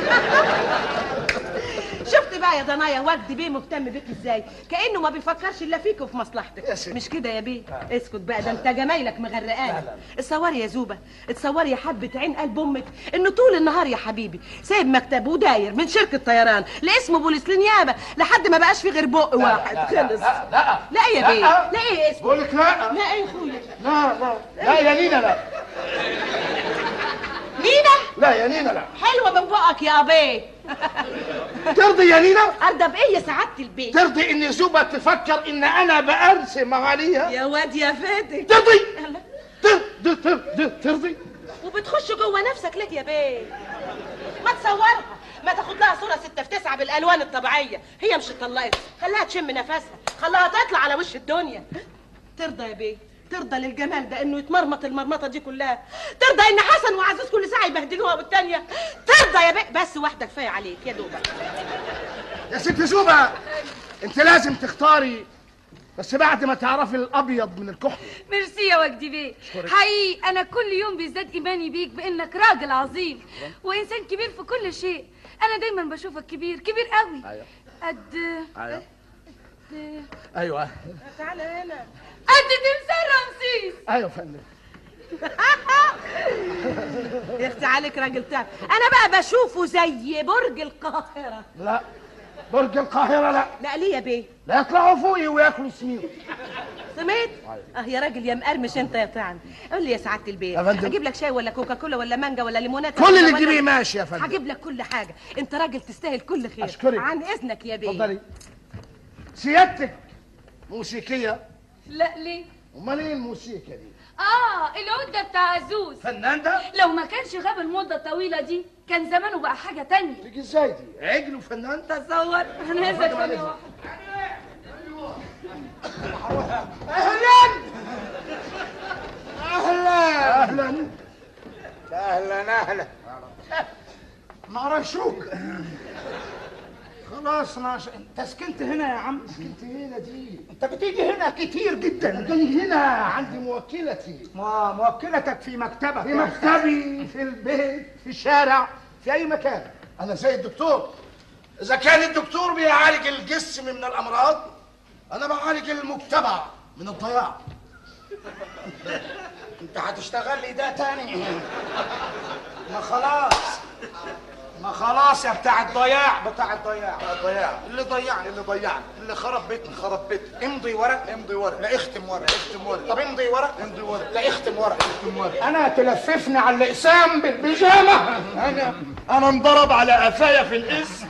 شفت بقى يا ضنايا وجدي بيه مهتم بيك ازاي كانه ما بيفكرش الا فيك وفي يا مصلحتك ستي. مش كده يا بيه اسكت بقى ده انت جمايلك مغرقاني اتصوري يا زوبه اتصوري يا حبه عين قلب امك انه طول النهار يا حبيبي سايب مكتبه وداير من شركه طيران لاسمه بوليس لنيابه لحد ما بقاش في غير بق واحد خلص لا لا لا يا بيه لا. لا ايه اسمه بقول لك لا لا ايه يا اخويا لا لا لا يا نينا لا نينا لا يا نينا لا حلوه من بقك يا ابي ترضي يا نينا ارضى بايه يا سعاده البيت ترضي ان زوبة تفكر ان انا بأرسم عليها يا واد يا فاتك ترضي ترضي ترضي ترضي وبتخش جوه نفسك ليه يا بيه ما تصورها ما تاخد لها صوره ستة في تسعة بالالوان الطبيعيه هي مش اتطلقت خليها تشم نفسها خليها تطلع على وش الدنيا ترضى يا بيه ترضى للجمال ده انه يتمرمط المرمطه دي كلها ترضى ان حسن وعزوز كل ساعه يبهدلوها والتانيه ترضى يا بيه بس واحده كفايه عليك يا دوبك يا ست زوبة انت لازم تختاري بس بعد ما تعرفي الابيض من الكحل ميرسي يا وجدي بيه حقيقي انا كل يوم بيزداد ايماني بيك بانك راجل عظيم وانسان كبير في كل شيء انا دايما بشوفك كبير كبير قوي أيوة. قد ايوه قد ايوه تعالى هنا قد تمثال رمسيس ايوه يا فندم يا اختي عليك راجل تاني انا بقى بشوفه زي برج القاهره لا برج القاهرة لا لا ليه يا بيه لا يطلعوا فوقي وياكلوا سمين سمعت؟ اه يا راجل يا مقرمش انت يا طعن قول لي يا سعاده البيت يا فندم. اجيب لك شاي ولا كوكا كولا ولا مانجا ولا ليمونات كل اللي تجيبيه ماشي يا فندم هجيب لك كل حاجه انت راجل تستاهل كل خير أشكرك. عن اذنك يا بيه اتفضلي سيادتك موسيقيه لا ليه امال ايه الموسيقى دي اه العود ده بتاع عزوز فنان ده لو ما كانش غاب المدة الطويلة دي كان زمانه بقى حاجة تانية تيجي ازاي دي عجل وفنان تصور انا هزك ثانية واحدة اهلا اهلا اهلا اهلا اهلا معرفشوك خلاص ناش انت سكنت هنا يا عم سكنت هنا دي انت بتيجي هنا كتير جدا جاي هنا عندي موكلتي ما موكلتك في مكتبك في مكتبي في البيت في الشارع في اي مكان انا زي الدكتور اذا كان الدكتور بيعالج الجسم من الامراض انا بعالج المجتمع من الضياع انت هتشتغل لي ده تاني ما خلاص ما خلاص يا بتاع الضياع بتاع الضياع الضياع اللي ضيعني اللي ضيعني اللي خرب بيتنا خرب بيتنا امضي ورق امضي ورق لا اختم ورق اختم ورق طب امضي ورق امضي ورق لا اختم ورق اختم ورق انا تلففني على الاقسام بالبيجامه انا انا انضرب على قفايا في الاسم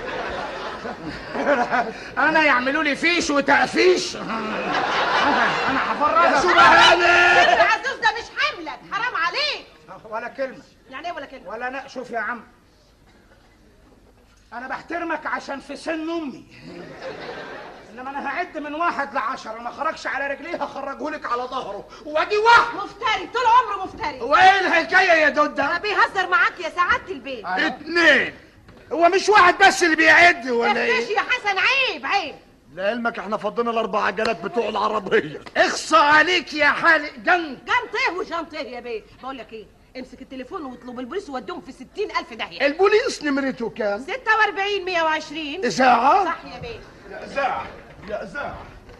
انا يعملوا لي فيش وتقفيش انا هفرجك يا عزوز ده مش حملك حرام عليك ولا كلمه يعني ايه ولا كلمه ولا لا شوف يا عم انا بحترمك عشان في سن امي انما انا هعد من واحد لعشرة ما خرجش على رجليه هخرجهولك على ظهره وادي واحد مفتري طول عمره مفتري هو ايه الحكايه يا دودة بيهزر معاك يا سعاده البيت اتنين هو مش واحد بس اللي بيعد ولا افتش ايه يا حسن عيب عيب لعلمك احنا فضينا الاربع عجلات بتوع العربيه اخصى عليك يا حالق جنب جنطيه وجنطيه يا بيه بقول لك ايه امسك التليفون واطلب البوليس ووديهم في ستين ألف داهية البوليس نمرته كام 46 120 اذاعه صح يا بيه يا اذاعه يا اذاعه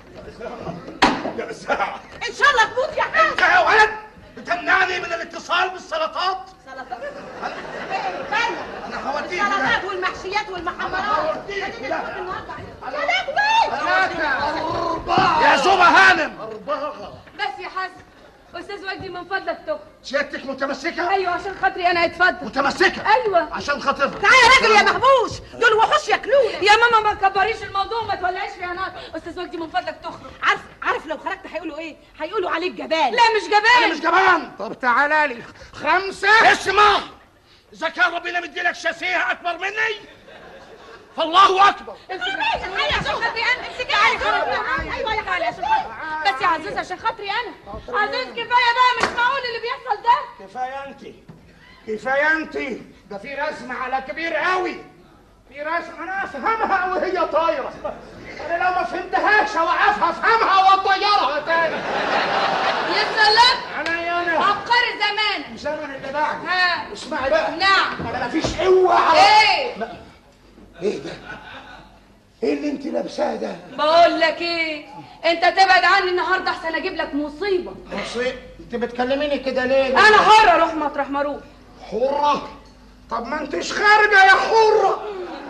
يا اذاعه ان شاء الله تموت يا حسن يا ولد بتمنعني من الاتصال بالسلطات سلطات ايه بلد انا هوديك السلطات والمحشيات والمحمرات هوديك خلينا لا. نشوف النهارده يا لهوي ثلاثة يا زوبة هانم بس يا حسن استاذ وجدي من فضلك تخرج سيادتك متمسكة ايوه عشان خاطري انا اتفضل متمسكة ايوه عشان خاطرها تعالى يا راجل يا محبوش دول وحوش ياكلونا يا ماما ما تكبريش الموضوع ما تولعيش فيها نار استاذ وجدي من فضلك تخرج عارف عارف لو خرجت هيقولوا ايه هيقولوا عليك جبان لا مش انا جبان مش جبان طب تعالى لي خمسة اسمع اذا كان ربنا مديلك شفيه اكبر مني فالله اكبر تعالي عشان خاطري انا امسكي ايوه يا حالي عشان خاطري بس يا عزوز عشان خاطري انا عزوز كفايه بقى مش معقول اللي بيحصل ده كفايه انت كفايه انت ده في رسمة على كبير قوي في رسمة انا افهمها وهي طايرة انا لو ما فهمتهاش اوقفها افهمها واطيرها تاني يا سلام انا يا انا عبقري زمانك زمن اللي بعد ها اسمعي بقى نعم انا مفيش قوة على ايه ايه ده ايه اللي انت لابساه ده بقول لك ايه انت تبعد عني النهارده احسن اجيب لك مصيبه مصيب انت بتكلميني كده ليه انا حره اروح مطرح ما اروح حرة طب ما انتش خارجة يا حرة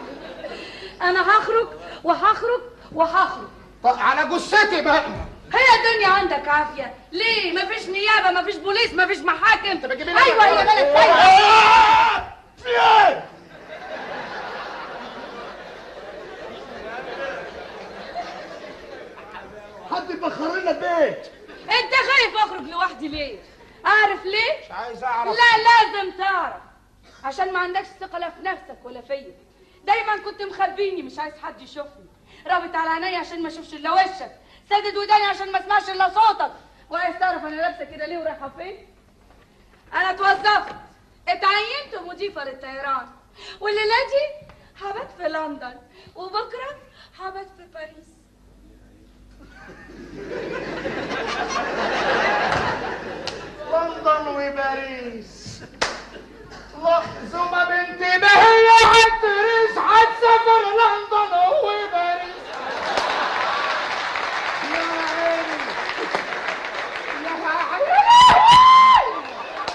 انا هخرج وهخرج وهخرج طب على جثتي بقى هي الدنيا عندك عافيه ليه مفيش نيابه مفيش بوليس مفيش محاكم بتجيبي لي ايوه أنا هي كده. بلد سايبه آه! في ايه حد يبخر لنا البيت انت خايف اخرج لوحدي ليه عارف ليه مش عايز اعرف لا لازم تعرف عشان ما عندكش ثقة لا في نفسك ولا فيا دايما كنت مخبيني مش عايز حد يشوفني رابط على عينيا عشان ما اشوفش الا وشك سدد وداني عشان ما اسمعش الا صوتك وعايز تعرف انا لابسه كده ليه ورايحه فين انا اتوظفت اتعينت مضيفه للطيران والليله دي هبات في لندن وبكره هبات في باريس لندن وباريس لا زوما بنتي بهية هتريس هتسافر لندن وباريس يا عيني يا عيني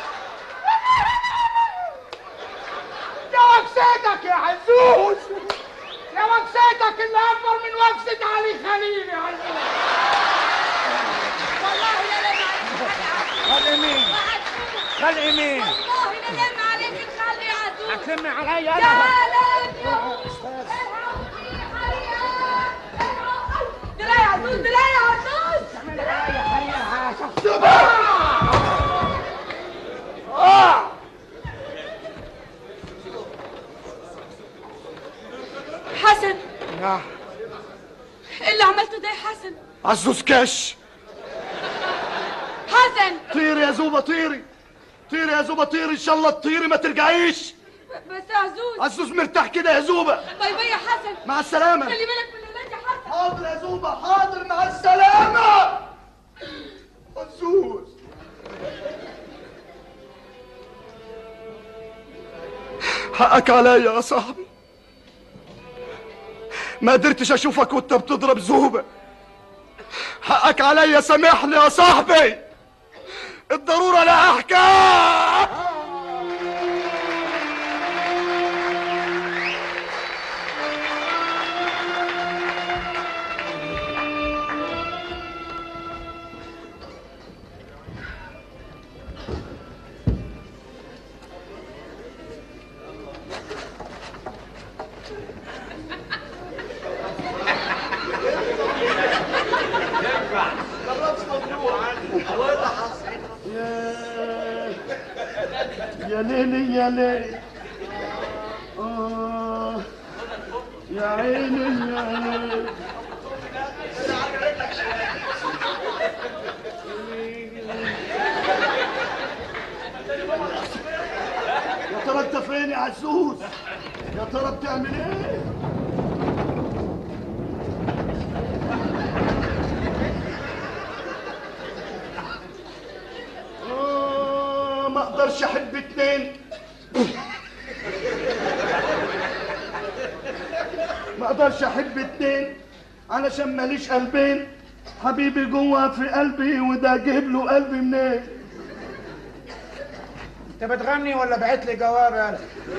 يا وكستك يا عزوز يا وكستك اللي اكبر من وكسة علي خليل يا عزوز والله لا لم عليك خلي مين خلي مين والله لا لم عليك تخلي عزوز هتلمي عليا يا انا لم يا دراعي يا عزوز دراعي نعم إيه اللي عملته ده يا حسن عزوز كاش حسن طيري يا زوبة طيري طيري يا زوبة طيري ان شاء الله تطيري ما ترجعيش بس يا عزوز عزوز مرتاح كده يا زوبة باي باي يا حسن مع السلامة خلي بالك من الولاد يا حسن حاضر يا زوبة حاضر مع السلامة عزوز حقك عليا يا صاحبي ما قدرتش اشوفك وانت بتضرب زوبة حقك عليا سامحني يا صاحبي الضرورة لا احكام يا ليلي يا ليلي آه يا عيني يا ليلي يا ترى انت فين يا عزوز يا ترى بتعمل ايه آه، ما اقدرش احب اتنين ما اقدرش احب اتنين علشان ماليش قلبين حبيبي جوه في قلبي وده جيب له قلبي منين انت بتغني ولا بعت لي جواب يالا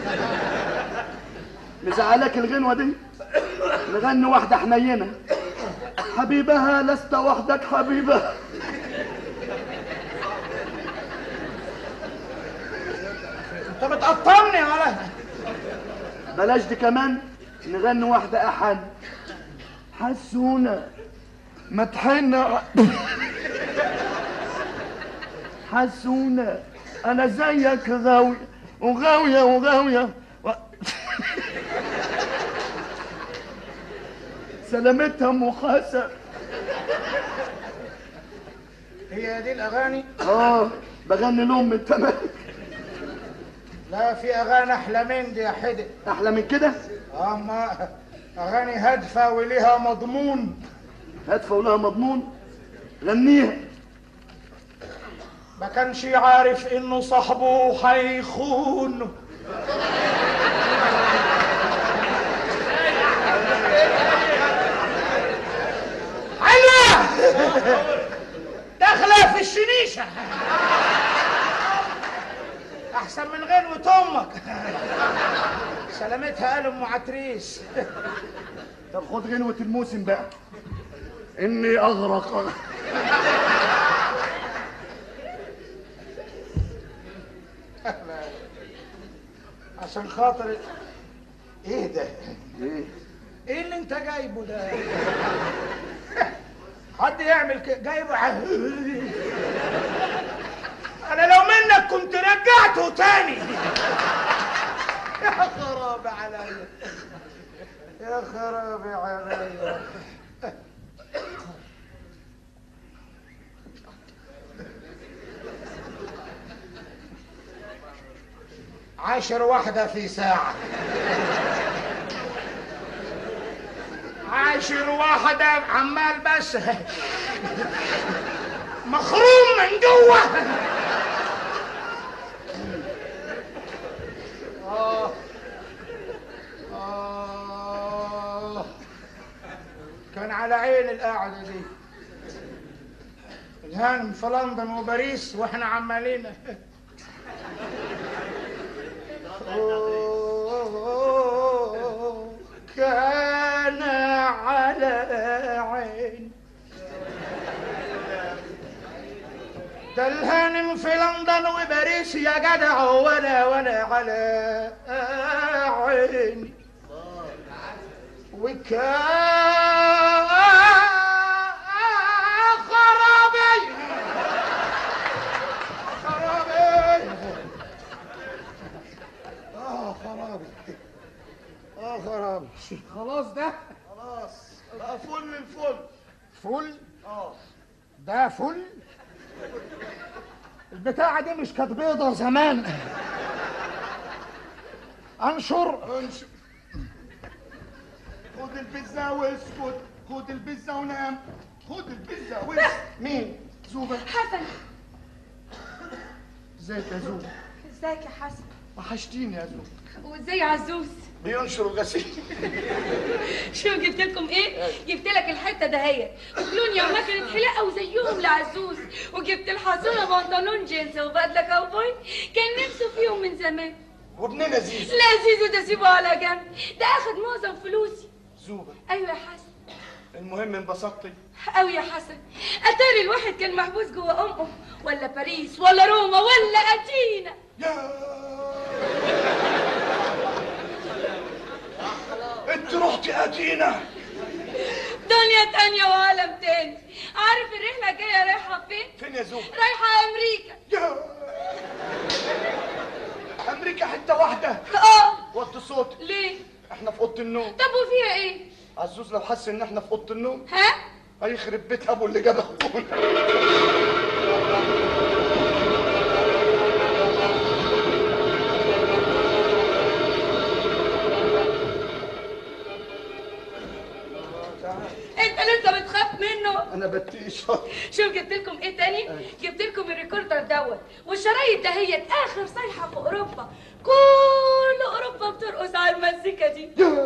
مزعلك الغنوة دي نغني واحدة حنينة حبيبها لست وحدك حبيبها انت بتقطمني على بلاش دي كمان نغني واحدة أحن حسونة ما تحن حسونة أنا زيك غاوية وغاوية وغاوية و... سلامتها أم حسن هي دي الاغاني اه بغني لهم من تمام لا في اغاني احلى من دي يا حدق أحلى من كده اما اغاني هادفه وليها مضمون هادفة ولها مضمون غنيها ما كانش عارف انه صاحبه هيخونه حلوة داخلة في الشنيشة أحسن من غنوة أمك سلامتها قال أم عتريس طب خد غنوة الموسم بقى إني أغرق أغرق عشان خاطر ايه ده؟ إيه ايه اللي انت جايبه ده؟ حد يعمل كده جايبه ع- انا لو منك كنت رجعته تاني يا خرابي عليا يا خرابي عليا عشر واحدة في ساعة عاشر واحدة عمال بس مخروم من جوه آه. آه. كان على عين القعدة دي الهانم في لندن وباريس واحنا عمالين أوه، كان على عين ده الهانم في لندن وباريس يا جدع وانا وانا على عيني وكان خرابي خرابي اه خرابي اه خرابي عادش خلاص ده خلاص بقى فل الفل فل اه ده فل البتاعة دي مش كانت بيضة زمان انشر انشر خد البيتزا واسكت خد البيتزا ونام خد البيتزا واسكت مين؟ زوبة حسن ازيك يا زوبة ازيك يا حسن وحشتيني يا زوبة وازاي يا عزوز بينشر الغسيل شوف جبت لكم ايه جبت لك الحته دهيت وكلونيا ومكنه حلاقه وزيهم لعزوز وجبت الحصوله بنطلون جينز وبدله كاوبوي كان نفسه فيهم من زمان وابننا زيزو لا زيزو ده سيبه على جنب ده اخد معظم فلوسي زوبة ايوه يا حسن المهم انبسطتي قوي يا حسن اتاري الواحد كان محبوس جوه امه ولا باريس ولا روما ولا اتينا يا انت رحتي اتينا دنيا تانية وعالم تاني عارف الرحلة الجاية رايحة فين؟ فين يا زوبة؟ رايحة أمريكا يا امريكا حتة واحدة اه وطي صوتك ليه؟ احنا في اوضه النوم طب وفيها ايه؟ عزوز لو حس ان احنا في اوضه النوم ها؟ هيخرب بيت ابو اللي جاب اخونا انت لسه بتخاف منه انا بتيش شوف جبت لكم ايه تاني؟ جبت لكم الريكوردر دوت والشرايط دهيت اخر صيحة في اوروبا كل اوروبا بترقص على المزيكا دي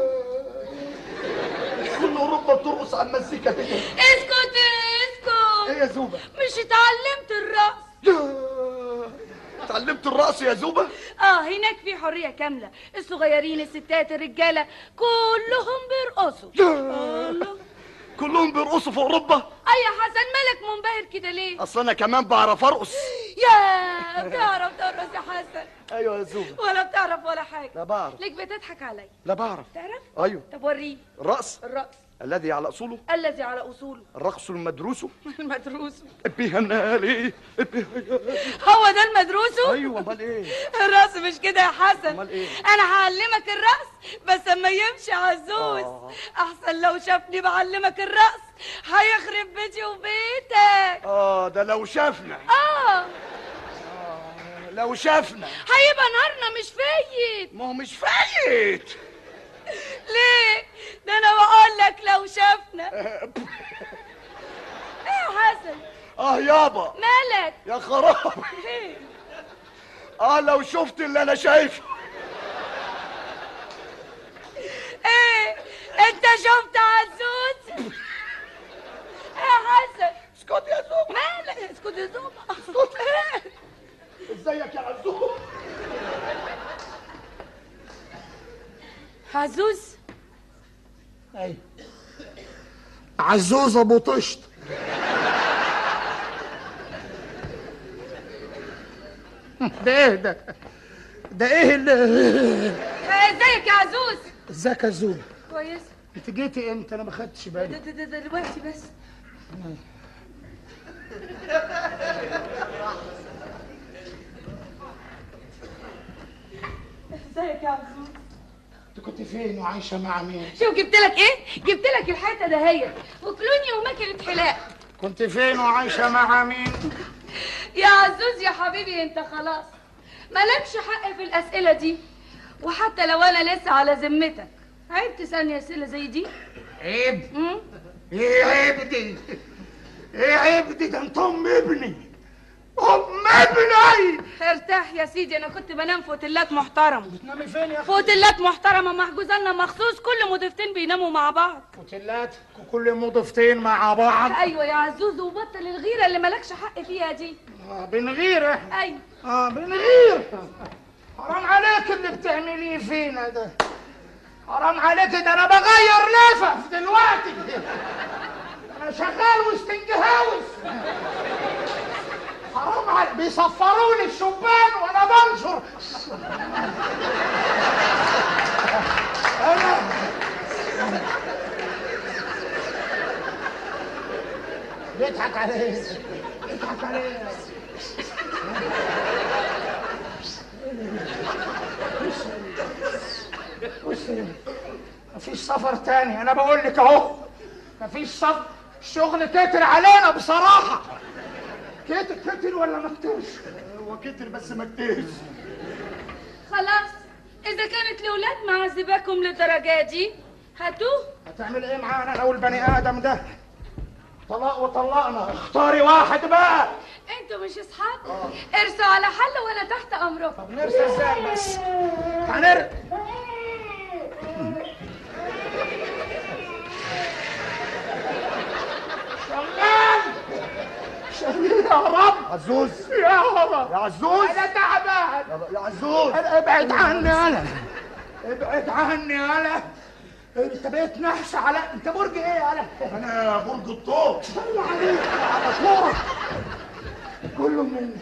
كل اوروبا بترقص على المزيكا دي اسكت اسكت ايه يا زوبة؟ مش اتعلمت الرقص يا اتعلمت الرقص يا زوبة؟ اه هناك في حرية كاملة الصغيرين الستات الرجالة كلهم بيرقصوا الله. كلهم بيرقصوا في اوروبا اي يا حسن مالك منبهر كده ليه اصل انا كمان بعرف ارقص يا بتعرف ترقص يا حسن ايوه يا زوبة ولا بتعرف ولا حاجة لا بعرف ليك بتضحك عليا لا بعرف تعرف ايوه طب وريني الرقص الرقص الذي على اصوله الذي على اصوله الرقص المدروس المدروس بيهنالي هو ده المدروس ايوه امال ايه الرقص مش كده يا حسن أمال إيه؟ انا هعلمك الرقص بس اما يمشي عزوز آه. احسن لو شافني بعلمك الرقص هيخرب بيتي وبيتك اه ده لو شافنا اه لو شافنا هيبقى نهارنا مش فايت ما هو مش فايت ليه ده انا بقول لك لو شافنا ايه يا حسن اه يابا مالك يا خراب ايه اه لو شفت اللي انا شايفه ايه انت شفت عزوز ايه يا حسن اسكت يا زوبة مالك اسكت يا زوبة ازيك يا عزوز عزوز ايوه عزوز ابو طشت ده ايه ده ده ايه اللي ازيك يا عزوز ازيك يا زوب كويس انت جيتي امتى انا ما خدتش ده بالي ده ده ده دلوقتي بس ازيك يا عزوز انت كنت فين وعايشه مع مين شوف جبت لك ايه جبت لك الحته دهيت وكلونيا وماكينه حلاق كنت فين وعايشه مع مين يا عزوز يا حبيبي انت خلاص مالكش حق في الاسئله دي وحتى لو انا لسه على ذمتك عيب تسالني اسئله زي دي عيب امم ايه عيب دي ايه عيب دي ده انت ام ابني ام ابني ارتاح يا سيدي انا كنت بنام في اوتيلات محترمه بتنامي فين يا في اخي اوتيلات محترمه محجوزه لنا مخصوص كل مضيفتين بيناموا مع بعض اوتيلات كل مضيفتين مع بعض ايوه يا عزوز وبطل الغيره اللي مالكش حق فيها دي آه بنغير احنا ايوه اه بنغير حرام عليك اللي بتعمليه فينا ده حرام عليك ده انا بغير لفف دلوقتي انا شغال وسط الجهاوز حرام عليك بيصفروني الشبان وانا بنشر انا بيضحك عليه بيضحك عليه مفيش سفر تاني انا بقول لك اهو مفيش سفر الشغل كتر علينا بصراحه كتر كتر ولا ما كترش هو كتر بس ما كترش خلاص اذا كانت الاولاد معذباكم للدرجه دي هاتوه هتعمل ايه معانا انا والبني ادم ده طلاق وطلقنا اختاري واحد بقى انتوا مش اصحاب ارسوا على حل وانا تحت امركم نرسى ازاي بس هنر شغال شغال يا رب عزوز يا رب يا عزوز انا تعبان يا- يا عزوز أنا ابعد عني انا ابعد عني انا انت بقيت نحس على انت برج ايه يا انا انا برج الطور الله عليك على طورك كله منك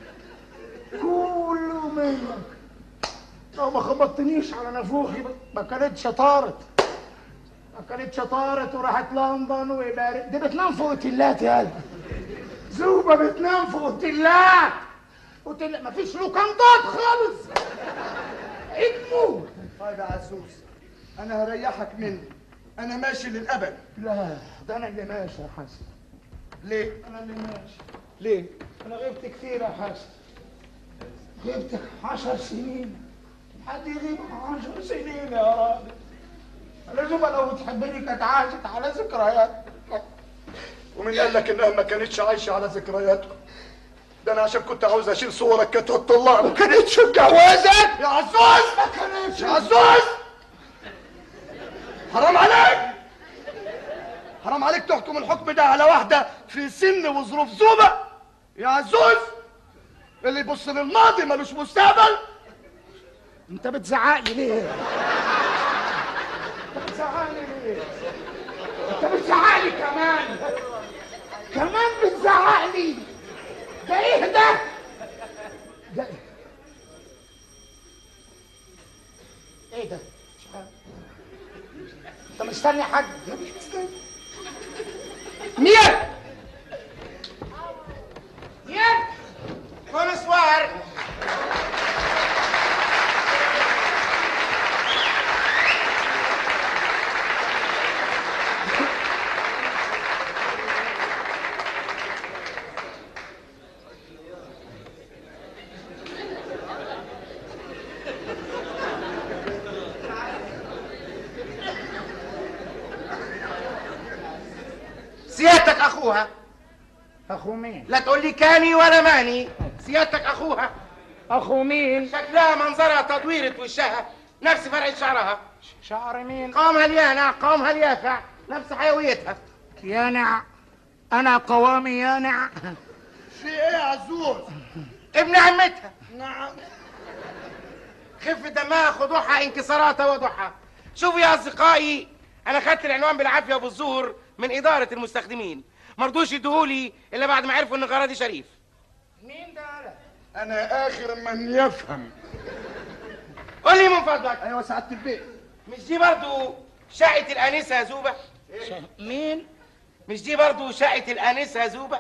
كله منك لو ما خبطتنيش على نافوخي ما كانتش طارت ما كانتش طارت وراحت لندن ويبارك دي بتنام فوق اوتيلات يا قلبي زوبة بتنام فوق اوتيلات اوتيلات مفيش لوكانتات خالص ادموا طيب يا عزوز انا هريحك مني انا ماشي للابد لا ده انا اللي ماشي يا حسن ليه انا اللي ماشي ليه انا غبت كتير يا حسن غبت عشر سنين حد يغيب عشر سنين يا راجل انا زوبة لو بتحبني كانت عاشت على ذكريات ومين قال لك انها ما كانتش عايشه على ذكرياتكم ده انا عشان كنت عاوز اشيل صورك كانت هتطلع ما كانتش اتجوزت يا عزوز ما كانتش يا عزوز حرام عليك حرام عليك تحكم الحكم ده على واحده في سن وظروف زوبه يا عزوز اللي يبص للماضي ملوش مستقبل انت بتزعقلي ليه؟ انت بتزعقلي ليه؟ انت بتزعقلي كمان كمان بتزعقلي ده ايه ده؟ ده ايه؟ ايه ده؟ مش عارف. انت مستني حد مش مستني مين؟ مين؟ بونسوار سيادتك اخوها اخو مين؟ لا تقول لي كاني ولا ماني سيادتك اخوها اخو مين؟ شكلها منظرها تدويرة وشها نفس فرع شعرها شعر مين؟ قامها اليانع قامها اليافع نفس حيويتها يانع انا قوامي يانع في ايه يا عزوز ابن عمتها نعم خف دمها خضوعها انكساراتها وضوحها شوفوا يا اصدقائي انا خدت العنوان بالعافيه وبالزور من اداره المستخدمين مرضوش يديهولي الا بعد ما عرفوا ان غرضي شريف مين ده أنا؟ انا اخر من يفهم قول لي من فضلك ايوه سعاده البيت مش دي برضو شقه الانسه يا زوبه مين؟ مش دي برضو شقه الانسه يا زوبه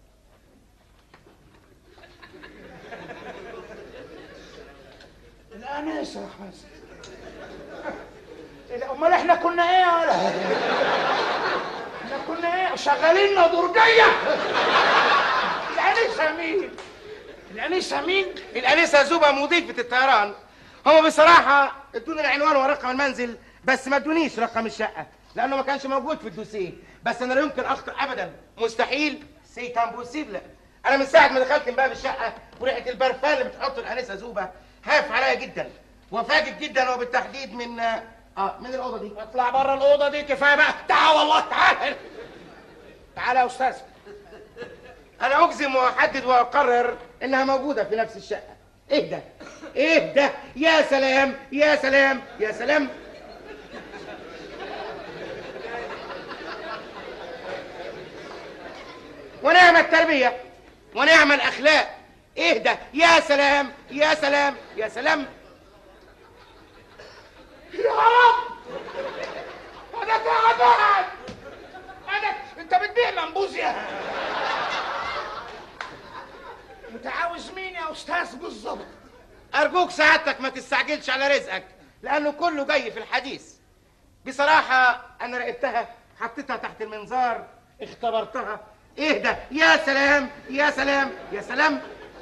الانسه يا حسن إيه ده؟ امال احنا كنا ايه يا ولا احنا كنا ايه شغالين درجيه الانسه مين الانسه مين الانسه زوبه مضيفه الطيران هم بصراحه ادوني العنوان ورقم المنزل بس ما ادونيش رقم الشقه لانه ما كانش موجود في الدوسيه بس انا لا يمكن اخطر ابدا مستحيل سي كان بوسيبل انا من ساعه ما دخلت من باب الشقه وريحه البرفان اللي بتحطه الانسه زوبه هاف عليا جدا وفاجئ جدا وبالتحديد من اه من الاوضه دي اطلع بره الاوضه دي كفايه بقى تعال والله تعال تعال يا استاذ انا اجزم واحدد واقرر انها موجوده في نفس الشقه ايه ده ايه ده يا سلام يا سلام يا سلام ونعم التربيه ونعم الاخلاق ايه ده يا سلام يا سلام يا سلام يا رب انا تعبان انا انت بتبيع منبوذيا انت عاوز مين يا استاذ بصراحة أنا راقبتها حطيتها تحت المنظار اختبرتها ايه ده يا سلام يا سلام يا سلام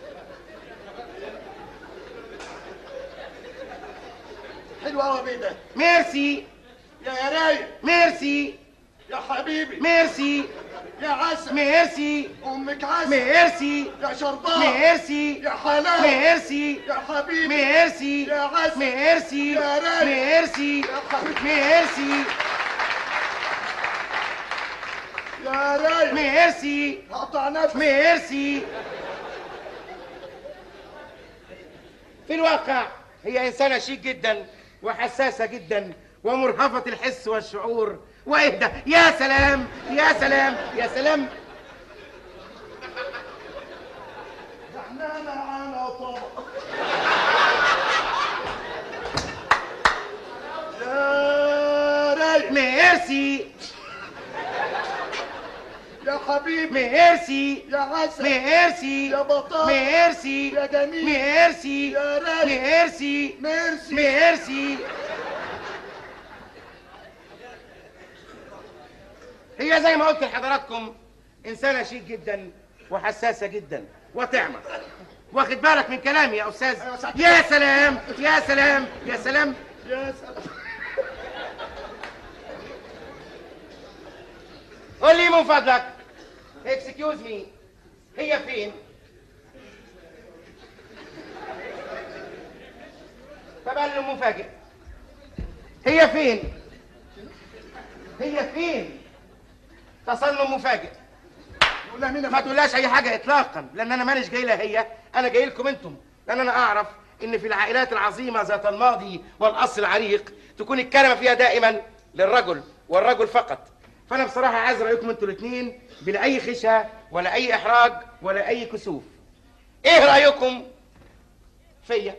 حلو قوي يا بيه ده ميرسي يا يا رايق ميرسي يا حبيبي ميرسي يا عسل ميرسي امك عسل ميرسي يا شربات ميرسي يا حلاوه ميرسي يا حبيبي ميرسي يا عسل ميرسي يا رايق. ميرسي يا حبيبي ميرسي يا رايق ميرسي هقطع نفسي ميرسي في الواقع هي إنسانة شيك جدا وحساسة جدا ومرهفة الحس والشعور واهدى يا سلام يا سلام يا سلام احنا معانا طبق يا رايق ميرسي يا حبيبي ميرسي يا عسل ميرسي يا بطاطا ميرسي يا جميل ميرسي يا رايق ميرسي ميرسي ميرسي هي زي ما قلت لحضراتكم انسانه شيك جدا وحساسه جدا وطعمه واخد بالك من كلامي يا استاذ أيوة صح. يا سلام يا سلام يا سلام يا سلام قول لي من فضلك اكسكيوز مي هي فين تبلم مفاجئ هي فين هي فين تصنم مفاجئ يقول لها مين يا ما فندم؟ تقولهاش اي حاجه اطلاقا لان انا مانيش جاي لها هي انا جاي لكم انتم لان انا اعرف ان في العائلات العظيمه ذات الماضي والاصل العريق تكون الكلمه فيها دائما للرجل والرجل فقط فانا بصراحه عايز رايكم انتوا الاثنين بلا اي خشيه ولا اي احراج ولا اي كسوف ايه رايكم فيا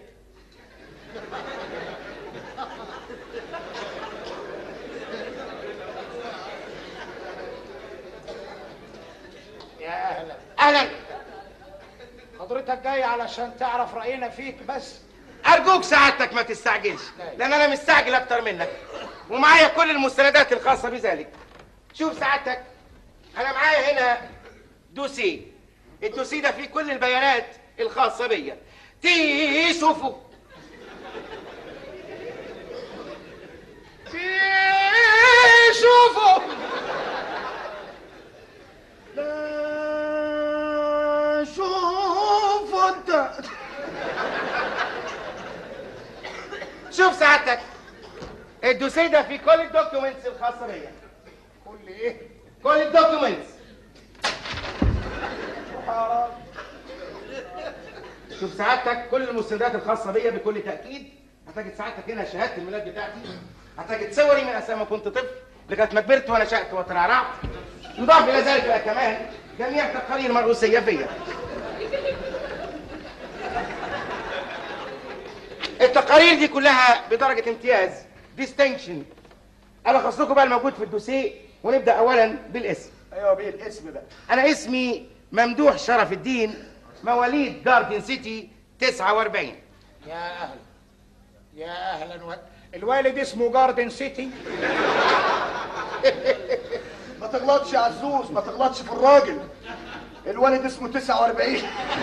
يا اهلا اهلا حضرتك جاي علشان تعرف راينا فيك بس ارجوك سعادتك ما تستعجلش لان انا مستعجل اكتر منك ومعايا كل المستندات الخاصه بذلك شوف سعادتك انا معايا هنا دوسي الدوسي ده فيه كل البيانات الخاصه بيا تي شوفوا تي شوفوا لا شوف انت شوف سعادتك الدوسي ده فيه كل الدوكيومنتس الخاصه بيا كل ايه كل الدوكيومنتس شوف سعادتك كل المستندات الخاصه بيا بكل تاكيد هتجد سعادتك هنا شهاده الميلاد بتاعتي هتجد صوري من اسامه ما كنت طفل لغايه ما كبرت ونشات وترعرعت يضاف الى ذلك بقى كمان جميع تقارير مرؤوسيه فيا التقارير دي كلها بدرجه امتياز ديستنكشن الخص لكم بقى الموجود في الدوسيه ونبدا اولا بالاسم ايوه بيه الاسم بقى انا اسمي ممدوح شرف الدين مواليد جاردن سيتي 49 يا اهلا يا اهلا و... الوالد اسمه جاردن سيتي ما تغلطش يا عزوز ما تغلطش في الراجل الوالد اسمه 49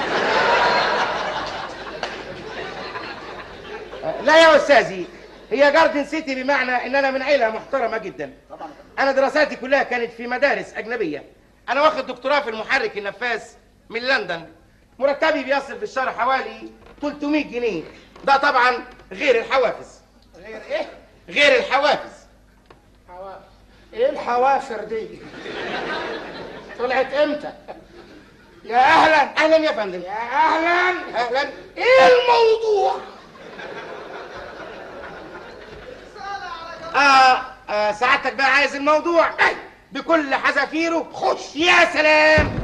لا يا استاذي هي جاردن سيتي بمعنى ان انا من عيله محترمه جدا انا دراساتي كلها كانت في مدارس اجنبيه انا واخد دكتوراه في المحرك النفاث من لندن مرتبي بيصل في الشهر حوالي 300 جنيه ده طبعا غير الحوافز غير ايه غير الحوافز حوا... ايه الحوافر دي طلعت امتى يا اهلا اهلا يا فندم يا اهلا اهلا ايه الموضوع آه, آه سعادتك بقى عايز الموضوع بكل حذافيره خش يا سلام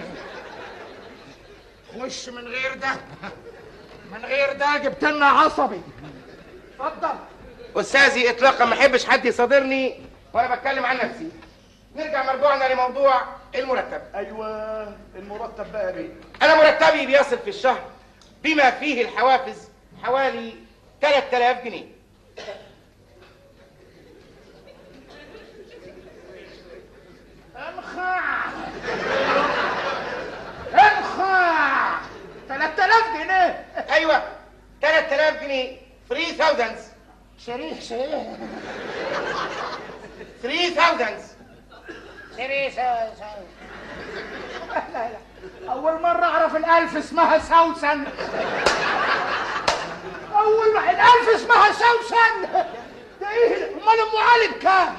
خش من غير ده من غير ده جبت لنا عصبي اتفضل استاذي اطلاقا ما احبش حد يصادرني وانا بتكلم عن نفسي نرجع مرجوعنا لموضوع المرتب ايوه المرتب بقى يا بيه انا مرتبي بيصل في الشهر بما فيه الحوافز حوالي 3000 جنيه شريح شريح 3000 شريح سو- سو. لا لا أول مرة أعرف الألف اسمها سوسن أول ما الألف اسمها سوسن ده إيه أمال أم علي بكام؟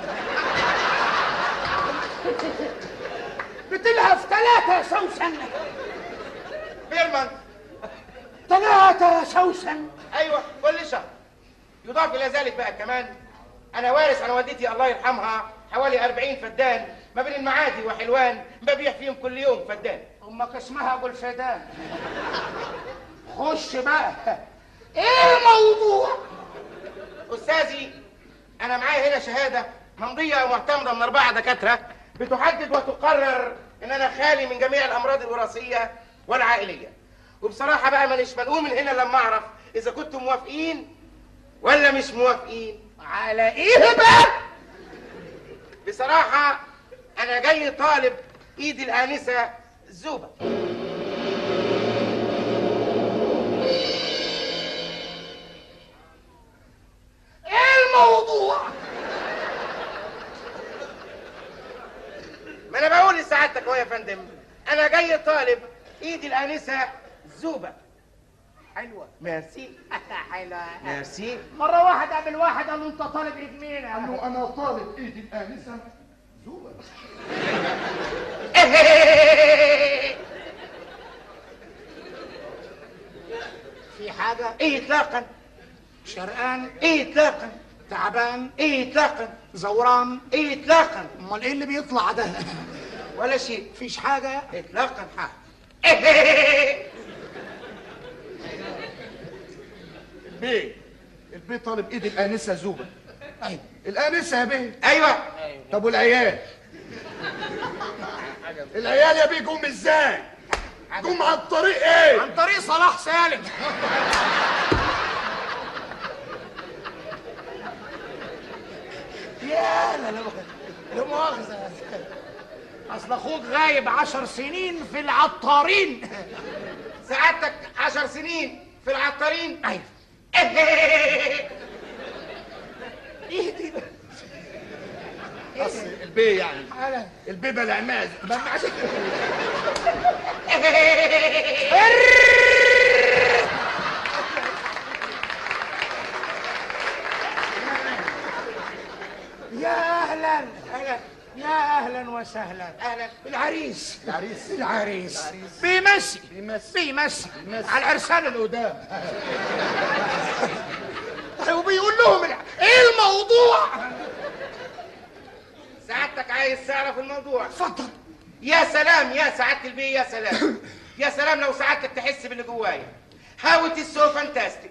بتلهف ثلاثة سوسن بيرمان ثلاثة سوسن ايوه كل شهر يضاف الى ذلك بقى كمان انا وارث عن والدتي الله يرحمها حوالي 40 فدان ما بين المعادي وحلوان ببيع فيهم كل يوم فدان أمك اسمها أبو الفدان خش بقى إيه الموضوع؟ استاذي انا معايا هنا شهاده ممضيه ومعتمده من اربعه دكاتره بتحدد وتقرر ان انا خالي من جميع الامراض الوراثيه والعائليه وبصراحه بقى مانيش منقوم من هنا لما اعرف اذا كنتم موافقين ولا مش موافقين على إيه بقى؟ بصراحه انا جاي طالب ايد الانسه زوبه إيه الموضوع؟ ما انا بقول لسعادتك اهو يا فندم انا جاي طالب ايد الانسه زوبه حلوة ميرسي حلوة ميرسي مرة واحد قابل واحد قال له أنت طالب إيد مين؟ قال له انا طالب ايدي الانسه زوبه في حاجة ايه اطلاقا شرقان ايه اطلاقا تعبان ايه اطلاقا زوران ايه اطلاقا امال ايه اللي بيطلع ده ولا شيء مفيش حاجه اطلاقا حق البيه البيه طالب ايد الانسه زوبه ايوه الانسه يا بيه ايوه طب والعيال العيال يا بيه جم ازاي جم على الطريق ايه عن طريق صلاح سالم يا لا لا لا مؤاخذة اصل اخوك غايب عشر سنين في العطارين سعادتك عشر سنين في العطارين ايوه ايه دي اصل البيه يعني على البيه بالعماد يا اهلا اهلا يا اهلا وسهلا اهلا العريس العريس العريس بيمسي بيمسي. بيمسي على العرسان القدام وبيقول لهم الع- ايه الموضوع سعادتك عايز تعرف الموضوع اتفضل يا سلام يا سعادة البيه يا سلام يا سلام لو سعادتك تحس باللي جوايا هاو ات سو فانتاستيك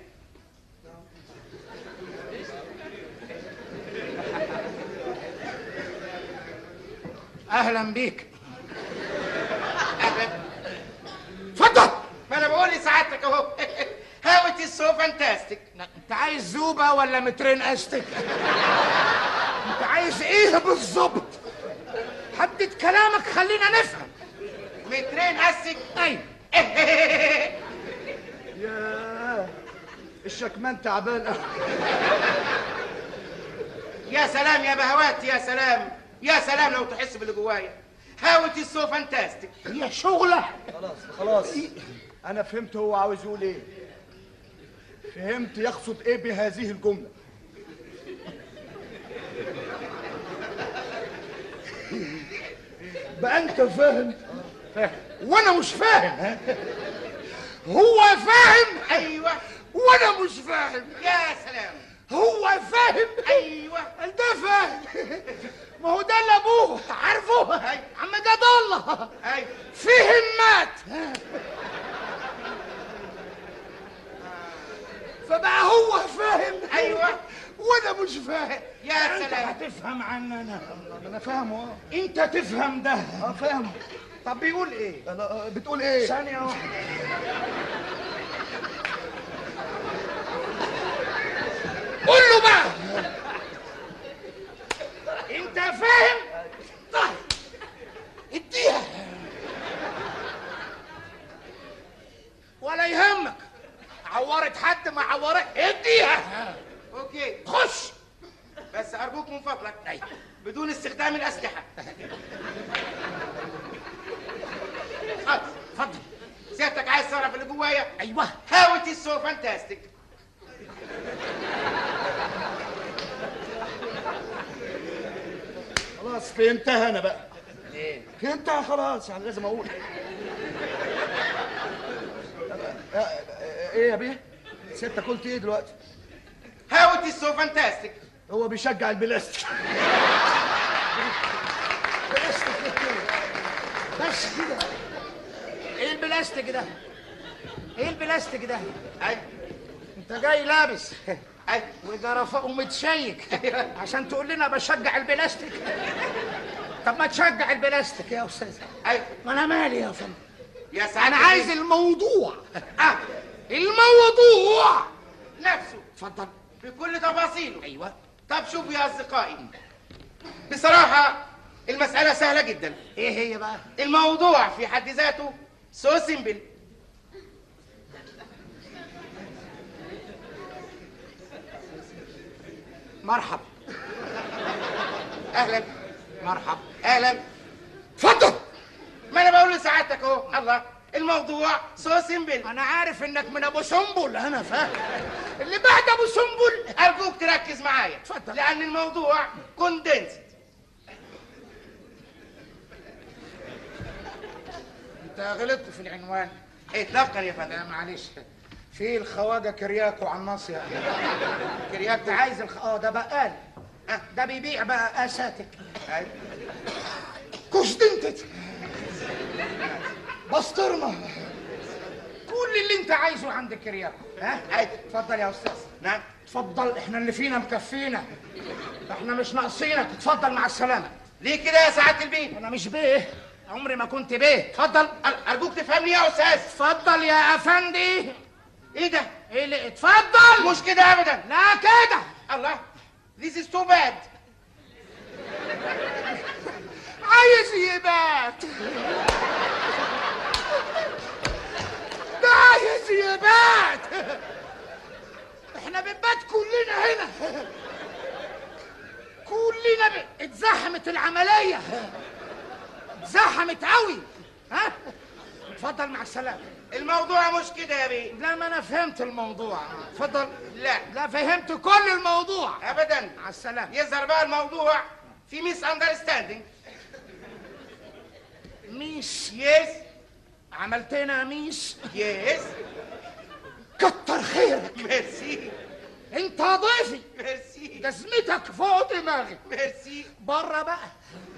اهلا بيك اهلا اتفضل ما انا بقول لسعادتك اهو هاو ات سو فانتاستيك انت عايز زوبه ولا مترين استك انت عايز ايه بالظبط حدد كلامك خلينا نفهم مترين اسك ايوه يا الشكمان تعبان قوي يا سلام يا بهوات يا سلام يا سلام لو تحس باللي جوايا هاو ات سو فانتاستيك هي شغله خلاص خلاص انا فهمت هو عاوز يقول ايه فهمت يقصد ايه بهذه الجمله بقى انت فاهم وانا مش فاهم هو فاهم ايوه وانا مش فاهم يا سلام هو فاهم ايوه ده فاهم ما هو ده اللي ابوه عارفه أيوة. عم جد الله ايوه فهم مات فبقى هو فاهم أيوة. وانا مش فاهم يا انت سلام. هتفهم عننا انا فاهمه اه انت تفهم ده اه فاهمه طب بيقول ايه أنا- آه، بتقول ايه ثانية واحدة قول له بقى انت فاهم طيب اديها ولا يهمك عورت حد ما عورت اديها اوكي خش اسلحه اتفضل اتفضل سيادتك عايز تعرف اللي جوايا ايوه هاو ات سو فانتاستيك خلاص فهمتها انا بقى فهمتها خلاص يعني لازم اقول ايه يا بيه ستة قلت ايه دلوقتي هاو ات سو فانتاستيك هو بيشجع البلاستيك بس كده ايه البلاستيك ده ايه البلاستيك ده اي انت جاي لابس اي وجرفاء ومتشيك عشان تقول لنا بشجع البلاستيك طب ما تشجع البلاستيك يا استاذ اي ما انا مالي يا فندم يا سعاده انا عايز البيه. الموضوع اه الموضوع نفسه اتفضل بكل تفاصيله ايوه طب شوفوا يا اصدقائي بصراحه المساله سهله جدا ايه هي بقى الموضوع في حد ذاته سو سيمبل مرحب اهلا مرحب اهلا اتفضل ما انا بقول لسعادتك اهو الله الموضوع سو سيمبل انا عارف انك من ابو سنبل انا فاهم اللي بعد ابو سنبل ارجوك تركز معايا اتفضل. لان الموضوع كوندنسد انت غلطت في العنوان اطلاقا يا فندم لا معلش في الخواجه كرياكو على الناصيه انت كرياكو عايز الخ... اه ده بقال آه. ده بيبيع بقى اساتك أي. كوشدنتت بسطرمه كل اللي انت عايزه عند كرياكو ها أي. اتفضل يا استاذ نعم اتفضل احنا اللي فينا مكفينا احنا مش ناقصينك اتفضل مع السلامه ليه كده يا سعاده البيه انا مش بيه عمري ما كنت بيه اتفضل أر- ارجوك تفهمني يا استاذ اتفضل يا افندي ايه ده ايه اللي اتفضل مش كده ابدا لا كده الله This is too bad عايز يبات ده عايز يبات احنا بنبات كلنا هنا كلنا ب... اتزحمت العملية اتزحمت قوي ها اتفضل مع السلامة الموضوع مش كده يا بيه لا ما انا فهمت الموضوع اتفضل لا لا فهمت كل الموضوع ابدا مع السلامة يظهر بقى الموضوع في ميس اندرستاندينج ميس يس عملتنا ميس يس كتر خيرك ميرسي انت ضيفي ميرسي جزمتك فوق دماغي ميرسي بره بقى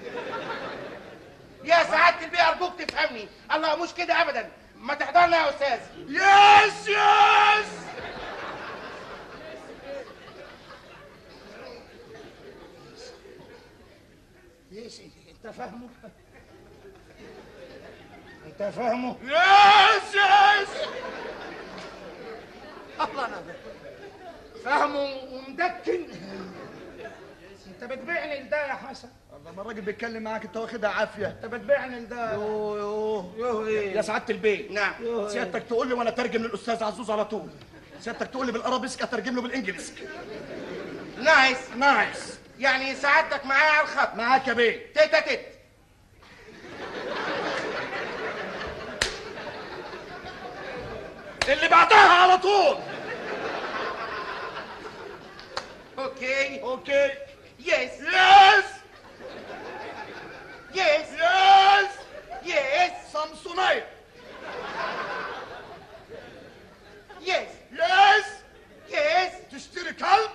يا سعاده البيه ارجوك تفهمني الله مش كده ابدا ما تحضرنا يا استاذ يس يس ليش انت فاهمه انت فاهمه يس يس الله انا فاهمه ومدكن انت بتبيعني لده يا حسن الله ما الراجل بيتكلم معاك انت واخدها عافيه انت بتبيعني لده يوه يوه يوه ايه يا سعاده البيه نعم سيادتك تقول لي وانا اترجم للاستاذ عزوز على طول سيادتك تقول لي بالارابيسك اترجم له بالانجليزي نايس نايس يعني سعادتك معايا على الخط معاك يا بيه تيتا تيت اللي بعدها على طول اوكي اوكي يس يس يس يس يس سامسونايت يس يس يس تشتري كلب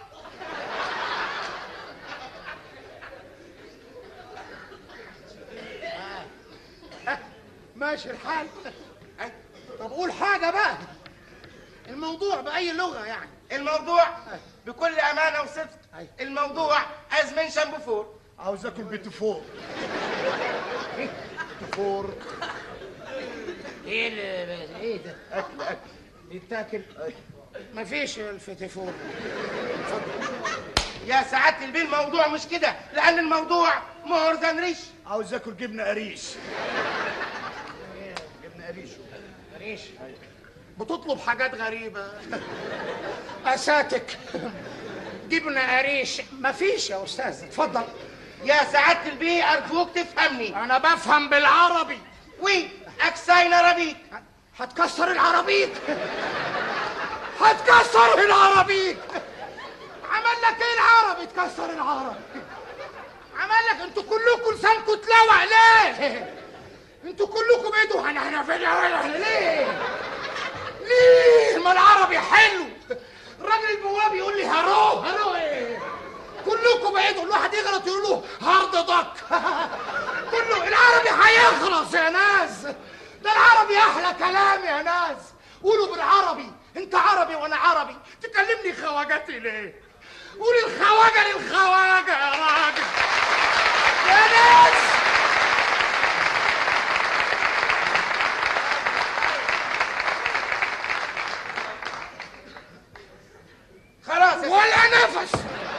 ماشي الحال طب قول حاجه بقى الموضوع باي لغه يعني الموضوع بكل امانه وصدق أيوة. الموضوع از منشن بفور عاوز اكل بيتي فور بيتي فور ايه اللي ايه ده اكل اكل بيتاكل مفيش الفتيفور يا سعاده البيه الموضوع مش كده لان الموضوع مور ذان ريش عاوز اكل جبنه قريش جبنه قريش ريش بتطلب حاجات غريبة أساتك جبنة قريش مفيش يا أستاذ اتفضل يا سعاده البيه ارجوك تفهمني انا بفهم بالعربي وي اكساين عربيك هتكسر العربيك هتكسر العربيك عمل لك ايه العربي تكسر العربي عمل لك انتوا كلكم لسانكم اتلوع ليه انتوا كلكم ايدوا انا انا فين ليه ليه ما العربي حلو الراجل البواب يقول لي هرو هرو ايه كلكم بعيدوا الواحد يغلط يقول له هارد ضك كله العربي هيخلص يا ناس ده العربي احلى كلام يا ناس قولوا بالعربي انت عربي وانا عربي تكلمني خواجاتي ليه قول الخواجه للخواجه يا راجل يا ناس خلاص يا ولا نفس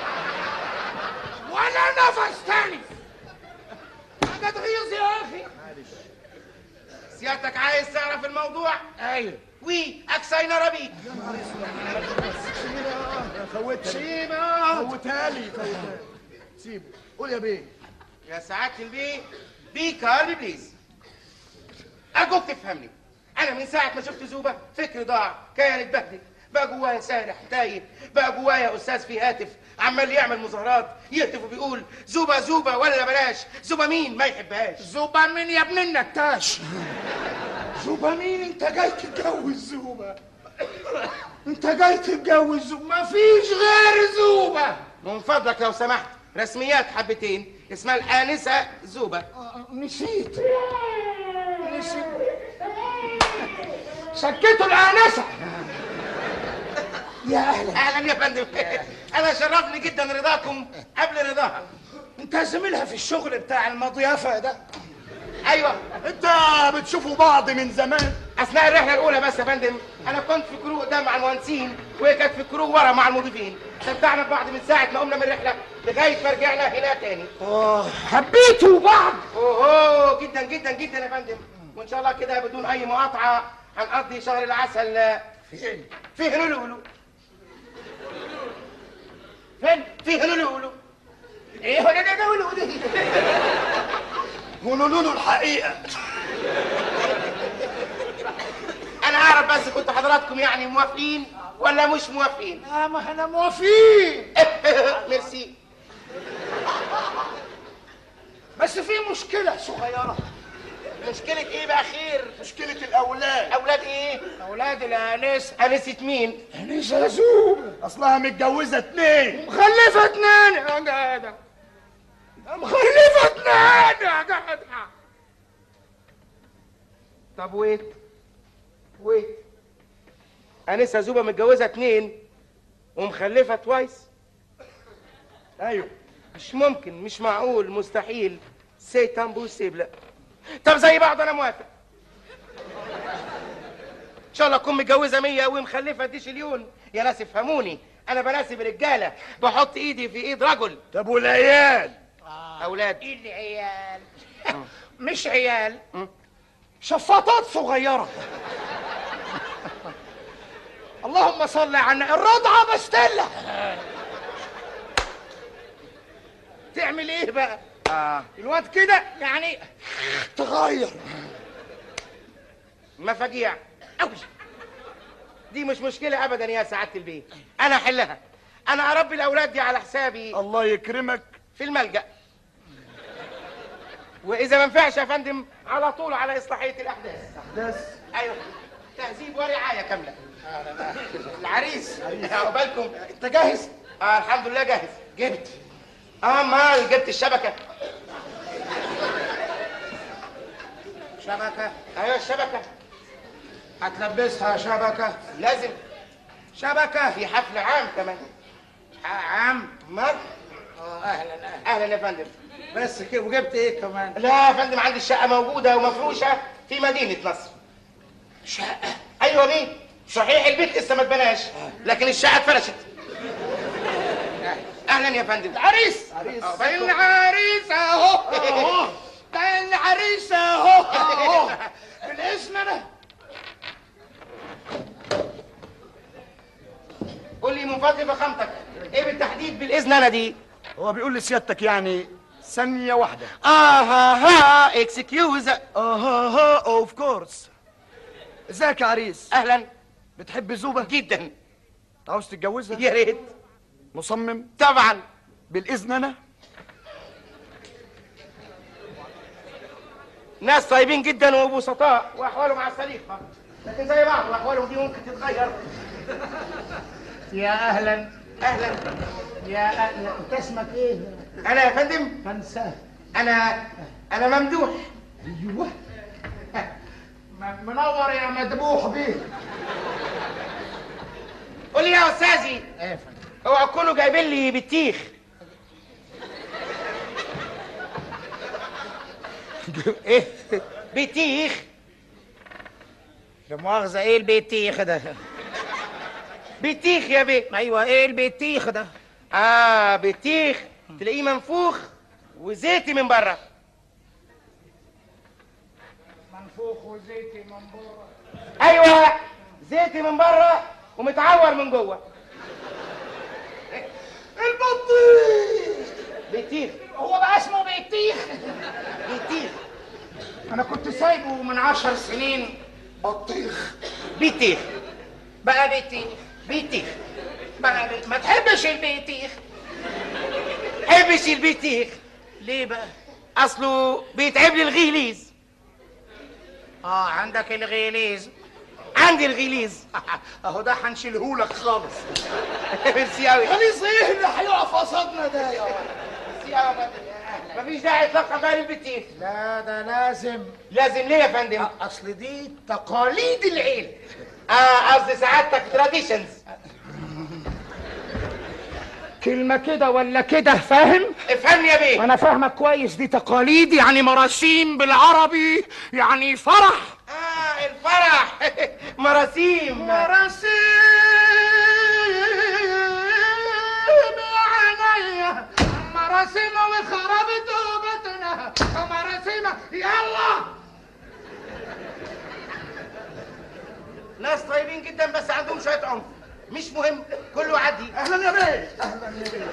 ولا نفس تاني حاجه تغيظ يا اخي سيادتك عايز تعرف الموضوع ايوه وي اكساين عربيك فوتها سيبه فوتها لي فوتها سيبه قول يا بيه يا سعاده البيه بي كارلي بليز ارجوك تفهمني انا من ساعه ما شفت زوبه فكري ضاع كان اتبهدل بقى جوايا سارح تايه بقى جوايا استاذ في هاتف عمال يعمل مظاهرات يهتف وبيقول زوبه زوبه ولا بلاش زوبه مين ما يحبهاش زوبا مين يا ابن النتاش زوبا مين انت جاي تتجوز زوبا انت جاي تتجوز زوبا مفيش غير زوبا من فضلك لو سمحت رسميات حبتين اسمها الانسه زوبه آه، نسيت نسيت سكتوا الآنسة يا أهلا اهلا يا فندم انا شرفني جدا رضاكم قبل رضاها انت زميلها في الشغل بتاع المضيافة ده ايوه انت بتشوفوا بعض من زمان اثناء الرحله الاولى بس يا فندم انا كنت في كرو قدام مع المهندسين وهي كانت في كرو ورا مع المضيفين استمتعنا ببعض من ساعه ما قمنا من الرحله لغايه ما رجعنا هنا تاني حبيتوا بعض اوه جدا جدا جدا يا فندم وان شاء الله كده بدون اي مقاطعه هنقضي شهر العسل فين في هنولولو فين في هنولولو ايه هنولولو دي قولوا له الحقيقه انا اعرف بس كنت حضراتكم يعني موافقين ولا مش موافقين آه ما احنا موافقين ميرسي بس في مشكلة صغيرة مشكلة ايه بقى خير؟ مشكله الاولاد اولاد ايه؟ أولاد الآنسة انسة مين؟ آنسة زوبا اصلها متجوزه اتنين مخلفة اتنين يا جدع مخلفة اتنين يا جدع طب ويت ويت انسة زوبة متجوزة اتنين ومخلفة توايس ايوه مش ممكن مش معقول مستحيل سي امبوسيبل لا طب زي بعض انا موافق ان شاء الله اكون متجوزه مية ومخلفه ديشليون يا ناس افهموني انا بناسب رجاله بحط ايدي في ايد رجل طب والعيال اولاد العيال مش عيال شفاطات صغيرة اللهم صل على الرضعة بستلة تعمل ايه بقى اه الواد كده يعني تغير مفاجيع قوي دي مش مشكله ابدا يا سعاده البيت انا احلها انا اربي الاولاد دي على حسابي الله يكرمك في الملجأ وإذا ما نفعش يا فندم على طول على إصلاحية الأحداث احداث أيوه تهذيب ورعاية كاملة العريس عقبالكم انت جاهز آه الحمد لله جاهز جبت اه مال جبت الشبكة شبكة ايوه الشبكة هتلبسها شبكة لازم شبكة في حفل عام كمان عم مال اه اهلا اهلا اهلا يا فندم بس كده وجبت ايه كمان لا يا فندم عندي الشقة موجودة ومفروشة في مدينة نصر شقة ايوه بيه صحيح البيت لسه ما اتبناش لكن الشقة اتفرشت اهلا يا فندم العريس عريس آه، ده بالكم. العريس اهو اهو ده العريس اهو اهو بالاسم انا قول لي من فضل فخامتك ايه بالتحديد بالاذن انا دي هو بيقول لسيادتك يعني ثانية واحدة اه ها ها اكسكيوز اها ها اوف كورس ازيك يا عريس اهلا بتحب زوبة جدا عاوز تتجوزها يا ريت مصمم طبعا بالاذن انا ناس طيبين جدا وبسطاء واحوالهم على السليقه لكن زي بعض واحوالهم دي ممكن تتغير يا اهلا اهلا يا اهلا انت اسمك ايه انا يا فندم فنساه انا انا ممدوح ايوه م- منور يا مدبوح بيه قول لي يا استاذي ايه يا فندم اوعوا تكونوا جايبين لي بطيخ ايه بطيخ لا مؤاخذة ايه البيتيخ ده بطيخ يا بيه ايوه ايه البيتيخ ده اه بطيخ تلاقيه منفوخ وزيتي من بره منفوخ وزيتي من بره ايوه زيتي من بره ومتعور من جوه البطيخ بطيخ هو بقى اسمه بيتيخ بطيخ انا كنت سايبه من عشر سنين بطيخ بطيخ بقى بيتيخ بطيخ بقى بي... ما تحبش البيتيخ حبش البطيخ ليه بقى اصله بيتعب لي الغليز اه عندك الغليز عندي الغليز اهو ده هنشيلهولك خالص ميرسي قوي غليظ ايه اللي هيقف قصادنا ده يا ولد ميرسي قوي يا فندم مفيش داعي اطلاقا بقى للبطيخ لا ده لازم لازم ليه يا فندم اصل دي تقاليد العيله اه قصدي سعادتك تراديشنز كلمة كده ولا كده فاهم؟ افهمني يا بيه أنا فاهمك كويس دي تقاليد يعني مراسيم بالعربي يعني فرح اه الفرح مراسيم مراسيم عينيا مراسيم وخراب توبتنا مراسيم يلا ناس طيبين جدا بس عندهم شويه عنف مش مهم كله عدي اهلا يا بيه اهلا يا بيه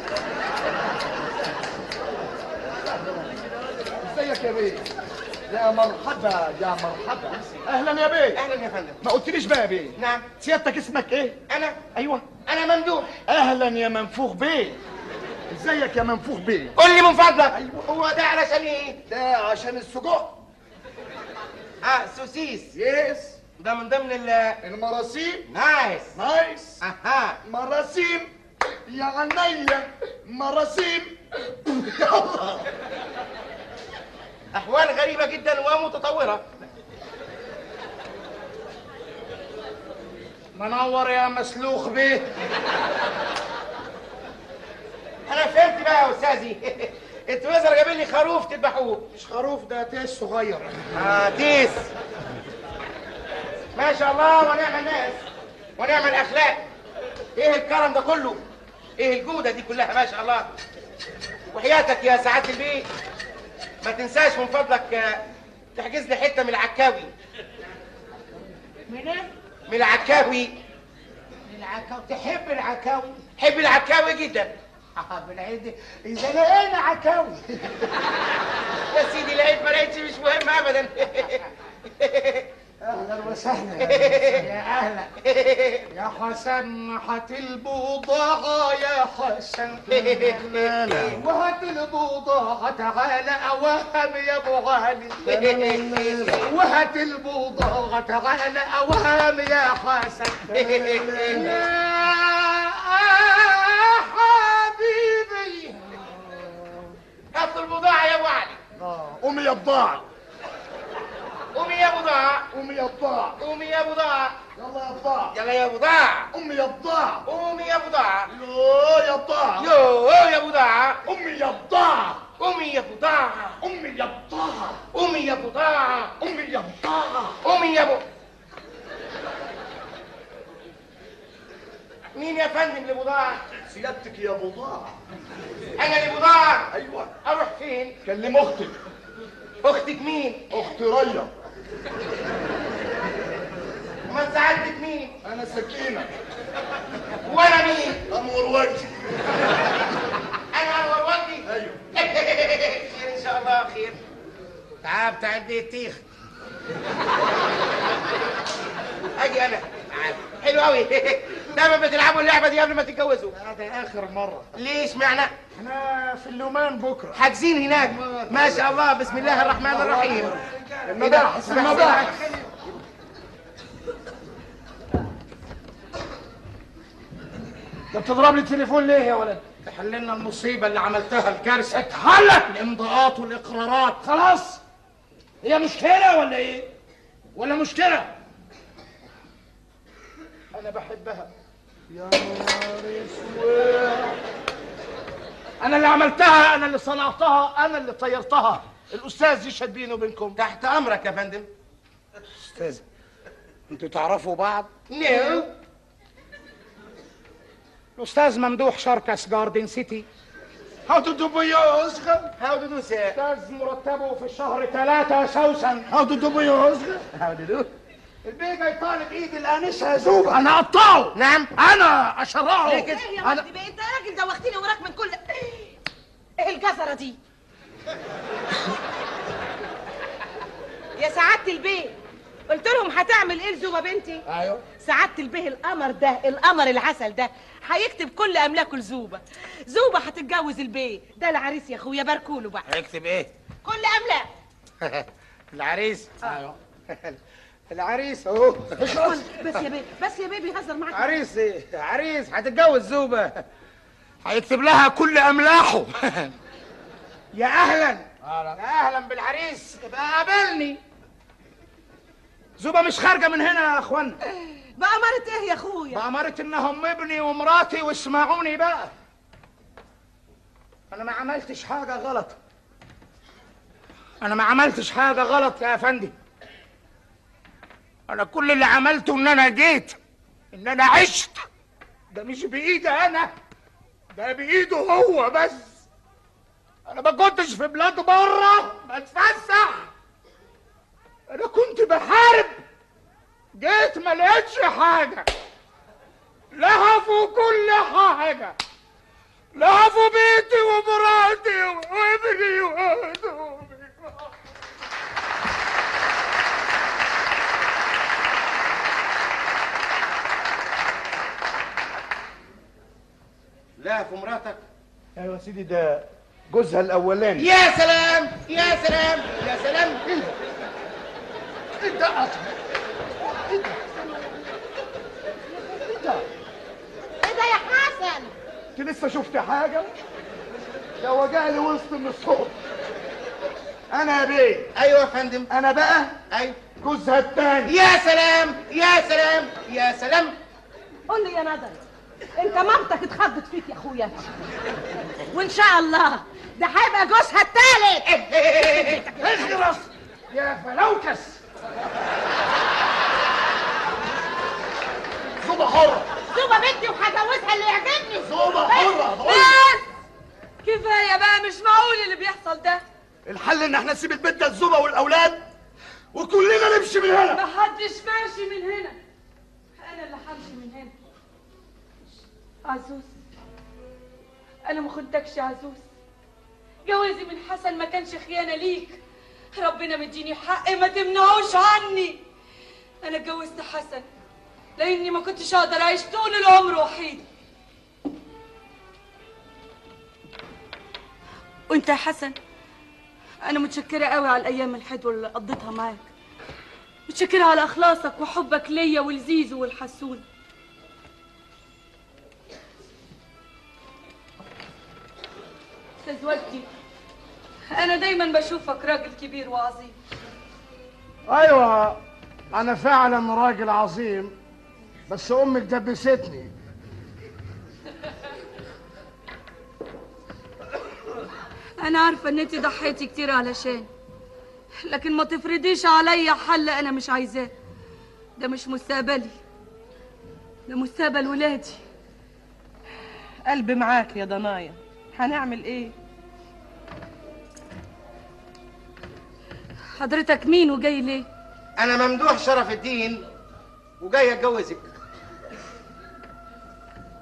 ازيك يا بيه يا مرحبا يا مرحبا اهلا يا بيه اهلا يا فندم ما قلتليش بقى يا بيه نعم سيادتك اسمك ايه انا ايوه انا ممدوح اهلا يا منفوخ بيه ازيك يا منفوخ بيه قول لي من فضلك ايوه هو ده علشان ايه ده عشان السجق اه سوسيس يس ده من ضمن ال المراسيم نايس نايس اها مراسيم يا عينيا مراسيم يلا احوال غريبه جدا ومتطوره منور يا مسلوخ بيه انا فهمت بقى يا استاذي انتوا يظهر جايبين لي خروف تذبحوه مش خروف ده تيس صغير اه تيس ما شاء الله ونعم الناس ونعم الاخلاق ايه الكرم ده كله ايه الجوده دي كلها ما شاء الله وحياتك يا سعاده البيت ما تنساش من فضلك آه، تحجز لي حته من العكاوي من ايه؟ من العكاوي العكاوي تحب العكاوي؟ حب العكاوي جدا آه، بالعيد اذا لقينا عكاوي يا سيدي لقيت ما لقيتش مش مهم ابدا اهلا وسهلا يا اهلا يا حسن هات البضاعة يا حسن وهات البضاعة تعالى اوهم يا ابو علي وهات البضاعة تعالى اوهم يا حسن يا حبيبي هات البضاعه يا ابو علي قومي يا بضاعة قومي يا بضاعه قومي يا بضاعة قومي يا بضاعه يلا يا بضاعة يلا يا بضاعه قومي يا بضاعة قومي يا بضاعه يو يا بضاعة يو يا بضاعه قومي يا بضاعة قومي يا بضاعه قومي يا بضاعة قومي يا بضاعه قومي يا بضاعة قومي يا ب... مين يا فندم لبضاعة؟ سيادتك يا بضاعة أنا لبضاعة ايوه أروح فين؟ كلم اختك أختك مين؟ اختي ريا أمال سعادتك مين؟ انا سكينة وأنا مين؟ انور وجهي أنا أنور وجهي؟ ايوه ان شاء الله خير تعال بتاع البيتيخ اجي انا تعال حلو قوي دايما بتلعبوا اللعبه دي قبل ما تتجوزوا هذا اخر مره ليش معنى احنا في اللومان بكره حاجزين هناك ما شاء الله بسم الله الرحمن الرحيم المباحث المباحث انت بتضرب لي التليفون ليه يا ولد؟ تحل لنا المصيبه اللي عملتها الكارثه اتحلت الامضاءات والاقرارات خلاص هي مشكلة ولا ايه؟ ولا مشكلة؟ أنا بحبها يا نهار اسود أنا اللي عملتها أنا اللي صنعتها أنا اللي طيرتها الأستاذ يشهد بيني وبينكم تحت امرك يا فندم استاذ انتوا تعرفوا بعض نو الاستاذ ممدوح شركس جاردن سيتي How to do يا أسخن هاو دو دو سي استاذ مرتبه في الشهر ثلاثة سوسن How to do يا أسخن هاو دو دو البيه جاي طالب إيد الآنسة زوب أنا أقطعه نعم أنا أشرعه ليه كده؟ ايه يا ولدي بقى انت يا راجل دوختني وراك من كل ايه الجزره دي يا سعاده البيه قلت لهم هتعمل ايه لزوبه بنتي أيوه سعاده البيه القمر ده القمر العسل ده هيكتب كل املاكه لزوبه زوبه هتتجوز البيه ده العريس يا اخويا باركوله بقى هيكتب ايه كل املاك العريس أيوه العريس اهو بس يا بيه بس يا بيه بيهزر معاك عريس ايه عريس هتتجوز زوبه هيكتب لها كل املاحه يا اهلا يا اهلا بالعريس يبقى قابلني زوبة مش خارجة من هنا يا اخوانا بأمارة ايه يا اخويا بأمارة انهم ابني ومراتي واسمعوني بقى انا ما عملتش حاجة غلط انا ما عملتش حاجة غلط يا افندي انا كل اللي عملته ان انا جيت ان انا عشت ده مش بايدي انا ده بايده هو بس انا ما كنتش في بلاد بره بتفسح انا كنت بحارب جيت ما لقيتش حاجه لهفوا كل حاجه لهفوا بيتي ومراتي وابني وهدومي لا في مراتك أيوه يا سيدي ده جوزها الأولاني يا سلام يا سلام يا سلام إيه ده أصلا؟ إيه ده؟ إيه ده؟ ايه ده يا حسن أنت لسه شفت حاجة؟ ده وجعني وسط من الصوت أنا يا بيه ايوه يا فندم أنا بقى ايوه جوزها التاني يا سلام يا سلام يا سلام قول لي يا ندى انت مامتك اتخضت فيك يا اخويا وان شاء الله ده هيبقى جوزها التالت اخرس يا فلوكس زوبة حرة زوبه بنتي وهجوزها اللي يعجبني زوبة حرة بقول لك. بس كفايه بقى مش معقول اللي بيحصل ده الحل ان احنا نسيب البيت ده الزوبة والاولاد وكلنا نمشي من هنا ما حدش ماشي من هنا انا اللي همشي من هنا عزوز انا ما خنتكش يا عزوز جوازي من حسن ما كانش خيانه ليك ربنا مديني حق ما تمنعوش عني انا اتجوزت حسن لاني ما كنتش اقدر اعيش طول العمر وحيد وانت يا حسن انا متشكره قوي على الايام الحلوه اللي قضيتها معاك متشكره على اخلاصك وحبك ليا ولزيزو والحسون استاذ وجدي انا دايما بشوفك راجل كبير وعظيم ايوه انا فعلا راجل عظيم بس امك دبستني انا عارفه ان انت ضحيتي كتير علشان لكن ما تفرضيش عليا حل انا مش عايزاه ده مش مستقبلي ده مستقبل ولادي قلبي معاك يا ضنايا هنعمل ايه حضرتك مين وجاي ليه انا ممدوح شرف الدين وجاي اتجوزك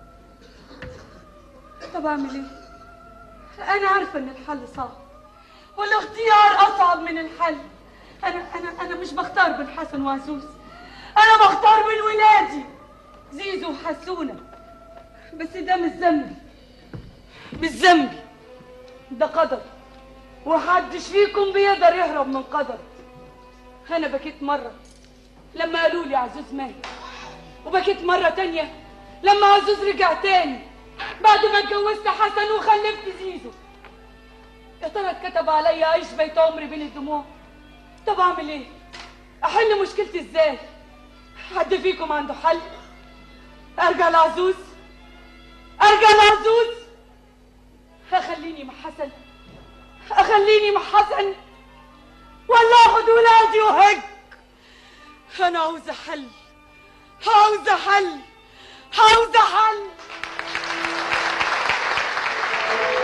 طب اعمل ايه انا عارفه ان الحل صعب والاختيار اصعب من الحل انا انا انا مش بختار بين حسن وعزوز انا بختار بين ولادي زيزو وحسونه بس ده مش ذنبي مش ذنبي ده قدر ومحدش فيكم بيقدر يهرب من قدر انا بكيت مره لما قالوا لي عزوز مات وبكيت مرة تانية لما عزوز رجع تاني بعد ما اتجوزت حسن وخلفت زيزو يا ترى اتكتب عليا اعيش بيت عمري بين الدموع طب اعمل ايه احل مشكلتي ازاي حد فيكم عنده حل ارجع لعزوز ارجع لعزوز اخليني مع حسن اخليني مع حسن ولا اخد ولادي وهج انا عاوزه حل عاوزه حل عاوزه حل